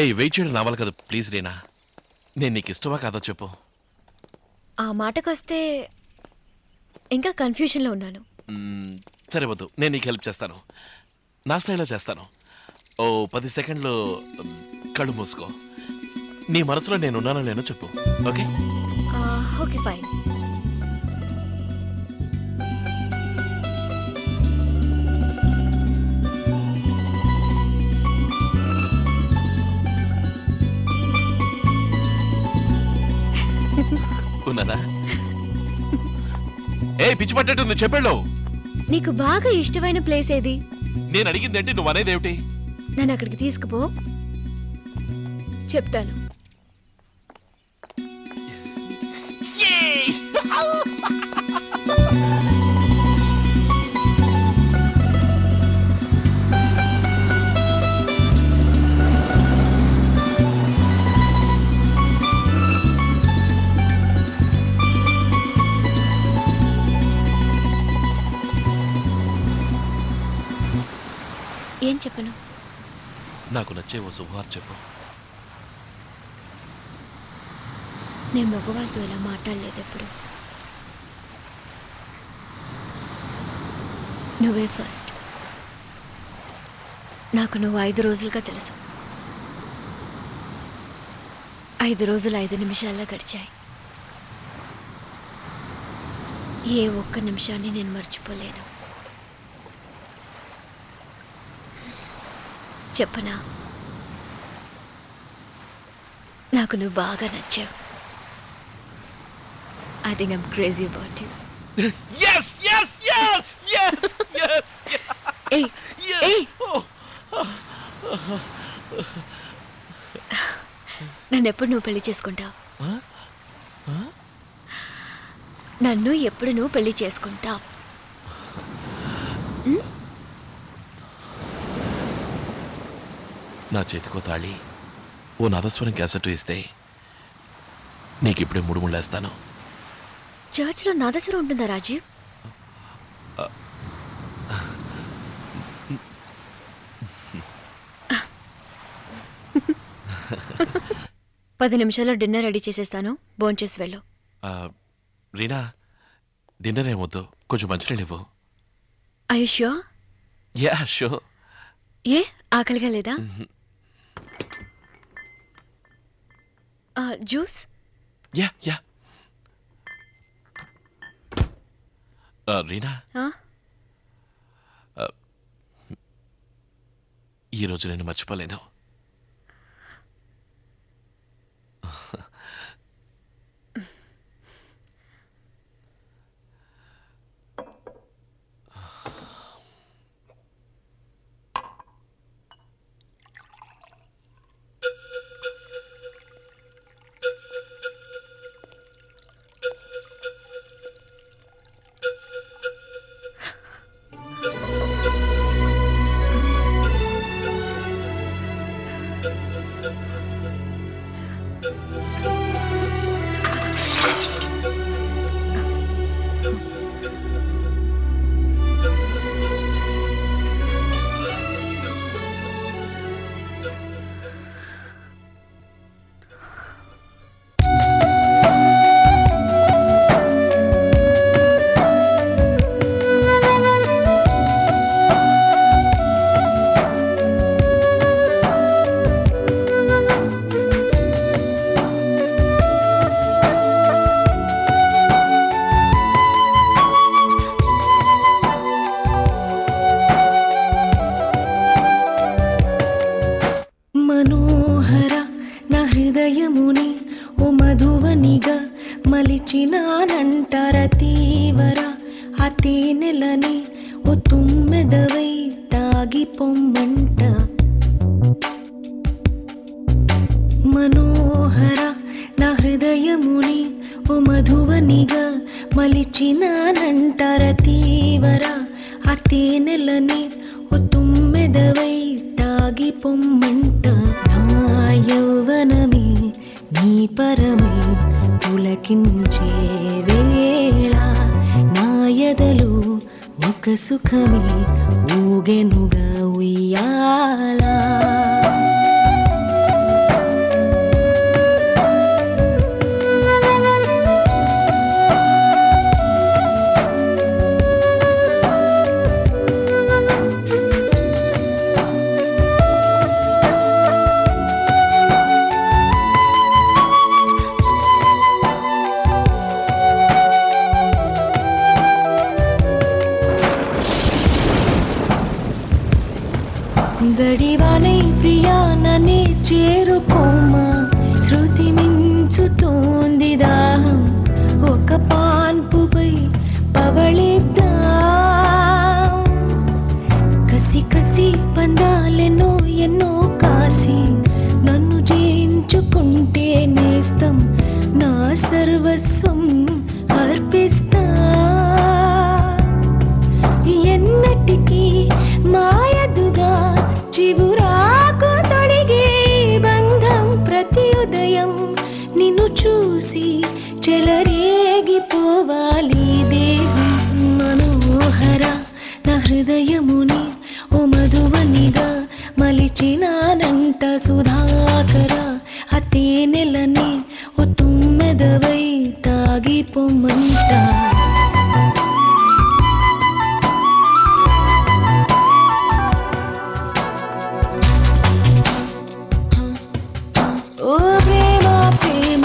వెయిట్ చేయడం నా వల్ల కదా ప్లీజ్ రీనా నేను నీకు ఇష్టమా కాదో చెప్పు ఆ మాటకొస్తే ఇంకా కన్ఫ్యూజన్లో ఉన్నాను మ్మ్, సరే వద్దు నేను నీకు హెల్ప్ చేస్తాను నా స్టైల్లో చేస్తాను ఓ పది సెకండ్లు మ్, కళ్ళు మూసుకో నీ మనసులో నేను ఉన్నానో లేనో చెప్పు ఓకే ఓకే ఫైన్ ఉన్నానా ఏ పిచ్చి పట్టేటుంది చెప్పాడు నీకు బాగా ఇష్టమైన ప్లేస్ ఏది నేను అడిగింది ఏంటి నువ్వు అనేది ఏమిటి నన్ను అక్కడికి తీసుకుపో చెప్తాను ఏం చెప్పను నాకు నచ్చే ఓ శుభవార్ చెప్పు నేను మగవాళ్ళతో ఇలా మాట్లాడలేదు ఎప్పుడు నువ్వే ఫస్ట్ నాకు నువ్వు ఐదు రోజులుగా తెలుసు ఐదు రోజులు ఐదు నిమిషాల్లో గడిచాయి ఏ ఒక్క నిమిషాన్ని నేను మర్చిపోలేను చెప్పనా నాకు నువ్వు బాగా నచ్చావు I think I'm crazy about you yes yes yes yes yes ఏయ్ ఏయ్ నన్ను ఎప్పుడు నువ్వు పెళ్లి చేసుకుంటావు నన్ను ఎప్పుడు నువ్వు పెళ్లి చేసుకుంటావు నా చేతికో తాళి ఓ నాదస్వరం క్యాసెట్ ఇస్తే నీకిప్పుడే మూడు ముళ్ళేస్తాను చర్చ్లో నాదస్వరం ఉంటుందా రాజీవ్ పది నిమిషాల్లో డిన్నర్ రెడీ చేసేస్తాను భోంచేసి వెళ్ళు ఆ, రీనా డిన్నర్ ఏమొద్దు కొంచెం మంచినీళ్ళు ఇవ్వు ఆయుష్యో యా షో ఏ ఆకలిగా లేదా ఆ, జ్యూస్ యా యా ఆ, రీనా ఆ? ఆ, ఈ రోజు నేను మర్చిపోలేను మనోహర నా హృదయముని ఓ మధువనిగా మలిచినానంటార తీవర ఆ తేనెలని ఓ తుమ్మెదవై తాగి పొమ్మంట మనోహర నా హృదయముని ఓ మధువనిగా మలిచినానంటార తీవర ఆ తేనెలని ఓ తుమ్మెదవై తాగి పొమ్మంట నా యౌవనమే నీ పరమై పులకించే వేళ నా ఎదలో ఒక సుఖమే ఊగెనుగా ఉయ్యాలా జడివానై ప్రియా నన్నే చేరుకోమా శృతి మించుతోంది దాహం ఒక పాన్పుపై పవళిద్దాం కసి కసి పందాలెన్నో ఎన్నో కాసి నన్ను జయించుకుంటే నేస్తం నా సర్వస్వం అర్పిస్తా ఎన్నటికీ మాయదుగా చివురాకు తొడిగే బంధం ప్రతి ఉదయం నిన్ను చూసి చెలరేగిపోవాలి దేహం మనోహర నా హృదయముని ఓ మధువనిగా మలిచినానంట సుధాకర అతే నెలని ఓ తుమ్మెదవై తాగిపోమంట ఓ ప్రేమ ప్రేమ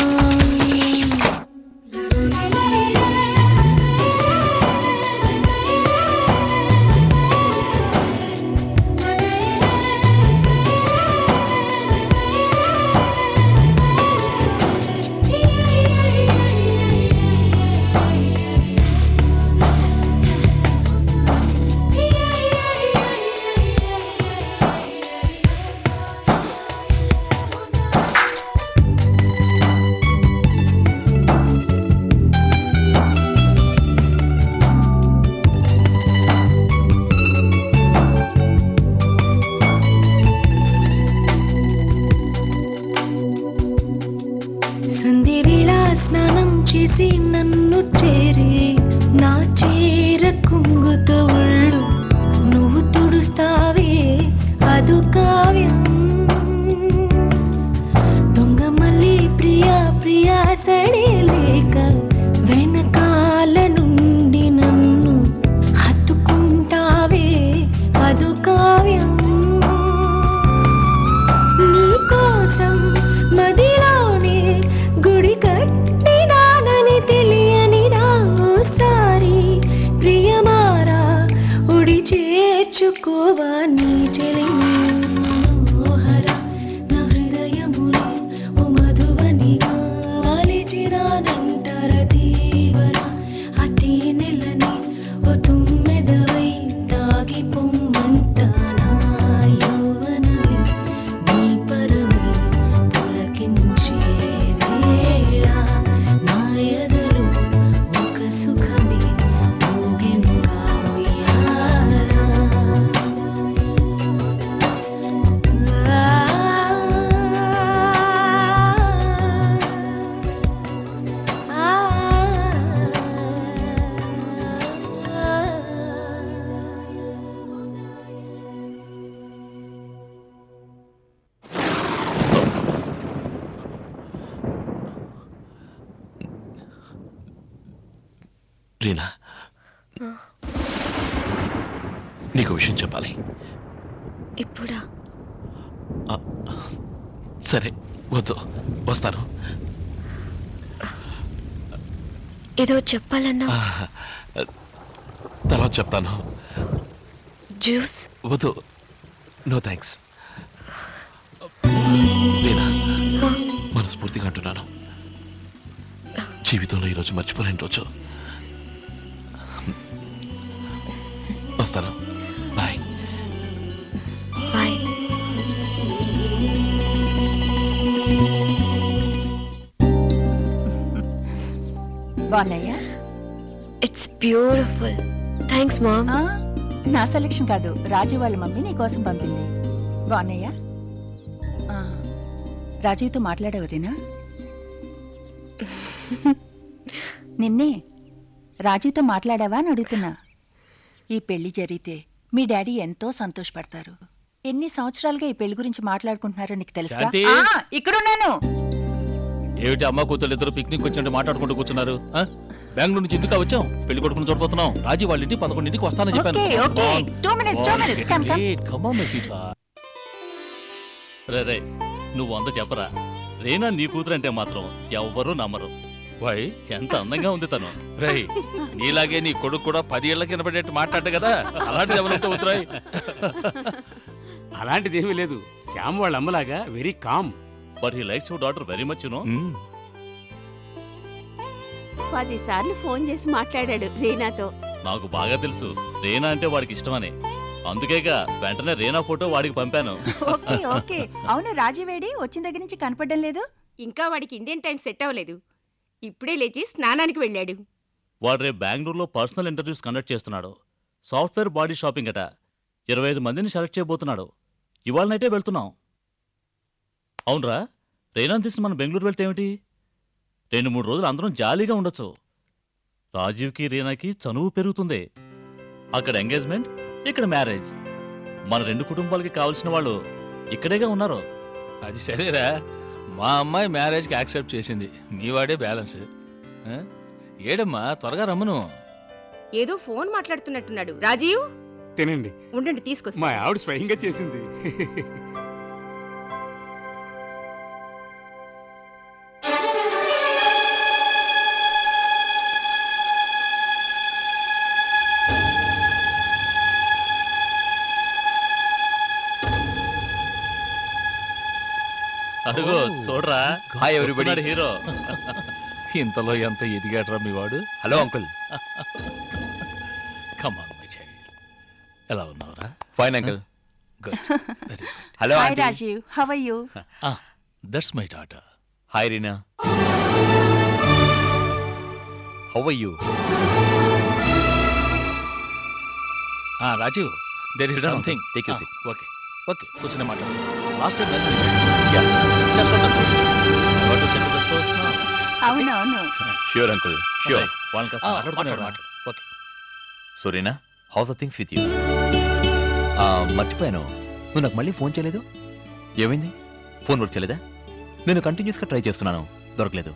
సంధి వేళ స్నానం చేసి నన్ను చేరి నా చీర కుంగుతో ఒళ్ళు నువ్వు తుడుస్తావే అదు కావ్యం దొంగ మళ్ళీ ప్రియా ప్రియా సడే లేక వెనకాల నుండి నన్ను హత్తుకుంటావే అదు కావ్యం నీ కోసం మదిలోనే గుడి కట్టినానని తెలియనిదా ఓసారి ప్రియమారా ఉడి చేర్చుకోవా నీ చెలిని మనోహర నా హృదయముని ఓ మధువనిగా వాలిచిరానంటార తీవర అతి నెలని ఓ తుమ్మెదవై తాగి పొమ్మంట నా యౌవనమే నీ పరమే పులకించే వేళ నా ఎదలో ఒక సుఖమే ఊగినుగా ఉయ్యాలా. రీనా నీకు విషయం చెప్పాలి ఇప్పుడా సరే వద్దు వస్తాను ఏదో చెప్పాలన్నా ఆ, తర్వాత చెప్తాను జ్యూస్ వద్దు నో థ్యాంక్స్ రీనా మనస్ఫూర్తిగా అంటున్నాను జీవితంలో ఈరోజు మర్చిపోలేని రోజు వస్తాను బాయ్ బాయ్ బాగున్నాయా ఇట్స్ బ్యూటిఫుల్ థ్యాంక్స్ మామ్ నా సెలెక్షన్ కాదు రాజు వాళ్ళ మమ్మీ నీ కోసం పంపింది బాగున్నాయా ఆ, రాజీవ్తో మాట్లాడేవరేనా నిన్నే రాజీవ్తో మాట్లాడావా అని అడుగుతున్నా ఈ పెళ్లి జరిగితే మీ డాడీ ఎంతో సంతోషపడతారు ఎన్ని సంవత్సరాలుగా ఈ పెళ్లి గురించి మాట్లాడుకుంటున్నారో నీకు తెలుసా శాంతి! ఇక్కడున్నాను ఏమిటి అమ్మ కూతురు ఇద్దరు పిక్నిక్ వచ్చినట్టు మాట్లాడుకుంటూ కూర్చున్నారు ఆ? బెంగళూరు నుంచి ఎందుకు వచ్చాం పెళ్లి కొడుకుని చూడబోతున్నాం రాజీ వాళ్ళ ఇంటికి పదకొండింటికి వస్తానని చెప్పాను okay okay two minutes two minutes come come రే రే నువ్వు అంత చెప్పరా రేనా నీ కూతురు అంటే మాత్రం ఎవ్వరూ నమ్మరు వై ఎంత అందంగా ఉంది తను రేయ్ నీలాగే నీ కొడుకు కూడా పది ఏళ్ళ కింద పడేట్టు మాట్లాడ్డు కదా అలాంటి ఎవరంటే ఉత్తరాయ్ అలాంటిది ఏమీ లేదు శ్యామ్ వాళ్ళ అమ్మలాగా very calm but he likes your daughter very much no పదిసార్లు ఫోన్ చేసి మాట్లాడాడు రీనాతో నాకు బాగా తెలుసు రేనా అంటే వాడికి ఇష్టమని అందుకేగా వెంటనే రేనా ఫోటో వాడికి పంపాను ఓకే ఓకే అవును రాజీవేడి వచ్చిన దగ్గర నుంచి కనపడడం లేదు ఇంకా వాడికి ఇండియన్ టైం సెట్ అవ్వలేదు ఇప్పుడే లేచి స్నానానికి వెళ్ళాడు వాడు రేపు బెంగళూరులో పర్సనల్ ఇంటర్వ్యూస్ కండక్ట్ చేస్తున్నాడు సాఫ్ట్వేర్ బాడీ షాపింగ్ అట ఇరవై ఐదు మందిని సెలెక్ట్ చేయబోతున్నాడు ఇవాళ నైటే వెళ్తున్నాం అవునరా రేనాన్ తీసి మనం బెంగళూరు వెళ్తే ఏమిటి రెండు మూడు రోజులు అందరం జాలీగా ఉండొచ్చు రాజీవ్కి రీనాకి చనువు పెరుగుతుంది అక్కడ ఎంగేజ్మెంట్ ఇక్కడ మ్యారేజ్ మన రెండు కుటుంబాలకి కావాల్సిన వాళ్ళు ఇక్కడేగా ఉన్నారు అది సరేరా మా అమ్మాయి మ్యారేజ్కి యాక్సెప్ట్ చేసింది మీ వాడే బ్యాలెన్స్ ఆ? ఏడమ్మా త్వరగా రమ్మను ఏదో ఫోన్ మాట్లాడుతున్నట్టున్నాడు రాజీవ్ తినండి ఉండండి తీసుకొస్తా మా ఆవిడ స్వయంగా చేసింది అడుగు చూడరా హాయ్ ఎవ్రీబడి వస్తున్నాడు హీరో ఇంతలో ఎంత ఎదిగాడ్రా మీ వాడు hello uncle come on my child ఎలా ఉన్నావురా fine uncle good hello hi aunty Rajeev how are you that's my daughter hi Reena how are you ఆ Rajeev there is Sit down, something uncle. Take your seat. Okay okay కూర్చునే మాట్లాడు last time just what to check the stores now అవును అవును sure uncle sure వాళ్ళని కాస్త మాట్లాడు మాట్లాడుకునేవాడు. మాట్లాడు okay so Reena how's the things with you మర్చిపోయాను నువ్వు నాకు మళ్ళీ ఫోన్ చేయలేదు ఏమైంది ఫోన్ వర్క్ చేయలేదా నేను కంటిన్యూస్గా ట్రై చేస్తున్నాను దొరకలేదు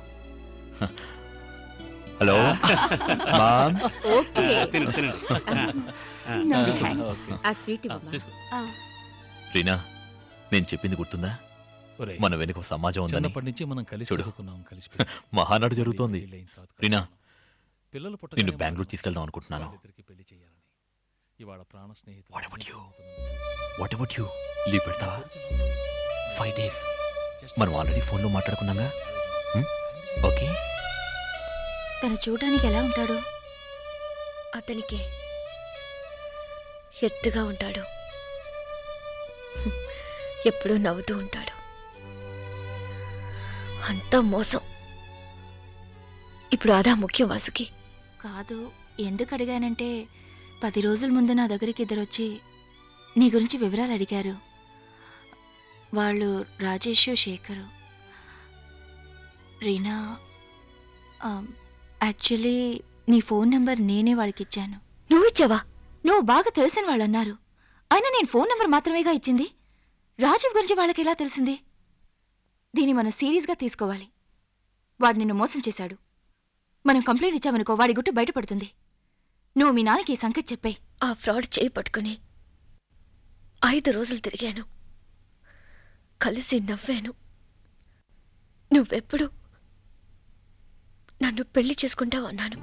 హలో మామ్ ఓకే తినండి తినండి No, తీసుకో. thanks. ఓకే. ఆ స్వీట్ ఇవ్వమ్మా. తీసుకో. ఆ, రీనా నేను చెప్పింది గుర్తుందా ఒరేయ్, మన వెనుక ఒక సమాజం ఉందని చిన్నప్పటి నుంచి మనం కలిసి చూడు. చదువుకున్నాం కలిసి మహానాడు జరుగుతోంది రీనా పిల్లలు నిన్ను బెంగళూరు తీసుకెళ్దాం అనుకుంటున్నాను వాళ్ళిద్దరికీ పెళ్లి చేయాలని ఇవాళ ప్రాణ స్నేహితులు what about you what about you leave పెడతావా ఫైవ్ డేస్ మనం ఆల్రెడీ ఫోన్లో మాట్లాడుకున్నాగా ఓకే తను చూడడానికి ఎలా ఉంటాడు అతనికి ఎత్తుగా ఉంటాడు ఎప్పుడూ నవ్వుతూ ఉంటాడు అంతా మోసం ఇప్పుడు అదా ముఖ్యం వాసుకి కాదు ఎందుకు అడిగానంటే పది రోజుల ముందు నా దగ్గరికి ఇద్దరు వచ్చి నీ గురించి వివరాలు అడిగారు వాళ్ళు రాజేష్ శేఖరు రీనా యాక్చువల్లీ నీ ఫోన్ నెంబర్ నేనే వాళ్ళకి ఇచ్చాను నువ్వు ఇచ్చావా నువ్వు బాగా తెలిసిన వాళ్ళు అన్నారు అయినా నేను ఫోన్ నెంబర్ మాత్రమేగా ఇచ్చింది రాజీవ్ గురించి వాళ్ళకి ఎలా తెలిసింది దీన్ని మనం సీరియస్గా తీసుకోవాలి వాడు నిన్ను మోసం చేశాడు మనం కంప్లైంట్ ఇచ్చామనుకో వాడి గుట్టు బయటపడుతుంది నువ్వు మీ నాన్నకి ఈ సంగతి చెప్పే ఆ ఫ్రాడ్ చేయి పట్టుకుని ఐదు రోజులు తిరిగాను కలిసి నవ్వాను నువ్వెప్పుడు నన్ను పెళ్లి చేసుకుంటావు అన్నాను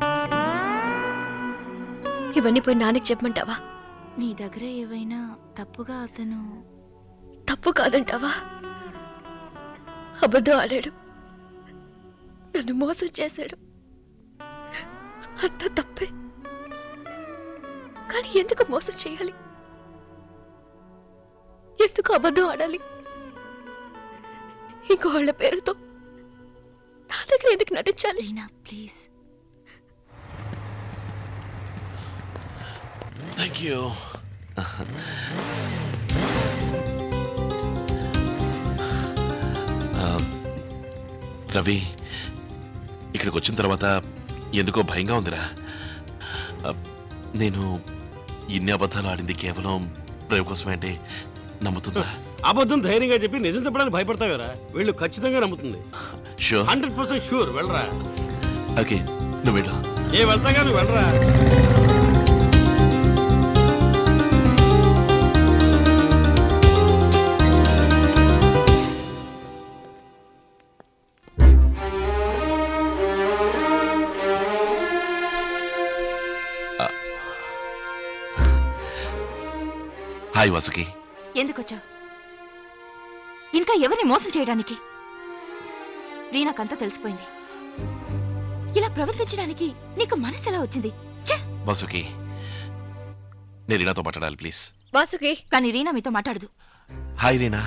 ఇవన్నీ పోయి నాన్నకి చెప్పమంటావా నీ దగ్గర ఏవైనా తప్పుగా అతను తప్పు కాదంటావా అబద్ధం ఆడాడు నన్ను మోసం చేశాడు అంత తప్పే కానీ ఎందుకు మోసం చేయాలి ఎందుకు అబద్ధం ఆడాలి ఇంకో వాళ్ళ పేరుతో నా దగ్గర ఎందుకు నటించాలి ప్లీజ్ థ్యాంక్ యూ రవి ఇక్కడికి వచ్చిన తర్వాత ఎందుకో భయంగా ఉందిరా ఆ, నేను ఇన్ని అబద్ధాలు ఆడింది కేవలం ప్రేమ కోసమే అంటే నమ్ముతుందా అబద్ధం ధైర్యంగా చెప్పి నిజం చెప్పడానికి భయపడతావు కదా వీళ్ళు ఖచ్చితంగా నమ్ముతుంది షూర్ హండ్రెడ్ పర్సెంట్ షూర్ వెళ్ళరా ఓకే నువ్వు వెళ్ళు ఏ వెళ్తాగా నువ్వు వెళ్ళరా హాయ్ వాసుకి ఎందుకొచ్చావు ఇంకా ఎవరిని మోసం చేయడానికి రీనాకంతా తెలిసిపోయింది ఇలా ప్రవర్తించడానికి నీకు మనసు ఎలా వచ్చింది ఛే! వాసుకి నేను రీనాతో మాట్లాడాలి ప్లీజ్ వాసుకి కానీ రీనా మీతో మాట్లాడదు హాయ్ రీనా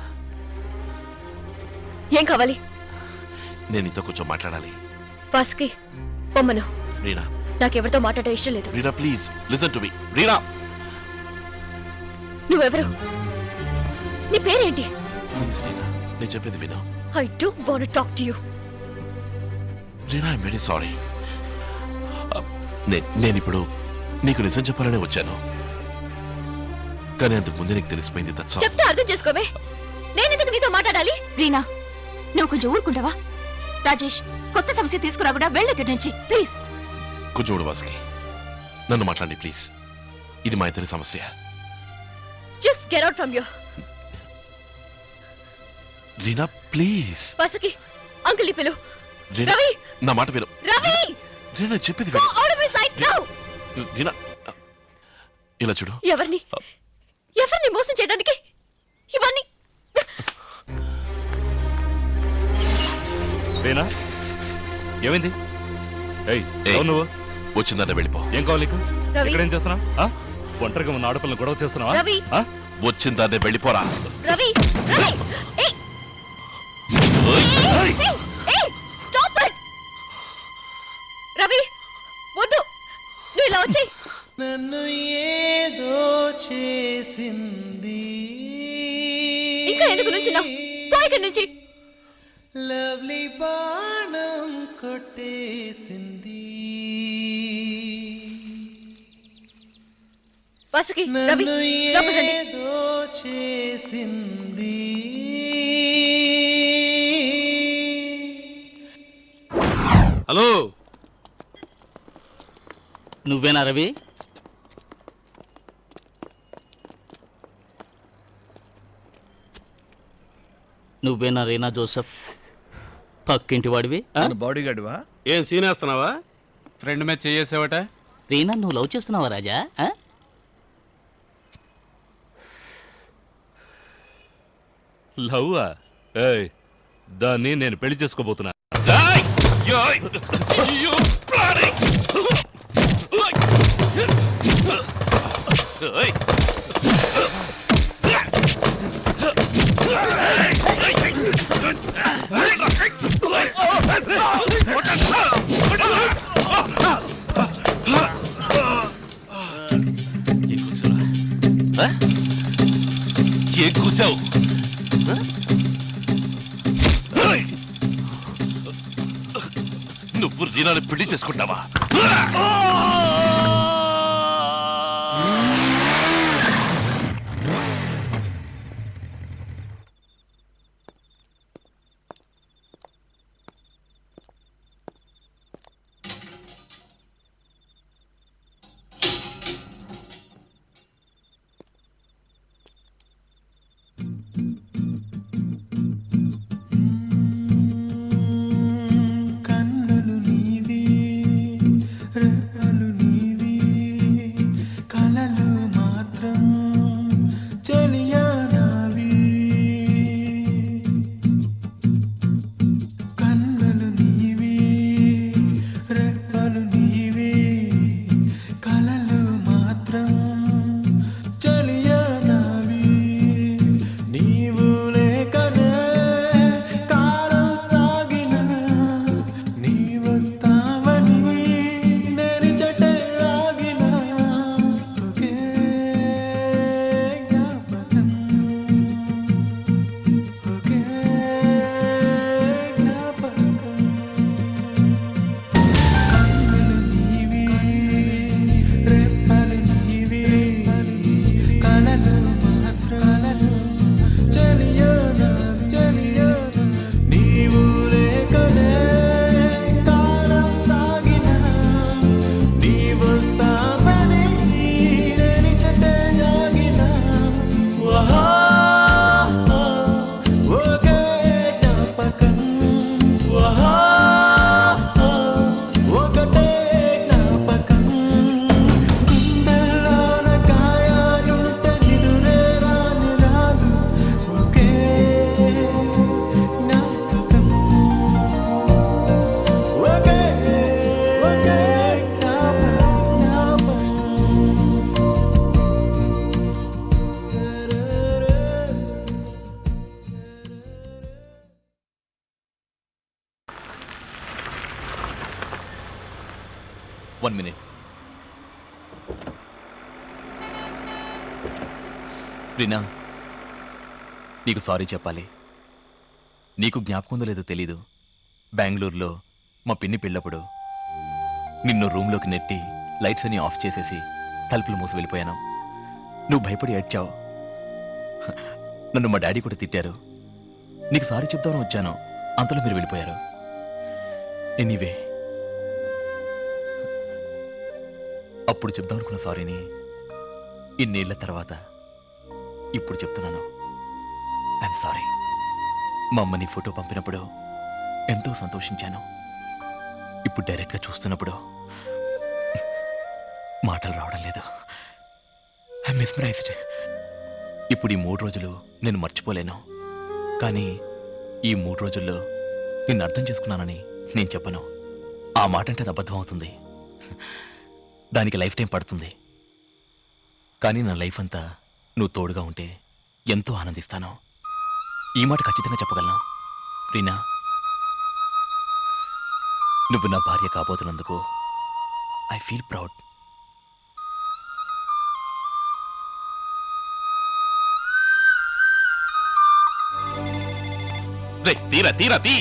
ఏం కావాలి నేను నీతో కొంచెం మాట్లాడాలి వాసుకి పొమ్మను రీనా నాకెవరితో మాట్లాడటం ఇష్టం లేదు Reena please listen to me Reena నువ్వెవరు నీ పేరేంటి ప్లీజ్ రీనా నేను చెప్పేది విను I don't want talk to you Reena I'm very sorry నేను ఇప్పుడు నీకు నిజం చెప్పాలనే వచ్చాను కానీ అంతకు ముందే నీకు తెలిసిపోయింది దట్స్ ఆల్. చెప్తే అర్థం చేసుకోవే నేనెందుకు నీతో మాట్లాడాలి రీనా నువ్వు కొంచెం ఊరుకుంటావా రాజేష్ కొత్త సమస్య తీసుకురాకుండా వెళ్ళు ఇక్కడి నుంచి ప్లీజ్ కొంచెం చూడు వాసుకి నన్ను మాట్లాడి ప్లీజ్ ఇది మా ఇద్దరి సమస్య just get out from you Reena please Vasuki uncle ని పిలు రీనా రవి నా మాట విను రవి రీనా చెప్పేది గో విను out of my sight now Reena ఇలా చూడు ఎవరిని ఎవరిని మోసం చేయడానికి ఇవన్నీ రేనా ఏమైంది ఏయ్ ఎవరు నువ్వు వచ్చిందంటే వెళ్ళిపో ఏం కావాలి నీకు రవి. ఇక్కడ ఏం చేస్తున్నావు ఆ? ఒంటరిగా ఉన్న ఆడపిల్లని గొడవ చేస్తున్నావా రవి. ఆ? వచ్చిందాన్నే వెళ్ళిపోరా రవి రవి ఏయ్ ఏయ్ ఏయ్ స్టాప్ ఇట్ రవి వద్దు నువ్వు ఇలా వచ్చేయ్ నన్ను ఏదో చేసింది ఇంకా ఎందుకు నుంచున్నావు పో ఇక్కడి నుంచి లవ్లీ బాణం కొట్టేసింది వాసుకి రవి నన్ను లోపలికి రండి. ఏదో చేసింది హలో నువ్వేనా రవి నువ్వేనా రీనా జోసెఫ్ పక్కింటి వాడివి బాడీ గార్డువా ఏం సీన్ వేస్తున్నావా ఫ్రెండ్ మీద చేసావట రీనా నువ్వు లవ్ చేస్తున్నావా రాజా ఆ? లవ్వా ఏయ్ దాన్ని నేను పెళ్లి చేసుకోబోతున్నా ఏం కూసావు నువ్వు రీనాని పెళ్లి చేసుకుంటావా కన్నులు నీవే రెప్పలు నీవే వన్ మినిట్ రీనా నీకు సారీ చెప్పాలి నీకు జ్ఞాపకం ఉందో లేదో తెలీదు బెంగళూరులో మా పిన్ని పెళ్ళప్పుడు నిన్ను రూమ్లోకి నెట్టి లైట్స్ అన్ని ఆఫ్ చేసేసి తలుపులు మూసి వెళ్ళిపోయాను నువ్వు భయపడి ఏడ్చావు నన్ను మా డాడీ కూడా తిట్టారు నీకు సారీ చెప్దామని వచ్చాను అంతలో మీరు వెళ్ళిపోయారు ఎనీవే అప్పుడు చెప్దాం అనుకున్న సారీని ఇన్నేళ్ల తర్వాత ఇప్పుడు చెప్తున్నాను ఐఎమ్ సారీ మా అమ్మ నీ ఫోటో పంపినప్పుడు ఎంతో సంతోషించాను ఇప్పుడు డైరెక్ట్గా చూస్తున్నప్పుడు మాటలు రావడం లేదు ఐ మిస్మరైజ్డ్ ఇప్పుడు ఈ మూడు రోజులు నేను మర్చిపోలేను కానీ ఈ మూడు రోజుల్లో నిన్ను అర్థం చేసుకున్నానని నేను చెప్పను ఆ మాట అంటే అది అబద్ధం అవుతుంది దానికి లైఫ్ టైం పడుతుంది కానీ నా లైఫ్ అంతా నువ్వు తోడుగా ఉంటే ఎంతో ఆనందిస్తాను ఈ మాట ఖచ్చితంగా చెప్పగలను రీనా నువ్వు నా భార్య కాబోతున్నందుకు ఐ ఫీల్ ప్రౌడ్ రే తీరా తీరా తీ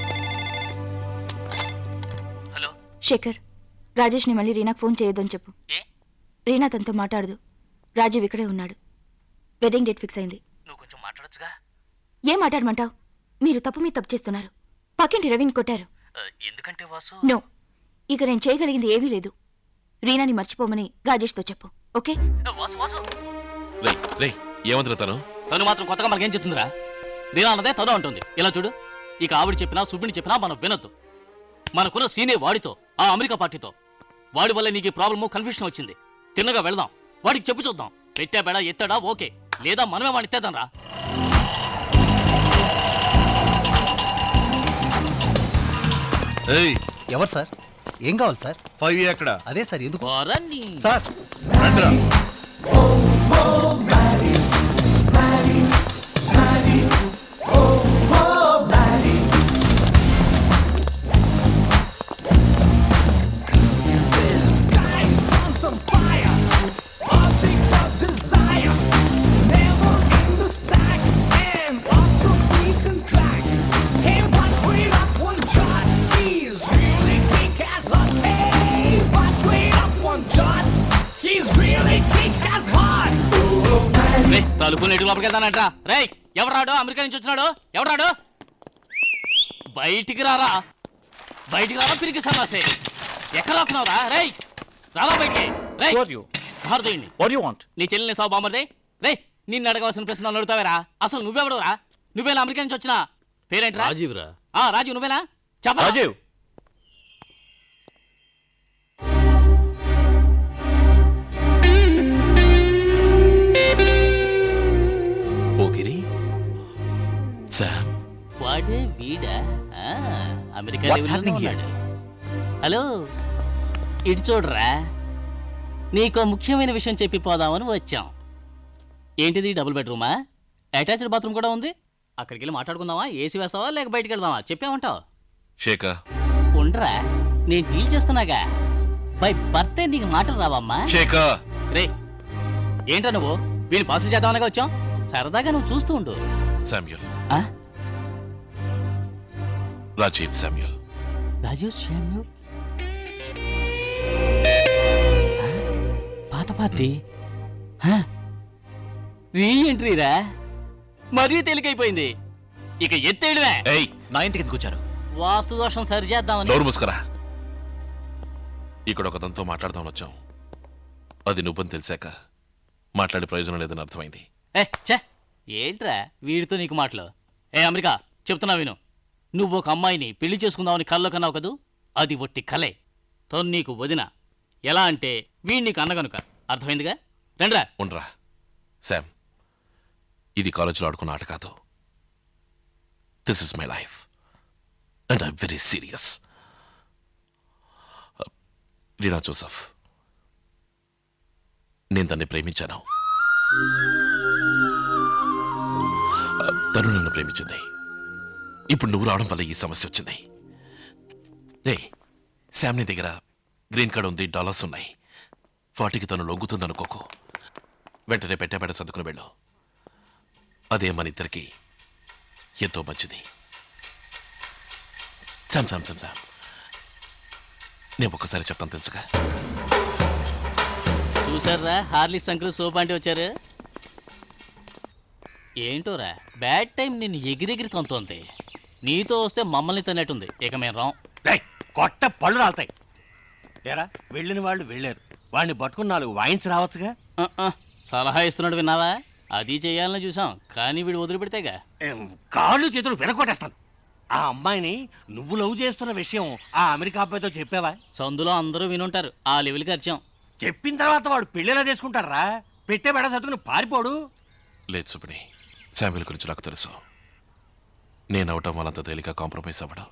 శేఖర్ రాజేష్ని మళ్ళీ రీనాకు ఫోన్ చేయొద్దని చెప్పు రీనా తనతో మాట్లాడదు రాజీవ్ ఇక్కడే ఉన్నాడు వెడ్డింగ్ డేట్ ఫిక్స్ అయింది నువ్వు కొంచెం మాట్లాడొచ్చుగా ఏం మాట్లాడమంటావు మీరు తప్పు మీద తప్పు చేస్తున్నారు పక్కింటి రవిని కొట్టారు ఎందుకంటే వాసు నో ఇక నేను చేయగలిగింది ఏమీ లేదు రీనాని మర్చిపోమని రాజేష్తో చెప్పు ఓకే వాసు వాసు రే రే ఏమంటారు తను తను మాత్రం కొత్తగా మనకేం చెప్తుందిరా రీనా అన్నదే తను అంటుంది ఇలా చూడు ఇక ఆవిడ చెప్పినా సుబ్బిని చెప్పినా మనం వినొద్దు మనకున్న సీనే వాడితో ఆ అమెరికా పార్టీతో వాడి వల్ల నీకు ప్రాబ్లము కన్ఫ్యూషన్ వచ్చింది తిన్నగా వెళదాం వాడికి చెప్పు చూద్దాం పెట్టా బేడా ఎత్తాడా ఓకే లేదా మనమే వాడిని ఎత్తేద్దాం రా ఎవరు సార్ ఏం కావాలి సార్ ఫైవ్ ఎక్కడ అదే సార్ ఎందుకు వరని సార్ రండిరా This guy's on some fire, object of desire, never in the sack and off the beaten track. Hey, but wait up one shot, he's really kick ass hot. Hey, but wait up one shot, he's really kick ass hot. రే తలుపు నెట్టు లోపలికి వెళ్తానంట రే ఎవరాడు America నుంచి వచ్చినాడు ఎవరాడు బయటికి రారా బయటికి రారా పిరికి సన్నాసే ఎక్కడ రాకున్నావురా రేయ్ రారా బయటికి రేయ్ కారు తీయండి వాట్ యు వాంట్ నీ చెల్లిని సావు బామ్మర్దే రే నిన్ను అడగవలసిన ప్రశ్న అడుగుతావేరా అసలు నువ్వెవడురా నువ్వేనా అమెరికా నుంచి వచ్చినా పేరేంట్రా రాజీవ్ రా ఆ రాజీవ్ నువ్వేనా చెప్పరా రాజీవ్ పోకిరి శామ్ వాడే వీడా ఆ, అమెరికా What's లెవెల్లోనే happening here? ఉన్నాడు. హలో ఇటు చూడరా నీకో ముఖ్యమైన విషయం చెప్పి పోదామని వచ్చాం ఏంటిది డబుల్ బెడ్రూమా అటాచ్డ్ బాత్రూమ్ కూడా ఉంది అక్కడికి వెళ్ళి మాట్లాడుకుందామా ఏసీ వేస్తావా లేక బయటికి వెళ్దామా చెప్పామంటావు శేఖర్ ఉండరా నేను డీల్ చేస్తున్నాగా బై బర్త్డే నీకు మాటలు రావమ్మా శేఖర్ రే ఏంట్రా నువ్వు వీళ్ళు పాసులు చేద్దామనగా వచ్చాం సరదాగా నువ్వు చూస్తూ ఉండు శామ్యుల్ ఆ? రాజీవ్ శామ్యుల్ రాజీవ్ శామ్యూల్ ఆ? పాత పార్టీ ఆ? రీ ఎంట్రీరా మరీ తేలికైపోయింది ఇక ఎత్తేయడమే ఏయ్ నా ఇంటికి ఎందుకు వచ్చారు వాస్తు దోషం సరి చేద్దామని నోరు మూసుకురా ఇక్కడ ఒకదంతో మాట్లాడదామని వచ్చాం అది నువ్వని తెలిసాక మాట్లాడే ప్రయోజనం లేదని అర్థమైంది ఏ ఛే ఏంట్రా వీడితో నీకు మాటలు ఏ అమెరికా చెప్తున్నా విను నువ్వు ఒక అమ్మాయిని పెళ్లి చేసుకుందామని కల్లో కన్నావు కదూ అది ఒట్టి కలే తను నీకు వదిన ఎలా అంటే వీడి నీకు అన్నగనుక అర్థమైందిగా రండ్రా ఉండరా శామ్ ఇది కాలేజీలో ఆడుకున్న ఆట కాదు this is my life and I very serious Reena Joseph నేను తన్ని ప్రేమించాను తను నన్ను ప్రేమించింది ఇప్పుడు నువ్వు రావడం వల్ల ఈ సమస్య వచ్చింది ఏ శామ్ నీ దగ్గర గ్రీన్ కార్డ్ ఉంది డాలర్స్ ఉన్నాయి వాటికి తను లొంగుతుందనుకోకు వెంటనే పెట్టబెట్ట సర్దుకుని వెళ్ళు అదే మన ఇద్దరికి ఎంతో మంచిది శామ్ శామ్ శామ్ శామ్ నేను ఒక్కసారి చెప్తాను తెలుసుగా చూసారా హార్లిక్స్ అంకుల్ సోప్ అంటే వచ్చారు ఏంటోరా బ్యాడ్ టైం నిన్ను ఎగిరెగిరి తంతోంది నీతో వస్తే మమ్మల్ని తిన్నట్టుంది ఇక మేము రాం కొట్ట పళ్ళు రాలుతాయి ఏరా వెళ్ళిన వాళ్ళు వెళ్ళారు వాడిని పట్టుకుని నాలుగు వాయించి రావచ్చుగా ఆ, ఆ, సలహా ఇస్తున్నాడు విన్నావా అది చేయాలని చూసాం కానీ వీడు వదిలిపెడితేగా ఏం, కాళ్ళు చేతులు వినకొట్టేస్తాను ఆ అమ్మాయిని నువ్వు లవ్ చేస్తున్న విషయం ఆ అమెరికా అబ్బాయితో చెప్పావా సందులో అందరూ వినుంటారు ఆ లెవెల్కి అరిచాం చెప్పిన తర్వాత వాడు పెళ్ళిలా చేసుకుంటారా పెట్టే బెడ సతుకుని పారిపోడు లేదు సుపిణి శామ్యుల్ గురించి నాకు తెలుసు నేను అవటం వాళ్ళంత తేలిక కాంప్రమైజ్ అవ్వడం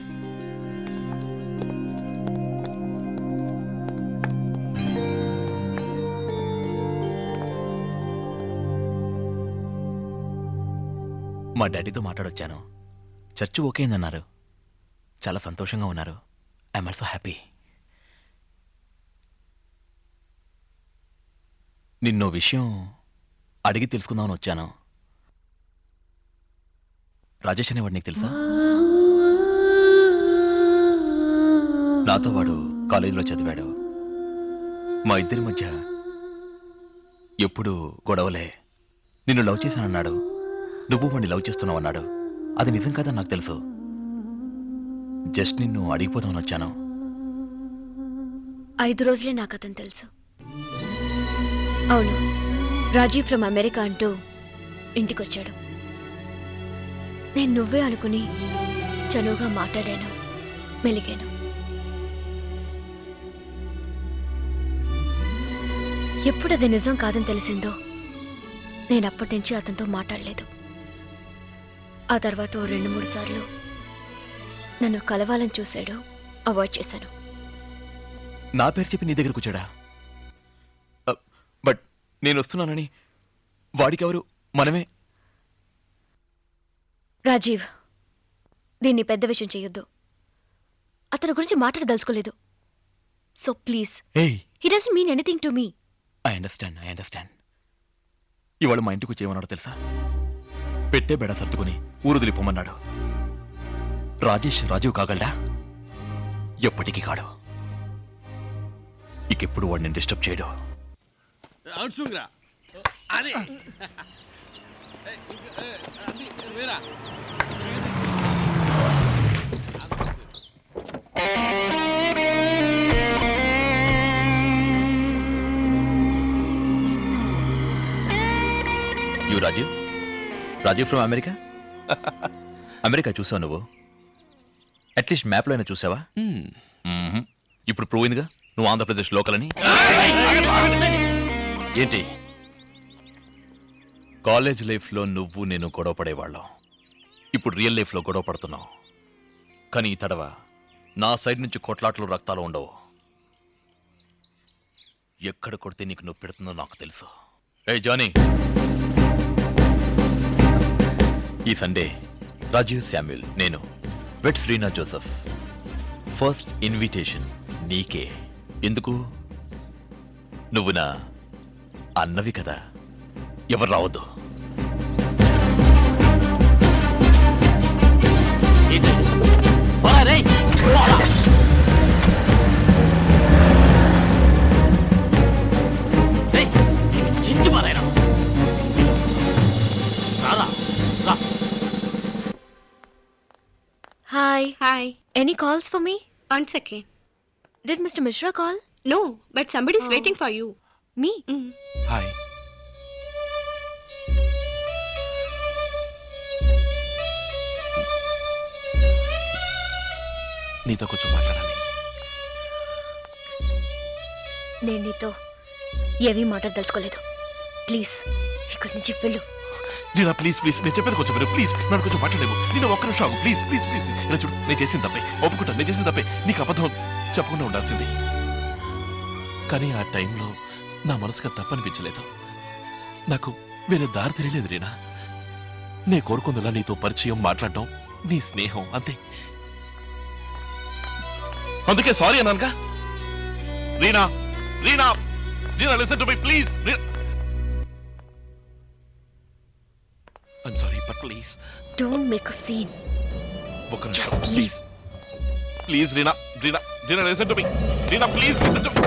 మా డాడీతో మాట్లాడొచ్చాను చర్చ్ ఓకే అన్నారు చాలా సంతోషంగా ఉన్నారు ఐఎమ్ ఆల్సో హ్యాపీ నిన్నో విషయం అడిగి తెలుసుకుందామని వచ్చాను రాజేష్ అనేవాడు నీకు తెలుసా నాతో వాడు కాలేజీలో చదివాడు మా ఇద్దరి మధ్య ఎప్పుడు గొడవలే నిన్ను లవ్ చేశానన్నాడు నువ్వు వాడిని లవ్ చేస్తున్నావు అన్నాడు అది నిజం కాదని నాకు తెలుసు జస్ట్ నిన్ను అడిగిపోదామని వచ్చాను ఐదు రోజులే నాకు అతను తెలుసు అవును రాజీవ్ ఫ్రమ్ అమెరికా అంటూ ఇంటికొచ్చాడు నేను నువ్వే అనుకుని చనువుగా మాట్లాడాను మెలిగాను ఎప్పుడు అది నిజం కాదని తెలిసిందో నేను అప్పటి నుంచి అతనితో మాట్లాడలేదు ఆ తర్వాత ఓ రెండు మూడు సార్లు నన్ను కలవాలని చూశాడు అవాయిడ్ చేశాను నా పేరు చెప్పి నీ దగ్గరకు వచ్చాడా అ, బట్ నేను వస్తున్నానని వాడికెవరు మనమే రాజీవ్ దీన్ని పెద్ద విషయం చేయొద్దు అతని గురించి మాట్లాడదలుచుకోలేదు సో ప్లీజ్ ఏయ్ he doesn't mean anything to me I understand I understand ఇవాళ మా ఇంటికి వచ్చి ఏమన్నాడో తెలుసా పెట్టే బెడ సర్దుకుని ఊరు దిలిపోమన్నాడు రాజేష్ రాజీవ్ కాగలడా ఎప్పటికీ కాడు ఇకెప్పుడు వాడిని డిస్టర్బ్ చేయడు అవును అదే వేరా you Rajeev Rajeev from America America చూసావు నువ్వు అట్లీస్ట్ మ్యాప్లో అయినా చూసావా మ్మ్హ్. ఇప్పుడు ప్రూవ్ అయిందిగా నువ్వు ఆంధ్రప్రదేశ్ లోకల్ అని ఏంటి కాలేజ్ లైఫ్లో నువ్వు నేను గొడవ పడేవాళ్ళం ఇప్పుడు రియల్ లైఫ్లో గొడవ పడుతున్నావు కానీ ఈ తడవ నా సైడ్ నుంచి కొట్లాట్లు రక్తాలు ఉండవు ఎక్కడ కొడితే నీకు నొప్పి పెడుతుందో నాకు తెలుసు ఏ జానీ ఈ సండే రాజీవ్ శామ్యుల్ నేను wed Reena Joseph first invitation నీకే ఎందుకు నువ్వు నా అన్నవి కదా ఎవరు రావద్దు పోరా రేయ్, పోరా. రేయ్, ఇవి చించి పారాయిరా. రారా, రా. Hi hi any calls for me one second did mister Mishra call no but somebody is Oh. Waiting for you మీ హాయ్ నీతో కొంచెం మాట్లాడాలి నేను నీతో ఏమీ మాట్లాడదలుచుకోలేదు ప్లీజ్ ఇక్కడి నుంచి వెళ్ళు నేను ప్లీజ్ ప్లీజ్ నేను చెప్పేది కొంచెం విను ప్లీజ్ నన్ను కొంచెం మాట్లాడలేము నేను ఒక్క నిమిషం ఆగు ప్లీజ్ ప్లీజ్ ప్లీజ్ ఇలా చూడు నేను చేసింది తప్పే ఒప్పుకుంటాను నేను చేసింది తప్పే నీకు అబద్ధం చెప్పకుండా ఉండాల్సింది కానీ ఆ టైంలో నా మనసుకు అది తప్పనిపించలేదు నాకు వేరే దారి తెలియలేదు రీనా నే కోరుకుందిలా నీతో పరిచయం మాట్లాడడం నీ స్నేహం అంతే అందుకే సారీ అన్నానుగా Reena Reena Reena listen to me please I'm sorry but please don't make a scene ఒక్క నిమిషం please please Reena Reena Reena listen to me Reena please listen to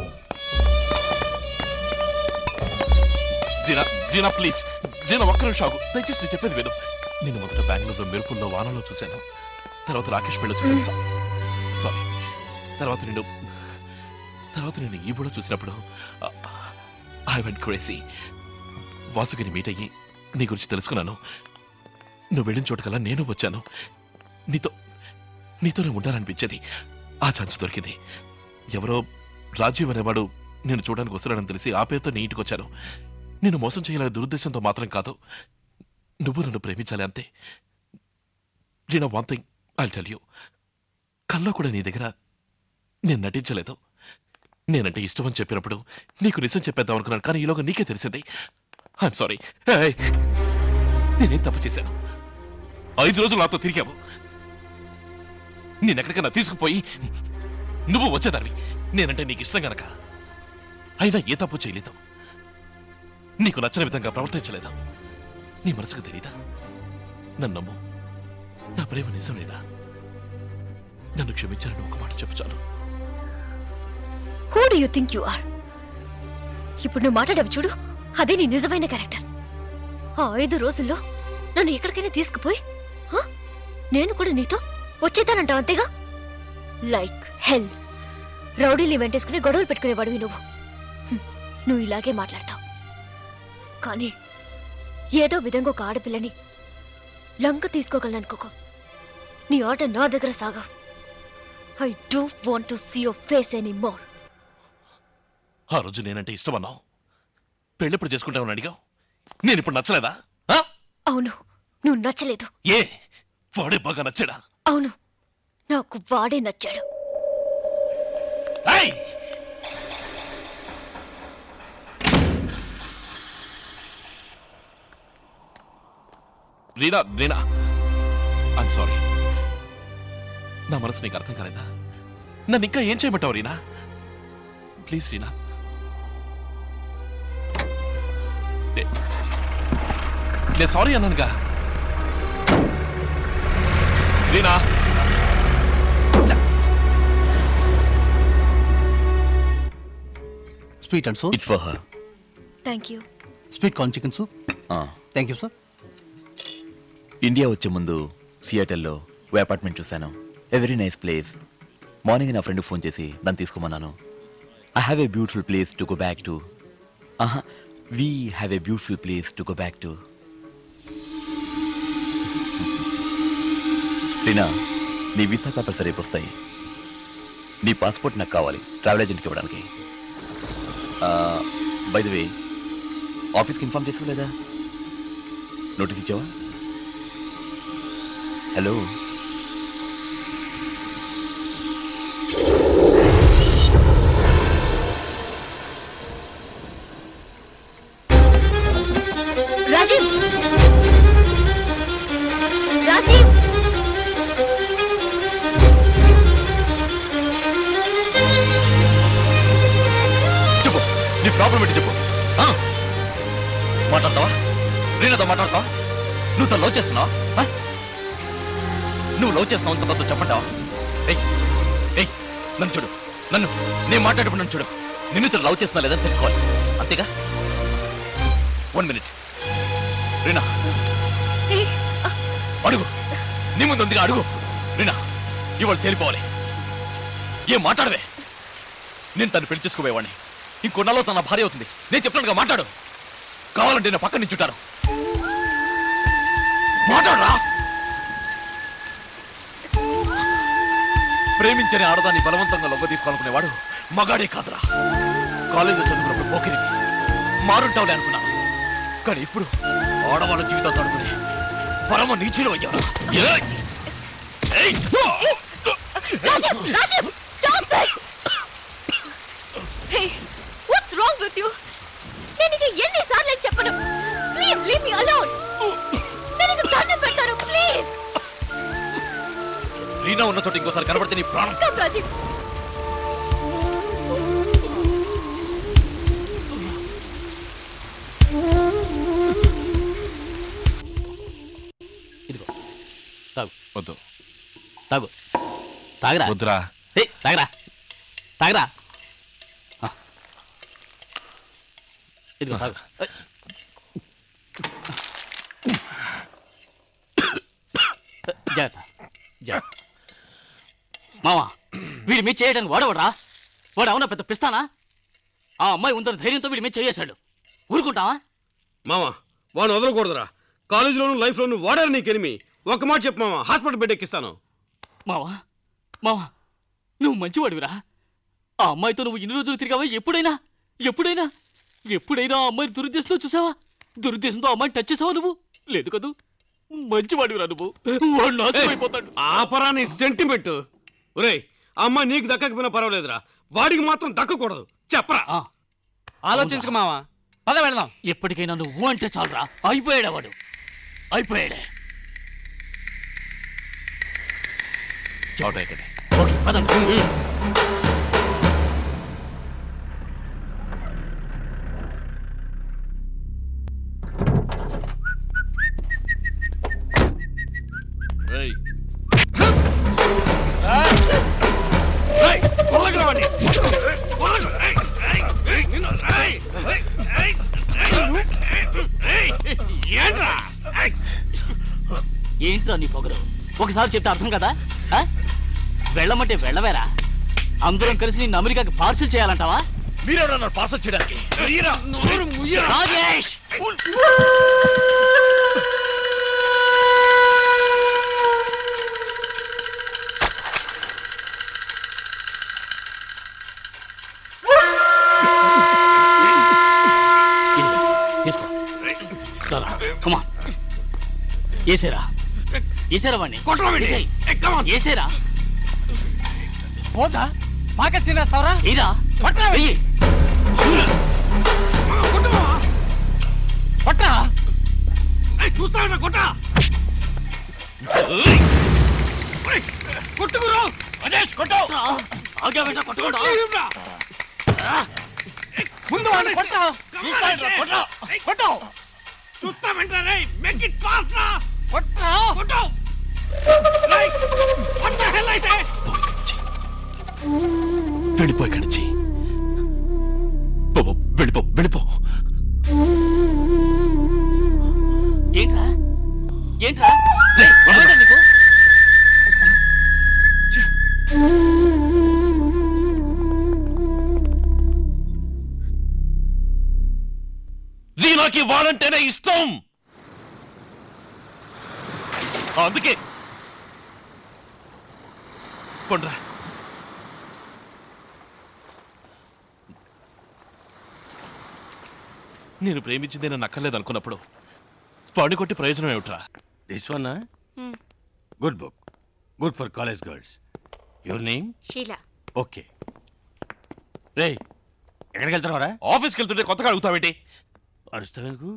Reena Reena please Reena ఒక్క నిమిషం ఆగు దయచేసి నేను చెప్పేది విను నేను మొదట బెంగళూరులో మెరుపుల్లో వానలో చూశాను తర్వాత రాకేష్ పెళ్ళి చూశాను సారీ తర్వాత నేను తర్వాత నేను ఈ బుడ చూసినప్పుడు ఐ వెంట్ క్రేసీ వాసుకిని మీట్ అయ్యి నీ గురించి తెలుసుకున్నాను నువ్వు వెళ్ళిన చోటకల్లా నేను వచ్చాను నీతో నీతోనే ఉండాలనిపించేది ఆ ఛాన్స్ దొరికింది ఎవరో రాజీవ్ అనేవాడు నేను చూడడానికి వస్తున్నాడని తెలిసి ఆ పేరుతో నీ ఇంటికి వచ్చాను నేను మోసం చేయాలనే దురుద్దేశంతో మాత్రం కాదు నువ్వు నన్ను ప్రేమించాలి అంతే నేను one thing I tell you కల్లో కూడా నీ దగ్గర నేను నటించలేదు నేనంటే ఇష్టం అని చెప్పినప్పుడు నీకు నిజం చెప్పేద్దాం అనుకున్నాను కానీ ఈలోగా నీకే తెలిసింది ఐఎమ్ సారీ నేనేం తప్పు చేశాను ఐదు రోజులు నాతో తిరిగావు నేనెక్కడికైనా తీసుకుపోయి నువ్వు వచ్చేదానివి నేనంటే నీకు ఇష్టం గనక అయినా ఏ తప్పు చేయలేదు నీకు నచ్చని విధంగా ప్రవర్తించలేదు నీ మనసుకు తెలీదా నన్ను నమ్ము నా ప్రేమ నిజమేనా నన్ను క్షమించాలని ఒక మాట చెప్పు చాలు who do you think you are ఇప్పుడు నువ్వు మాట్లాడావు చూడు అదే నీ నిజమైన క్యారెక్టర్ ఆ ఐదు రోజుల్లో నన్ను ఎక్కడికైనా తీసుకుపోయి హ? నేను కూడా నీతో వచ్చేతానంటావు అంతేగా లైక్ హెల్ రౌడీలు వెంటేసుకుని గొడవలు పెట్టుకునేవాడివి నువ్వు హ్మ్. నువ్వు ఇలాగే మాట్లాడతావు కానీ ఏదో విధంగా ఒక ఆడపిల్లని లంక తీసుకోగలను అనుకోకు నీ ఆట నా దగ్గర సాగా I don't want to see your face any more ఆ రోజు నేనంటే ఇష్టం అన్నావు పెళ్ళెప్పుడు చేసుకుంటామని అడిగావు నేను ఇప్పుడు నచ్చలేదా ఆ? అవును నువ్వు నచ్చలేదు ఏ వాడే బాగా నచ్చాడా అవును నాకు వాడే నచ్చాడు ఏయ్! రీనా రీనా ఐమ్ సారీ నా మనసు నీకు అర్థం కాలేదా నన్ను ఇంకా ఏం చేయమంటావు రీనా ప్లీజ్ రీనా నే- నేను సారీ అన్నానుగా Reena sweet and soup it's for her thank you sweet corn chicken soup thank you sir India వచ్చే ముందు సియాటల్లో ఓ అపార్ట్మెంట్ చూశాను a very nice place morning నా ఫ్రెండ్ ఫోన్ చేసి దాన్ని తీసుకోమన్నాను I have a beautiful place to go back to ఆహా we have a beautiful place to go back to Reena నీ వీసా పేపర్స్ రేపు వస్తాయి నీ పాస్పోర్ట్ నాకు కావాలి ట్రావెల్ ఏజెంట్కి ఇవ్వడానికి బై ద వే ఆఫీస్కి ఇన్ఫార్మ్ చేసుకోలేదా నోటీస్ ఇచ్చావా హలో రాజీవ్ రాజీవ్ చెప్పు నీ ప్రాబ్లం ఏంటి చెప్పు ఆ? మాట్లాడతావా రీనాతో మాట్లాడతావా నువ్వు తను లవ్ చేస్తున్నావా ఆ? నువ్వు లవ్ చేస్తున్నావు అంత తనతో చెప్పంటావా ఏయ్ ఏయ్ నన్ను చూడు నన్ను నేను మాట్లాడేప్పుడు నన్ను చూడు నిన్ను తను లవ్ చేస్తున్నా లేదని తెలుసుకోవాలి అంతేగా వన్ మినిట్ రీనా అడుగు నీ ముందు ఉందిగా అడుగు రీనా ఇవాళ తేలిపోవాలి ఏం మాట్లాడవే నేను తను పెళ్లి చేసుకోబోయేవాడిని ఇంకొన్నాలో తన భార్య అవుతుంది నేను చెప్తానుగా మాట్లాడు కావాలంటే నేను పక్కన నించుంటాను మాట్లాడరా ప్రేమించని ఆడదాన్ని బలవంతంగా లొంగ తీసుకోవాలనుకునేవాడు మగాడే కాదురా కాలేజీలో చదువుకున్నప్పుడు పోకిరి మారుంటావులే అనుకున్నాను కానీ ఇప్పుడు ఆడవాళ్ళ జీవితం తడుకుని పరమ నీచులు అయ్యారు ఏయ్! ఏయ్! Rajeev Rajeev stop it hey what's wrong with you నేను నీకు ఎన్ని సార్లు చెప్పను ప్లీజ్ లీవ్ మీ అలోన్ నేను నీకు దండం పెడతాను ప్లీజ్ రీనా ఉన్న చోట ఇంకోసారి కనబడితే నీ ప్రాణం స్టాప్ రాజీవ్ తాగరా వద్దురా ఏయ్, తాగరా తాగరా ఆ. ఇదిగో తాగు ఏయ్. జాగ్రత్త జాగ్రత్త మావా వీడి మీద చేయడానికి వాడవడరా వాడు అవునా పెద్ద పిస్తానా ఆ అమ్మాయి ఉందని ధైర్యంతో వీడి మీద చేయేశాడు ఊరుకుంటావా మామా వాడిని వదలకూడదురా కాలేజీలోను లైఫ్లోను వాడారు నీకు ఎనిమి ఒక మాట చెప్పు మామా హాస్పిటల్ బెడ్ ఎక్కిస్తాను మావా మావా నువ్వు మంచివాడివిరా ఆ అమ్మాయితో నువ్వు ఇన్ని రోజులు తిరిగావా ఎప్పుడైనా ఎప్పుడైనా ఎప్పుడైనా ఆ అమ్మాయిని దురుద్దేశంతో చూసావా దురుద్దేశంతో ఆ అమ్మాయిని టచ్ చేసావా నువ్వు లేదు కదూ మంచివాడివిరా నువ్వు వాడు నాశనం అయిపోతాడు ఆపరా నీ సెంటిమెంట్ ఒరేయ్ ఆ అమ్మాయి నీకు దక్కకపోయినా పర్వాలేదురా వాడికి మాత్రం దక్కకూడదు చెప్పరా ఆలోచించుకు మావా పద వెళ్దాం ఎప్పటికైనా నువ్వు అంటే చాలరా అయిపోయాడా వాడు అయిపోయాడే చోట ఇక్కడే ఓకే పదండి ఏయ్ ఏంట్రా నీ పొగరు ఒకసారి చెప్తే అర్థం కదా ఆ? వెళ్ళమంటే వెళ్ళవేరా అందరం కలిసి నిన్ను అమెరికాకి పార్సిల్ చేయాలంటావా మీరెవరన్నారు పార్సల్ చేయడానికి రాజేష్ తీసుకో కమా ఏసేరా ఏసేరా వాడిని ఏసేయ్. ఏసేరా పోతా మాకే తినేస్తావరా ఏరా వెయ్యి. పట్టా చూస్తాడా కొట్ట కొట్టుకురు అజేష్ కొట్టు ఆగా వెంట కొట్టుకోడా ముందు వాడిని కొట్టా కొట్టా కొట్టు చూస్తా వెంటనే మేక్ ఇట్ ఫాస్ట్ రా కొట్టా కొట్టు రేయ్ వాట్ ద హెల్ అయితే వెళ్ళిపో ఇక్కడి నుంచి పో, పో, వెళ్ళిపో వెళ్ళిపో ఏంట్రా ఏంట్రా రేయ్, ఏమైందిరా నీకు రీనాకి వాడంటేనే ఇష్టం అందుకే కొండ్రా నేను ప్రేమించిందే నన్ను అక్కర్లేదు అనుకున్నప్పుడు పాడి కొట్టి ప్రయోజనం ఏమిట్రా this one good book good for college girls your name Sheela okay రే ఎక్కడికి వెళ్తున్నావురా ఆఫీస్కి వెళ్తుంటే కొత్తగా అడుగుతావేంటి అరుస్తావెందుకు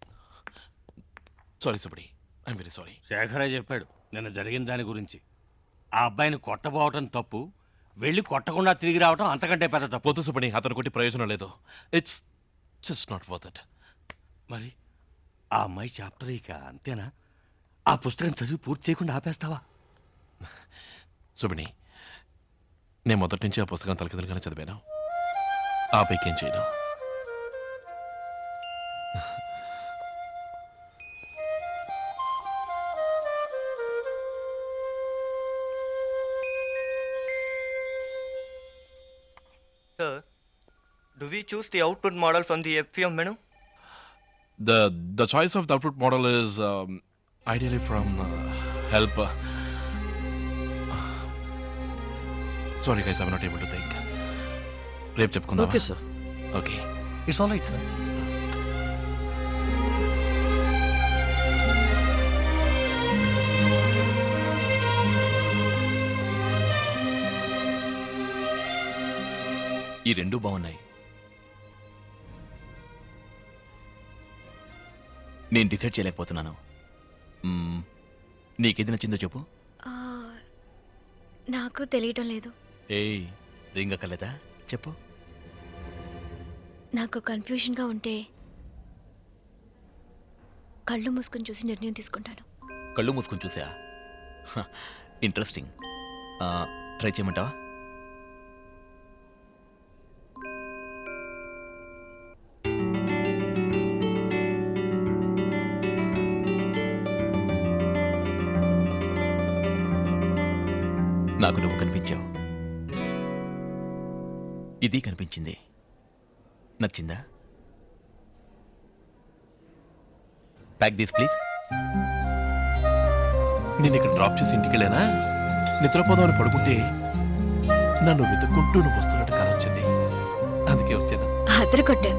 సారీ సుబడి ఐఎమ్ వెరీ సారీ శేఖరే చెప్పాడు నిన్న జరిగిన దాని గురించి ఆ అబ్బాయిని కొట్టబోవటం తప్పు వెళ్ళి కొట్టకుండా తిరిగి రావటం అంతకంటే పెద్ద తప్పు పొద్దు సుబడి అతను కొట్టి ప్రయోజనం లేదు it's just not worth it మరి ఆ అమ్మాయి చాప్టర్ ఇక అంతేనా ఆ పుస్తకం చదివి పూర్తి చేయకుండా ఆపేస్తావా సుబిని నేను మొదటి నుంచి ఆ పుస్తకం తలకిదలుగానే చదివాను ఆ పైకేం చేయను Sir, do we choose the output model from the FPM menu? The the choice of the output model is um, ideally from uh, help. Uh, sorry guys, I'm not able to think. రేపు చెప్పుకుందాం Okay, sir. Okay it's all right sir ఈ రెండు బాగున్నాయి నేను decide చేయలేకపోతున్నాను మ్మ్, నీకేది నచ్చిందో చెప్పు ఆ, నాకు తెలియటం లేదు ఏయ్ రింగ్ అక్కర్లేదా చెప్పు నాకు కన్ఫ్యూజన్గా ఉంటే కళ్ళు మూసుకొని చూసి నిర్ణయం తీసుకుంటాను కళ్ళు మూసుకొని చూసా ఇంట్రెస్టింగ్ ట్రై చేయమంటావా నాకు నువ్వు కనిపించావు ఇది కనిపించింది నచ్చిందా ప్యాక్ దీస్ ప్లీజ్ నేను ఇక్కడ డ్రాప్ చేసి ఇంటికి వెళ్ళానా నిద్రపోదామని పడుకుంటే నన్ను వెతుక్కుంటూ నువ్వు వస్తున్నట్టు కాలం వచ్చింది అందుకే వచ్చాను అద్దరు కొట్టా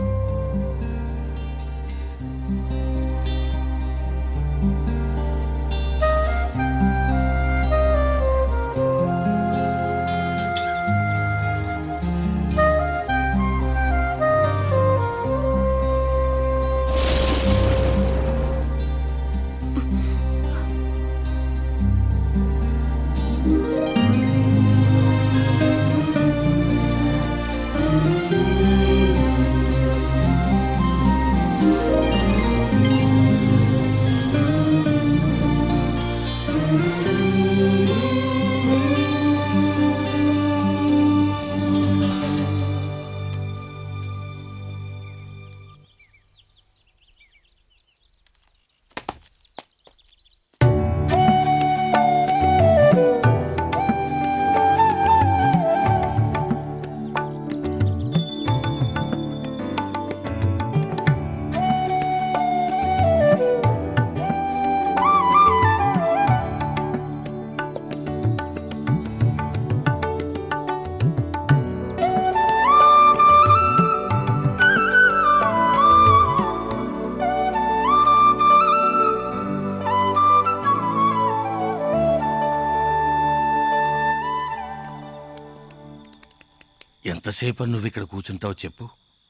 ఎంతసేపు నువ్వు ఇక్కడ కూర్చుంటావు చెప్పు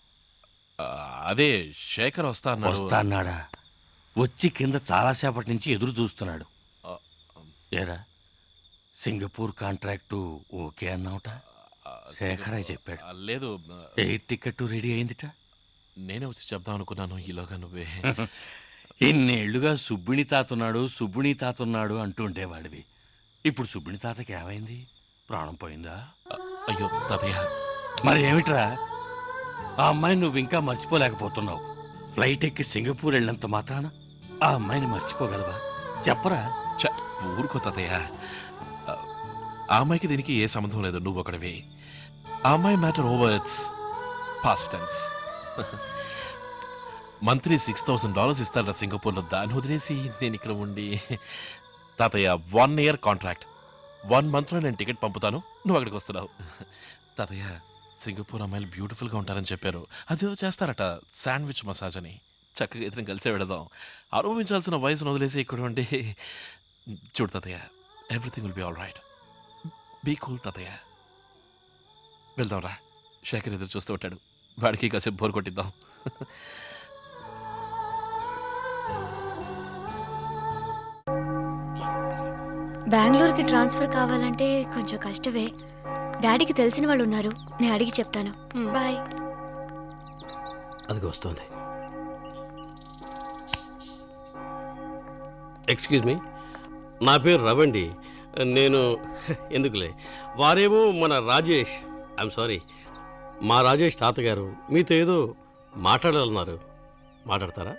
ఆ, అదే శేఖర్ వస్తా అన్నాడు వస్తా అన్నాడా వచ్చి కింద చాలాసేపటి నుంచి ఎదురు చూస్తున్నాడు ఏరా సింగపూర్ కాంట్రాక్టు ఓకే అన్నావుట శేఖరే చెప్పాడు ఆ, లేదు ఆ, ఎయిర్ టికెట్ రెడీ అయిందిట నేనే వచ్చి చెప్దాం అనుకున్నాను ఈలోగా నువ్వే ఇన్నేళ్లుగా సుబ్బిణి తాతున్నాడు సుబ్బిణి తాతున్నాడు అంటూ ఉండేవాడివి ఇప్పుడు సుబ్బిణి తాతకి ఏమైంది ప్రాణం పోయిందా అయ్యో తాతయ్య మరి ఏమిట్రా ఆ అమ్మాయిని నువ్వు ఇంకా మర్చిపోలేకపోతున్నావు ఫ్లైట్ ఎక్కి సింగపూర్ వెళ్ళినంత మాత్రాన ఆ అమ్మాయిని మర్చిపోగలవా చెప్పరా ఛ, ఊరుకో తాతయ్య ఆ, ఆ అమ్మాయికి దీనికి ఏ సంబంధం లేదు నువ్వు ఒకడివి ఆ అమ్మాయి matter over it's past tense monthly six thousand dollars ఇస్తారా సింగపూర్లో దాన్ని వదిలేసి నేను ఇక్కడ ఉండి తాతయ్య వన్ ఇయర్ కాంట్రాక్ట్ వన్ మంత్లో నేను టికెట్ పంపుతాను నువ్వు అక్కడికి వస్తున్నావు తాతయ్య సింగపూర్ అమ్మాయిలు బ్యూటిఫుల్గా ఉంటారని చెప్పారు అదేదో చేస్తారట శాండ్విచ్ మసాజ్ అని చక్కగా ఇద్దరం కలిసే వెళదాం అనుభవించాల్సిన వయసును వదిలేసి ఇక్కడ ఉండి చూడు తాతయ్య everything will be all right be cool తాతయ్య వెళ్దాం రా శేఖర్ ఎదురు చూస్తూ ఉంటాడు వాడికి కాసేపు బోర్ కొట్టిద్దాం బెంగళూరుకి ట్రాన్స్ఫర్ కావాలంటే కొంచెం కష్టమే డాడీకి తెలిసిన వాళ్ళు ఉన్నారు నేను అడిగి చెప్తాను బాయ్ అది వస్తుంది ఎక్స్క్యూజ్ మీ నా పేరు రవండి నేను ఎందుకులే వారేమో మన రాజేష్ ఐఎమ్ సారీ మా రాజేష్ తాతగారు మీతో ఏదో మాట్లాడాలన్నారు మాట్లాడతారా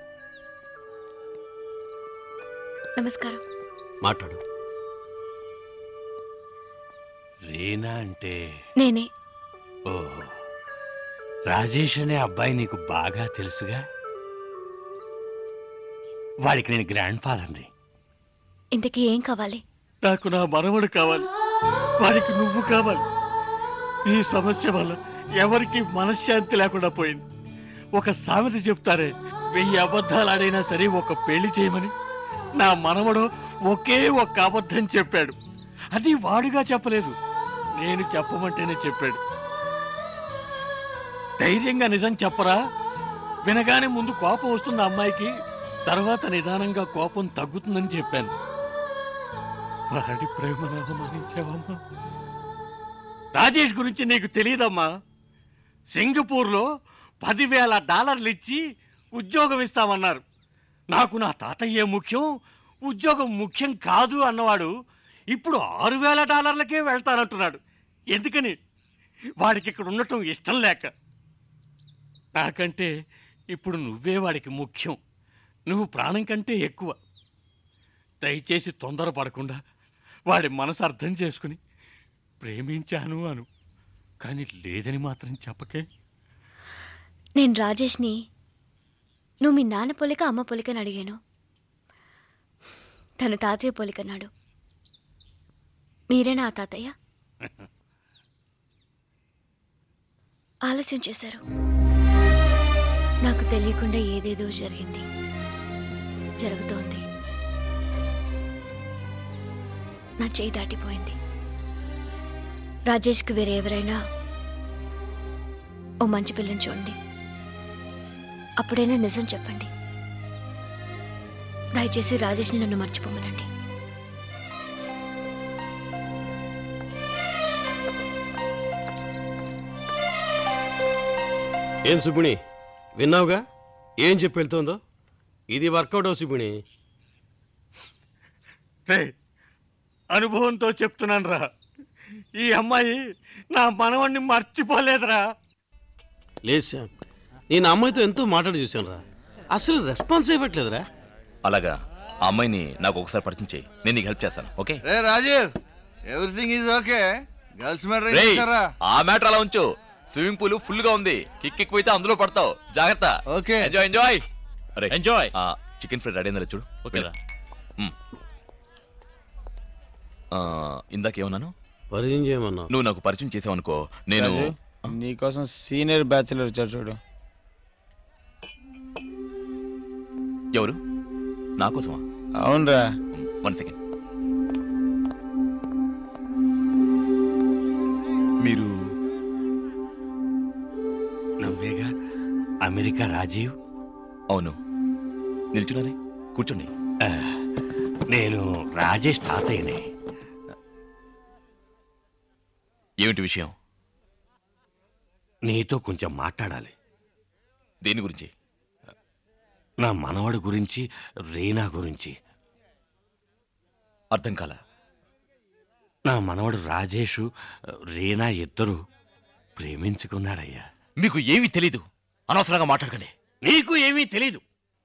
నమస్కారం మాట్లాడు రీనా అంటే నేనే ఓహో రాజేష్ అనే అబ్బాయి నీకు బాగా తెలుసుగా వాడికి నేను గ్రాండ్ ఫాదర్ని ఇంతకీ ఏం కావాలి నాకు నా మనవడు కావాలి వాడికి నువ్వు కావాలి ఈ సమస్య వల్ల ఎవరికి మనశ్శాంతి లేకుండా పోయింది ఒక సామెత చెప్తారే వెయ్యి అబద్ధాలు ఆడైనా సరే ఒక పెళ్లి చేయమని నా మనవడు ఒకే ఒక్క అబద్ధం చెప్పాడు అది వాడుగా చెప్పలేదు నేను చెప్పమంటేనే చెప్పాడు ధైర్యంగా నిజం చెప్పరా వినగానే ముందు కోపం వస్తుంది ఆ అమ్మాయికి తర్వాత నిదానంగా కోపం తగ్గుతుందని చెప్పాను వాడి ప్రేమను అవమానించావమ్మా రాజేష్ గురించి నీకు తెలియదమ్మా సింగపూర్లో పదివేల డాలర్లు ఇచ్చి ఉద్యోగం ఇస్తామన్నారు నాకు నా తాతయ్యే ముఖ్యం ఉద్యోగం ముఖ్యం కాదు అన్నవాడు ఇప్పుడు ఆరు వేల డాలర్లకే వెళ్తానంటున్నాడు ఎందుకని వాడికి ఇక్కడ ఉండటం ఇష్టం లేక నాకంటే ఇప్పుడు నువ్వే వాడికి ముఖ్యం నువ్వు ప్రాణం కంటే ఎక్కువ దయచేసి తొందరపడకుండా వాడి మనసు అర్థం చేసుకుని ప్రేమించాను అను కానీ లేదని మాత్రం చెప్పకే నేను రాజేష్ని నువ్వు మీ నాన్న పోలిక అమ్మ పోలికని అడిగాను తను తాతయ్య పోలికన్నాడు మీరేనా ఆ తాతయ్య ఆలస్యం చేశారు నాకు తెలియకుండా ఏదేదో జరిగింది జరుగుతోంది నా చేయి దాటిపోయింది రాజేష్కి వేరే ఎవరైనా ఓ మంచి పిల్లని చూడండి అప్పుడైనా నిజం చెప్పండి దయచేసి రాజేష్ని నన్ను మర్చిపోమనండి ఏం సుబ్బిణి విన్నావుగా ఏం చెప్పి వెళ్తుందో ఇది వర్కౌట్ అవు సుబ్బిణి రే అనుభవంతో చెప్తున్నాను రా ఈ అమ్మాయి నా మనవణ్ణి మర్చిపోలేదురా లేదు శ్యామ్ నేను ఆ అమ్మాయితో ఎంతో మాట్లాడి చూశాను రా అసలు రెస్పాన్స్ ఇవ్వట్లేదురా అలాగా ఆ అమ్మాయిని నాకు ఒకసారి పరిచయం చేయి నేను నీకు హెల్ప్ చేస్తాను ఓకే రే Rajeev everything is okay girls matter రేయ్, చేశారా ఆ మ్యాటర్ అలా ఉంచు స్విమ్మింగ్ పూల్ ఫుల్ గా ఉంది కిక్ ఎక్కువైతే అందులో పడతావు జాగ్రత్త ఓకే ఎంజాయ్ ఎంజాయ్ అరే ఎంజాయ్ చికెన్ ఫ్రై రెడీ అయిందా చూడు ఓకేరా మ్. ఆ, ఇందాకేమన్నాను పరిచయం చేయమన్నా నువ్వు నాకు పరిచయం చేసావు అనుకో నేను రాజు, నీకోసం సీనియర్ బ్యాచులర్ వచ్చారు చూడు ఎవరు నా కోసమా అవునరా వన్ సెకండ్ మీరు నువ్వేగా అమెరికా రాజీవ్ అవును నిల్చున్నారే కూర్చోండి ఆ, నేను రాజేష్ తాతయ్యని ఏమిటి విషయం నీతో కొంచెం మాట్లాడాలి దేని గురించి నా మనవడి గురించి రీనా గురించి అర్థం కాల నా మనవడు రాజేషు రీనా ఇద్దరు ప్రేమించుకున్నారయ్యా మీకు ఏమీ తెలీదు అనవసరంగా మాట్లాడకండి నీకు ఏమీ తెలీదు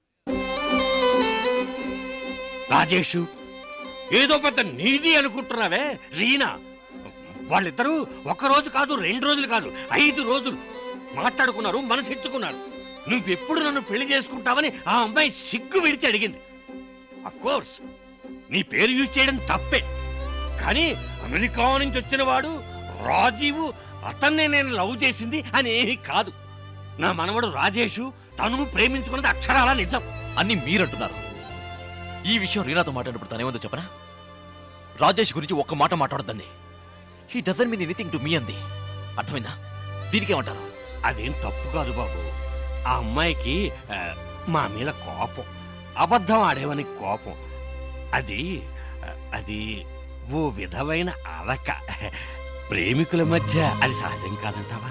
రాజేషు ఏదో పెద్ద నీది అనుకుంటున్నావే రీనా వాళ్ళిద్దరూ ఒక రోజు కాదు రెండు రోజులు కాదు ఐదు రోజులు మాట్లాడుకున్నారు మనసిచ్చుకున్నారు నువ్వెప్పుడు నన్ను పెళ్లి చేసుకుంటావని ఆ అమ్మాయి సిగ్గు విడిచి అడిగింది అఫ్ కోర్స్ నీ పేరు యూజ్ చేయడం తప్పే కానీ అమెరికా నుంచి వచ్చిన వాడు రాజీవు అతన్నే నేను లవ్ చేసింది అని ఏమీ కాదు నా మనవడు రాజేషు తను ప్రేమించుకున్నది అక్షరాల నిజం అన్ని మీరంటున్నారు ఈ విషయం రీనాతో మాట్లాడినప్పుడు తనేముందో చెప్పనా రాజేష్ గురించి ఒక్క మాట మాట్లాడద్దండి he doesn't mean anything to me అంది అర్థమైందా దీనికి ఏమంటారు అదేం తప్పు కాదు బాబు ఆ అమ్మాయికి ఆ, మా మీద కోపం అబద్ధం ఆడేవని కోపం అది ఆ, అది ఓ విధమైన అలక ప్రేమికుల మధ్య అది సహజం కాదంటావా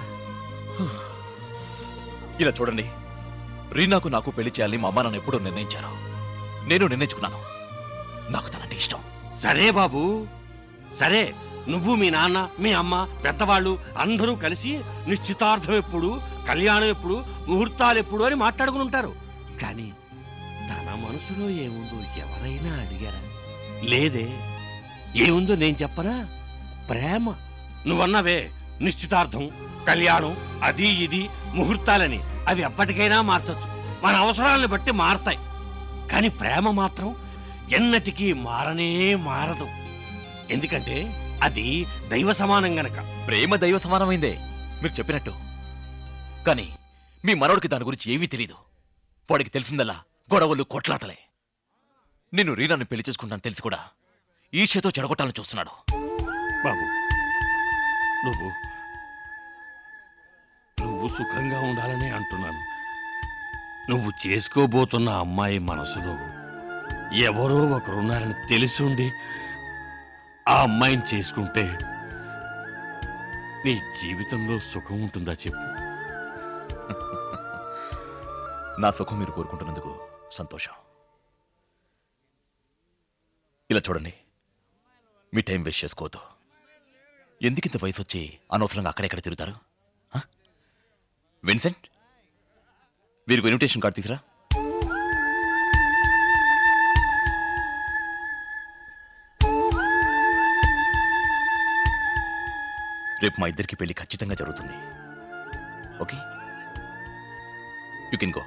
ఇలా చూడండి రీనాకు నాకు పెళ్లి చేయాలని మా అమ్మ నాన్న ఎప్పుడూ నిర్ణయించారు నేను నిర్ణయించుకున్నాను నాకు తనంటే ఇష్టం సరే బాబు సరే నువ్వు మీ నాన్న మీ అమ్మ పెద్దవాళ్ళు అందరూ కలిసి నిశ్చితార్థం ఎప్పుడు కళ్యాణం ఎప్పుడు ముహూర్తాలు ఎప్పుడు అని మాట్లాడుకుని ఉంటారు కానీ తన మనసులో ఏముందో ఎవరైనా అడిగారా లేదే ఏముందో నేను చెప్పనా ప్రేమ నువ్వన్నావే నిశ్చితార్థం కళ్యాణం అది ఇది ముహూర్తాలని అవి ఎప్పటికైనా మార్చొచ్చు మన అవసరాలను బట్టి మారతాయి కానీ ప్రేమ మాత్రం ఎన్నటికీ మారనే మారదు ఎందుకంటే అది దైవ సమానం గనక ప్రేమ దైవ సమానమైందే మీరు చెప్పినట్టు కానీ మీ మనవడికి దాని గురించి ఏమీ తెలియదు వాడికి తెలిసిందల్లా గొడవలు కొట్లాటలే నేను రీనాని పెళ్లి చేసుకుంటాను తెలిసి కూడా ఈషతో చెడగొట్టాలని చూస్తున్నాడు బాబు నువ్వు నువ్వు సుఖంగా ఉండాలని అంటున్నాను నువ్వు చేసుకోబోతున్న అమ్మాయి మనసులో ఎవరో ఒకరున్నారని తెలిసుండి ఆ అమ్మాయిని చేసుకుంటే నీ జీవితంలో సుఖం ఉంటుందా చెప్పు నా సుఖం మీరు కోరుకుంటున్నందుకు సంతోషం ఇలా చూడండి మీ టైం వేస్ట్ చేసుకోవద్దు ఎందుకింత వయసు వచ్చి అనవసరంగా అక్కడెక్కడ తిరుగుతారు ఆ? విన్సెంట్ వీరికి ఇన్విటేషన్ కార్డు తీసురా రేపు మా ఇద్దరికి పెళ్లి ఖచ్చితంగా జరుగుతుంది okay you can go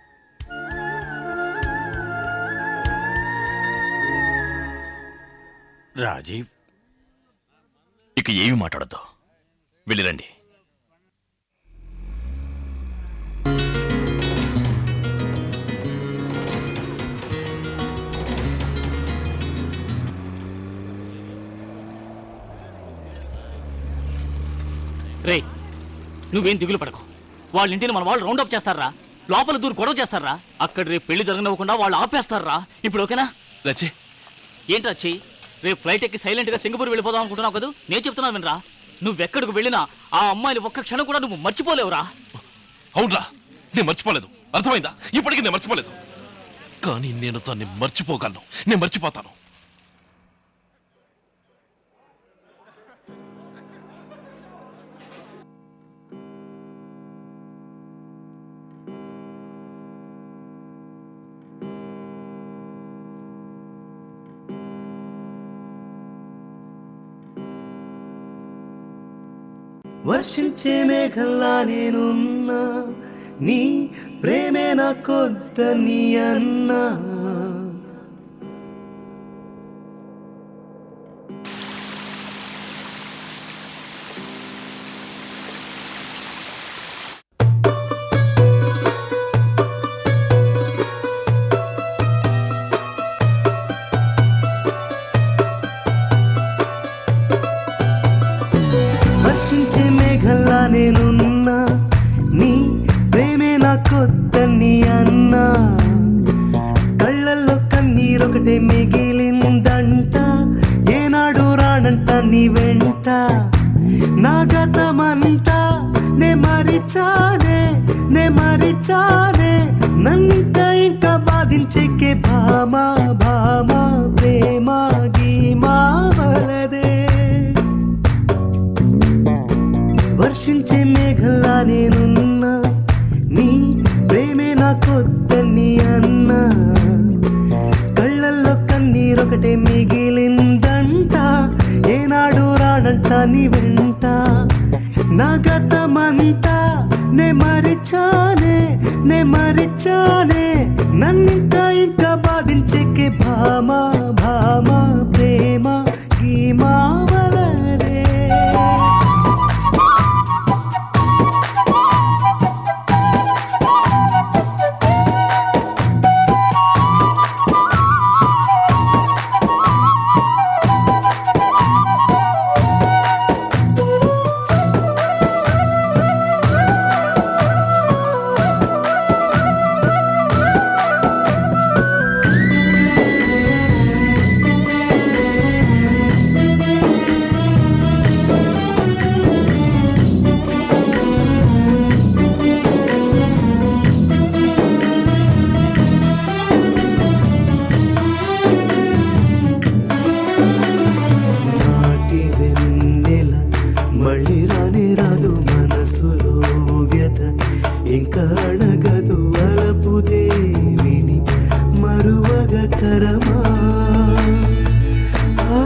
Rajeev ఇక ఏమి మాట్లాడద్దు వెళ్ళిరండి రే నువ్వేం దిగులు పడకు వాళ్ళ ఇంటిని మన వాళ్ళు రౌండప్ చేస్తారా లోపల దూరు గొడవ చేస్తారా అక్కడ రేపు పెళ్లి జరగనివ్వకుండా వాళ్ళు ఆపేస్తారా ఇప్పుడు ఓకేనా రచే ఏంట్రా చెయ్యి రేపు ఫ్లైట్ ఎక్కి సైలెంట్ గా సింగపూర్ వెళ్ళిపోదాం అనుకుంటున్నావు కదా నేను చెప్తున్నాను వినరా నువ్వెక్కడికి వెళ్ళినా ఆ అమ్మాయిని ఒక్క క్షణం కూడా నువ్వు మర్చిపోలేవురా అవునరా నేను మర్చిపోలేదు అర్థమైందా ఇప్పటికీ నేను మర్చిపోలేదు కానీ నేను దాన్ని మర్చిపోగలను నేను మర్చిపోతాను వర్షించే మేఘల్లా నేనున్నా నీ ప్రేమే నా కొద్దని అన్నా వర్షించే మేఘల్లా నేనున్నా నీ ప్రేమే నా కొద్దని అన్నా కళ్ళల్లో కన్నీరొకటే మిగిలిందంట ఏనాడు రానంట నీ వెంట నా గతమంతా నే మరిచానే నే మరిచానే నన్నింకా ఇంకా బాధించేకే భామా భామా ప్రేమ గీమా వలదే వర్షించే మేఘల్లా నేనున్నా నీ ప్రేమే నా కొద్దని అన్నా కళ్ళల్లో కన్నీరొకటే మిగిలిందంట ఏనాడు రానంట నీ వెంట నా గతమంతా నే మరిచానే నే మరిచానే నన్నింకా ఇంకా బాధించేకే భామా భామా ప్రేమ గీమా వలదే నాటి వెన్నెల మళ్ళీ రానే రాదు మనసులో వ్యత ఇంకా అణగదు అలపు దేవిని మరువగ తరమా ఆ,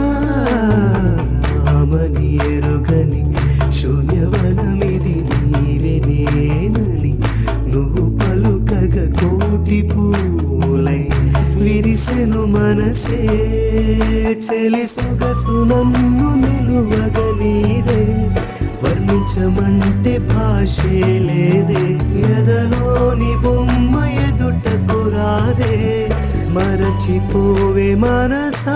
ఆమని ఎరుగని శూన్యవనమిది నీవే నేనని నువ్వు పలుకగ కోటి పూలై విరిసెను మనసే చెలి సొగసు నన్ను నిలువగ నీదే వర్ణించమంటే భాషే లేదే ఎదలోని బొమ్మ ఎదుటకు రాదే మరచిపోవే మనసా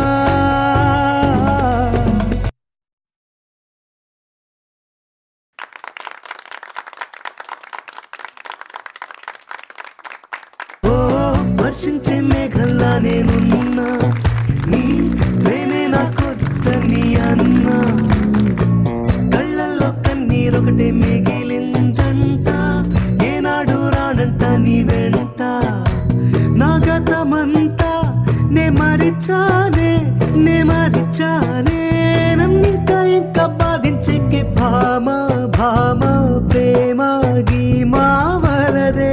ఓ వర్షించే మేఘల్లా నేనున్నా నీ ప్రేమే నా కొద్దని అన్నా కళ్ళల్లో కన్నీరొకటే మిగిలిందంట ఏనాడు రానంట నీ వెంట నా గతమంతా నే మరిచానే నే మరిచానే వచ్చానే నన్నింకా ఇంకా బాధించేకే భామ భామ ప్రేమ గీమా వలదే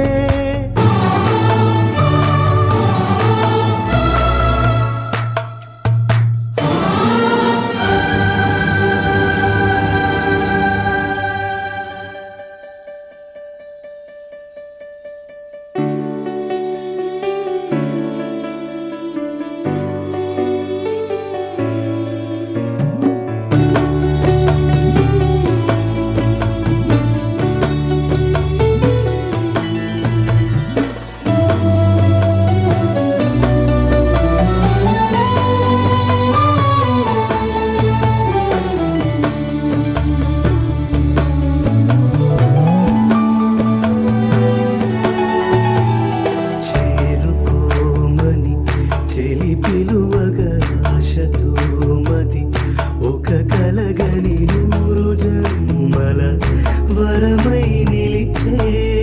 చేరుకోమని చెలి పిలువగా ఆశతో మది ఒక కలగని నూరు జన్మల వరమై నిలిచే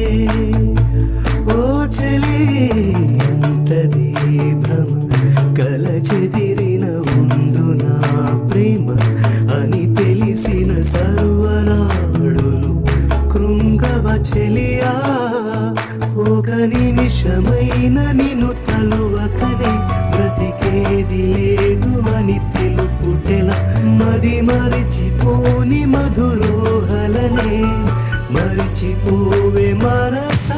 ఓ చెలి ఎంతది భ్రమ కల చెదిరిన ఉండు నా ప్రేమ అని తెలిసిన సర్వనాడులు కృంగవ చెలియా ఒక నిమిషమైన నిన్ను తలువకనే బ్రతికేది లేదు అని తెలుపుటెల మది మరిచిపోని మధురోహలనే మరిచిపోవే మనసా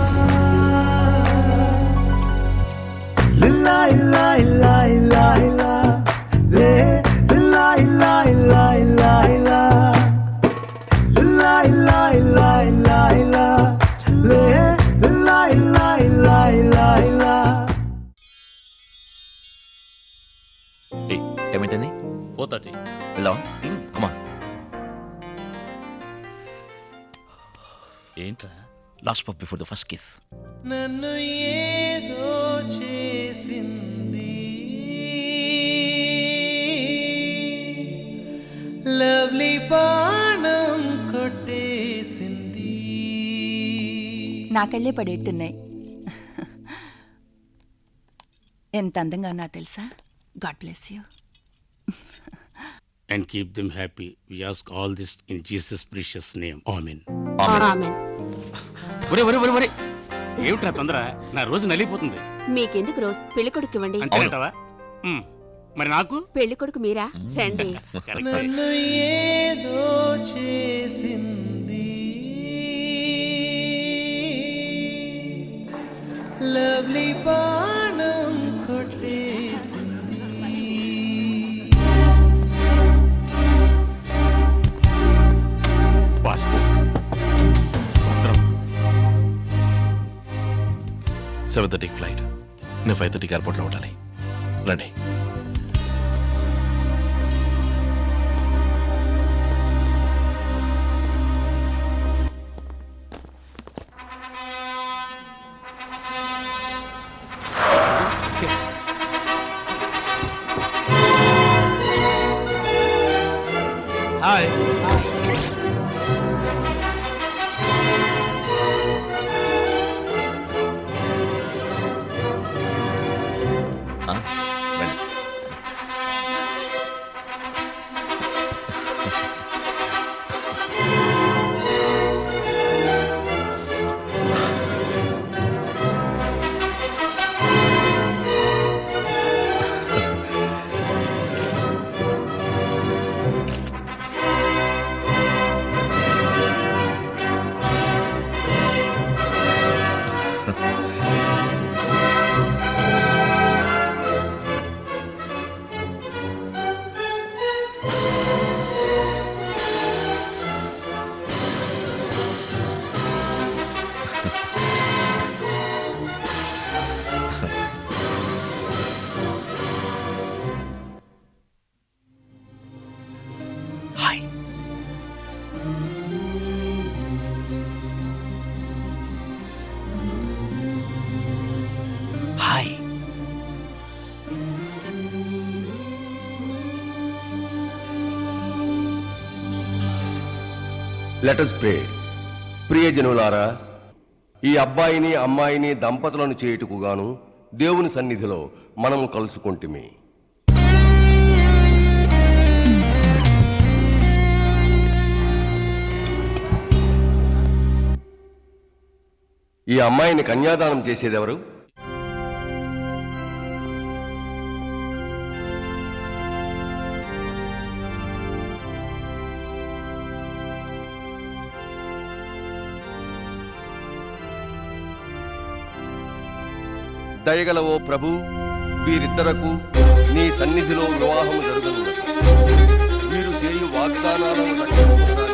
లిల్లా ఇల్లా ఇల్లా ఇల్లా ఇల్లా లే లిల్లా ఇల్లా ఇల్లా ఇల్లా ఇల్లా లిల్లా ఇల్లా ఇల్లా ఇల్లా ఇల్లా లే లిల్లా ఇల్లా ఇల్లా ఇల్లా ఇల్లా టైం ఏంటండి ఫోర్ థర్టీ వెళ్దాం కమా ఏంట్రా last puff before the first kiss నన్ను ఏదో చేసింది లవ్లీ బాణం కొట్టేసింది నా కళ్ళే పడేట్టున్నాయి ఎంత అందంగా ఉన్నా తెలుసా God bless you and keep them happy. We ask all this in Jesus' precious name. Amen. ఒరే ఒరే ఒరే ఒరే ఏమిట్రా తొందర నా రోజు నలిగిపోతుంది మీకెందుకు రోజ్ పెళ్లి కొడుకు ఇవ్వండి అంతేనంటావా మ్, మరి నాకు పెళ్లి కొడుకు మీరా రండి కరెక్ట్ నన్ను ఏదో చేసింది లవ్లీ బాణం కొట్టేసింది సెవెన్ థర్టీకి ఫ్లైట్ నేను ఫైవ్ థర్టీకి ఎయిర్పోర్ట్లో ఉండాలి రండి hi hi hi let us pray ప్రియజనులారా ఈ అబ్బాయిని అమ్మాయిని దంపతులను చేయుటకు గాను దేవుని సన్నిధిలో మనము కలుసుకుంటుమి ఈ అమ్మాయిని కన్యాదానం చేసేదెవరు దయగల ఓ ప్రభు వీరిద్దరకు నీ సన్నిధిలో వివాహము జరుగును వీరు చేయు వాగ్దానాలను రక్షించడానికి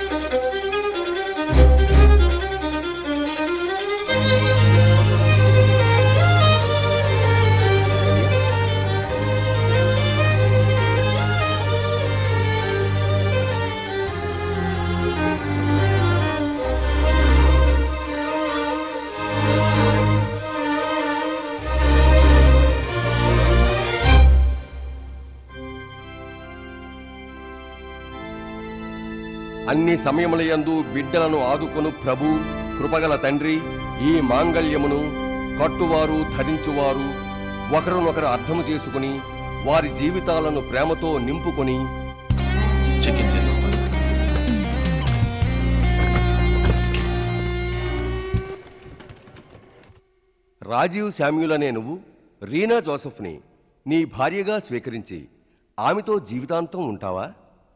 అన్ని సమయములయందు బిడ్డలను ఆదుకొను ప్రభు కృపగల తండ్రి ఈ మాంగల్యమును కట్టువారు ధరించువారు ఒకరినొకరు అర్థము చేసుకుని వారి జీవితాలను ప్రేమతో నింపుకొని చెక్ ఇన్ చేసేస్తాను రాజీవ్ శామ్యుల్ అనే నువ్వు రీనా జోసెఫ్ని నీ భార్యగా స్వీకరించి ఆమెతో జీవితాంతం ఉంటావా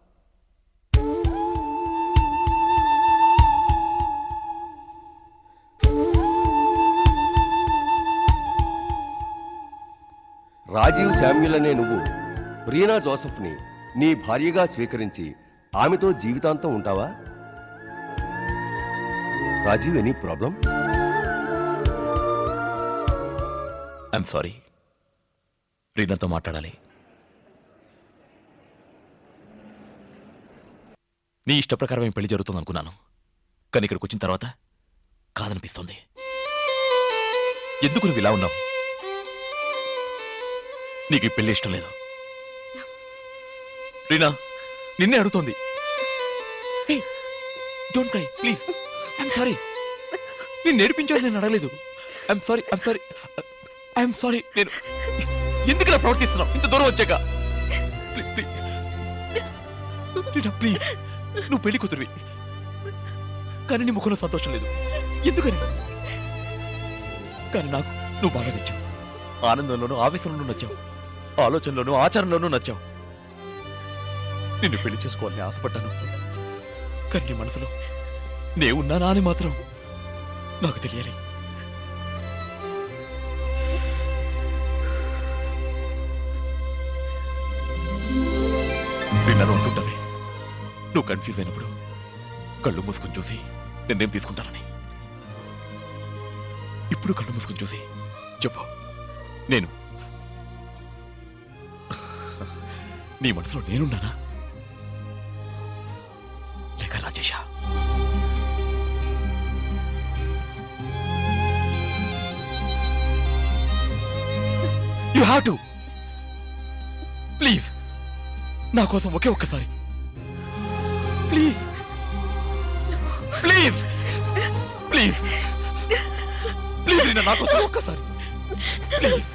రాజీవ్ శామ్యుల్ అనే నువ్వు రీనా జోసెఫ్ని నీ భార్యగా స్వీకరించి ఆమెతో జీవితాంతం ఉంటావా Rajeev any problem I'm sorry రీనాతో మాట్లాడాలి నీ ఇష్ట ప్రకారమే పెళ్లి జరుగుతుంది అనుకున్నాను కానీ ఇక్కడికి వచ్చిన తర్వాత కాదనిపిస్తుంది ఎందుకు నువ్వు ఇలా ఉన్నావు నీకు ఈ పెళ్లి ఇష్టం లేదు రీనా నిన్నే అడుగుతోంది don't cry please I'm sorry నేను నేర్పించాలని నేను అడగలేదు I'm sorry I'm sorry I'm sorry నేను ఎందుకు ఇలా ప్రవర్తిస్తున్నావు ఇంత దూరం వచ్చాక ప్లీజ్ ప్లీజ్ రీనా ప్లీజ్ నువ్వు పెళ్లి కూతురువి కానీ నీ ముఖంలో సంతోషం లేదు ఎందుకని కానీ నాకు నువ్వు బాగా నచ్చావు ఆనందంలోనూ ఆవేశంలోనూ నచ్చావు ఆలోచనలోనూ ఆచారంలోనూ నచ్చావు నిన్ను పెళ్లి చేసుకోవాలని ఆశపడ్డాను కానీ నీ మనసులో నే ఉన్నానా అని మాత్రం నాకు తెలియాలి విన్నాను అంటుంటది నువ్వు కన్ఫ్యూజ్ అయినప్పుడు కళ్ళు మూసుకొని చూసి నిర్ణయం తీసుకుంటానని ఇప్పుడు కళ్ళు మూసుకొని చూసి చెప్పు నేను నీ మనసులో నేనున్నానా లేక రాజేషా యు హ్యావ్ టు ప్లీజ్ నా కోసం ఒకే ఒక్కసారి please please please please Reena నా కోసం ఒక్కసారి ప్లీజ్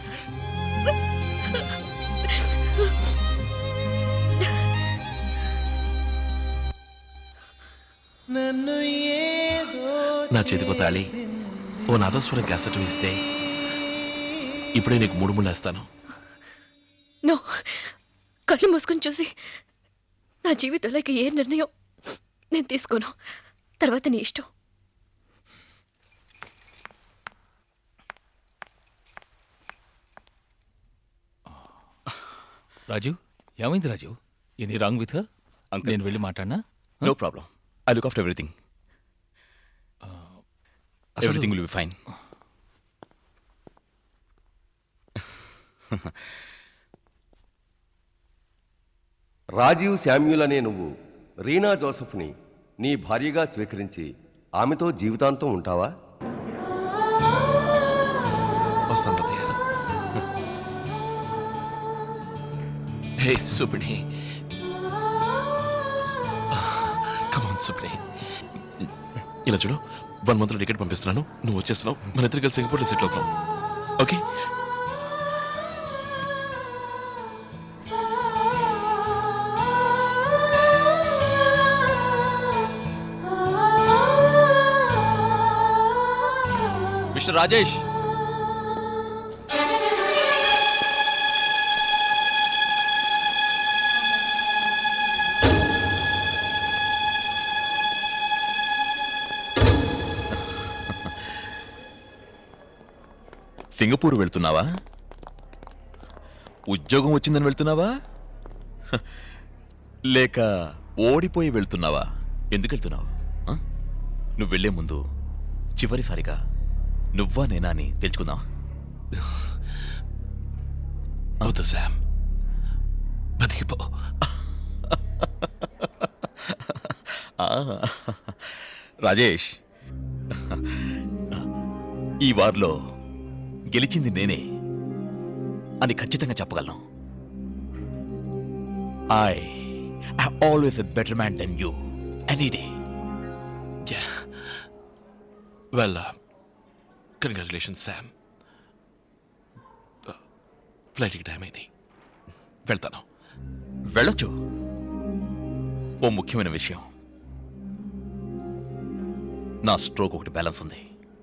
నన్ను ఏదో నా చేతికో తాళి ఓ నాదస్వరం క్యాసెట్ వేస్తే ఇప్పుడే నీకు మూడు ముళ్ళు వేస్తాను నో కళ్ళు మూసుకొని చూసి నా జీవితంలో ఇక ఏ నిర్ణయం నేను తీసుకోను తర్వాత నీ ఇష్టం రాజు ఏమైంది Raju any wrong with her నేను వెళ్ళి మాట్లాడినా no problem I look after everything everything will be fine Rajeev Samuel అనే నువ్వు రీనా జోసెఫ్ని నీ భార్యగా స్వీకరించి ఆమెతో జీవితాంతం ఉంటావా వస్తాను తాతయ్య హే సుబ్ని కమాన్ సుబ్ని ఇలా చూడు వన్ మంత్లో టికెట్ పంపిస్తున్నాను నువ్వు వచ్చేస్తున్నావు మన ఇద్దరు కలిసి సింగపూర్లో సెటిల్ అవుతున్నాం ఓకే మిస్టర్ రాజేష్ సింగపూర్ వెళ్తున్నావా ఉద్యోగం వచ్చిందని వెళ్తున్నావా హ, లేక ఓడిపోయి వెళ్తున్నావా ఎందుకు వెళ్తున్నావు ఆ? నువ్వు వెళ్లే ముందు చివరిసారిగా నువ్వా నేనా అని తెలుసుకుందాం అవుతా శామ్ బతికిపో ఆ, రాజేష్ ఈ వార్లో గెలిచింది నేనే అని ఖచ్చితంగా చెప్పగలను I I always a better man then you any day well congratulation Sam ఫ్లైట్కి టైం అయింది వెళ్తాను వెళ్ళొచ్చు ఓ ముఖ్యమైన విషయం నా స్ట్రోక్ ఒకటి బ్యాలెన్స్ ఉంది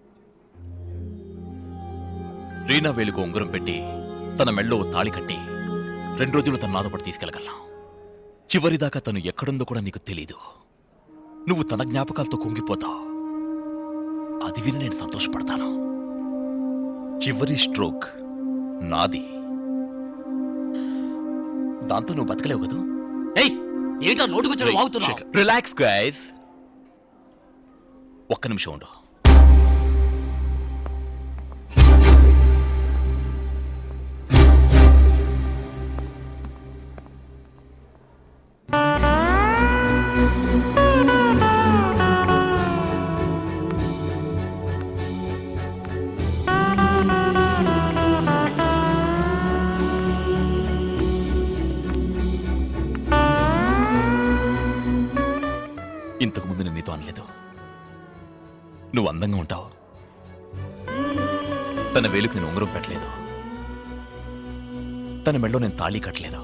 రీనా వేలుకు ఉంగరం పెట్టి తన మెళ్ళో ఓ తాళి కట్టి రెండు రోజులు తన నాతో పాటు తీసుకెళ్ళగలను చివరిదాకా తను ఎక్కడుందో కూడా నీకు తెలీదు నువ్వు తన జ్ఞాపకాలతో కుంగిపోతావు అది విని నేను సంతోషపడతాను చివరి స్ట్రోక్ నాది దాంతో నువ్వు బతకలేవు కదా ఏయ్ ఏంటో నోటుకొచ్చాడు వాగుతున్నావు రిలాక్స్ గైస్ ఒక్క నిమిషం ఉండు ఇంతకు ముందు నేను నీతో అనలేదు నువ్వు అందంగా ఉంటావు తన వేలుకు నేను ఉంగరం పెట్టలేదు తన మెళ్ళో నేను తాళి కట్టలేదు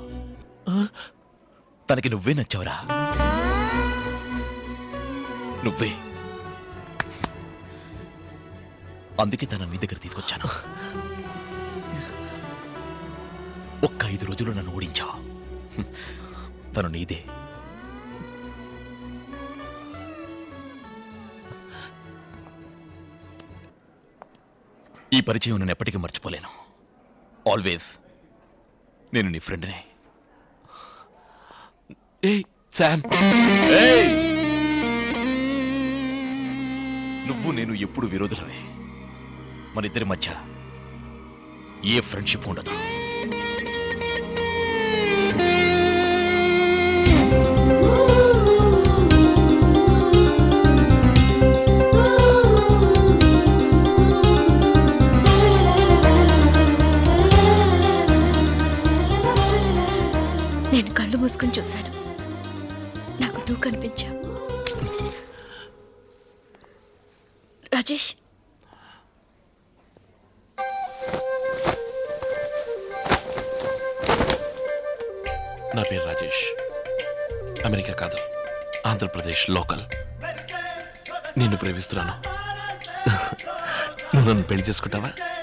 తనకి నువ్వే నచ్చావురా నువ్వే అందుకే తన నీ దగ్గర తీసుకొచ్చాను ఒక్క ఐదు రోజులు నన్ను ఓడించావు తను నీదే ఈ పరిచయం నేను ఎప్పటికీ మర్చిపోలేను ఆల్వేస్ నేను నీ ఫ్రెండ్నే ఏయ్ శామ్ ఏయ్! నువ్వు నేను ఎప్పుడు విరోధులమే మన ఇద్దరి మధ్య ఏ ఫ్రెండ్షిప్ ఉండదు నేను కళ్ళు మూసుకొని చూశాను నాకు నువ్వు కనిపించా రాజేష్ నా పేరు రాజేష్ అమెరికా కాదు ఆంధ్రప్రదేశ్ లోకల్ నిన్ను ప్రేమిస్తున్నాను నువ్వు నన్ను పెళ్లి చేసుకుంటావా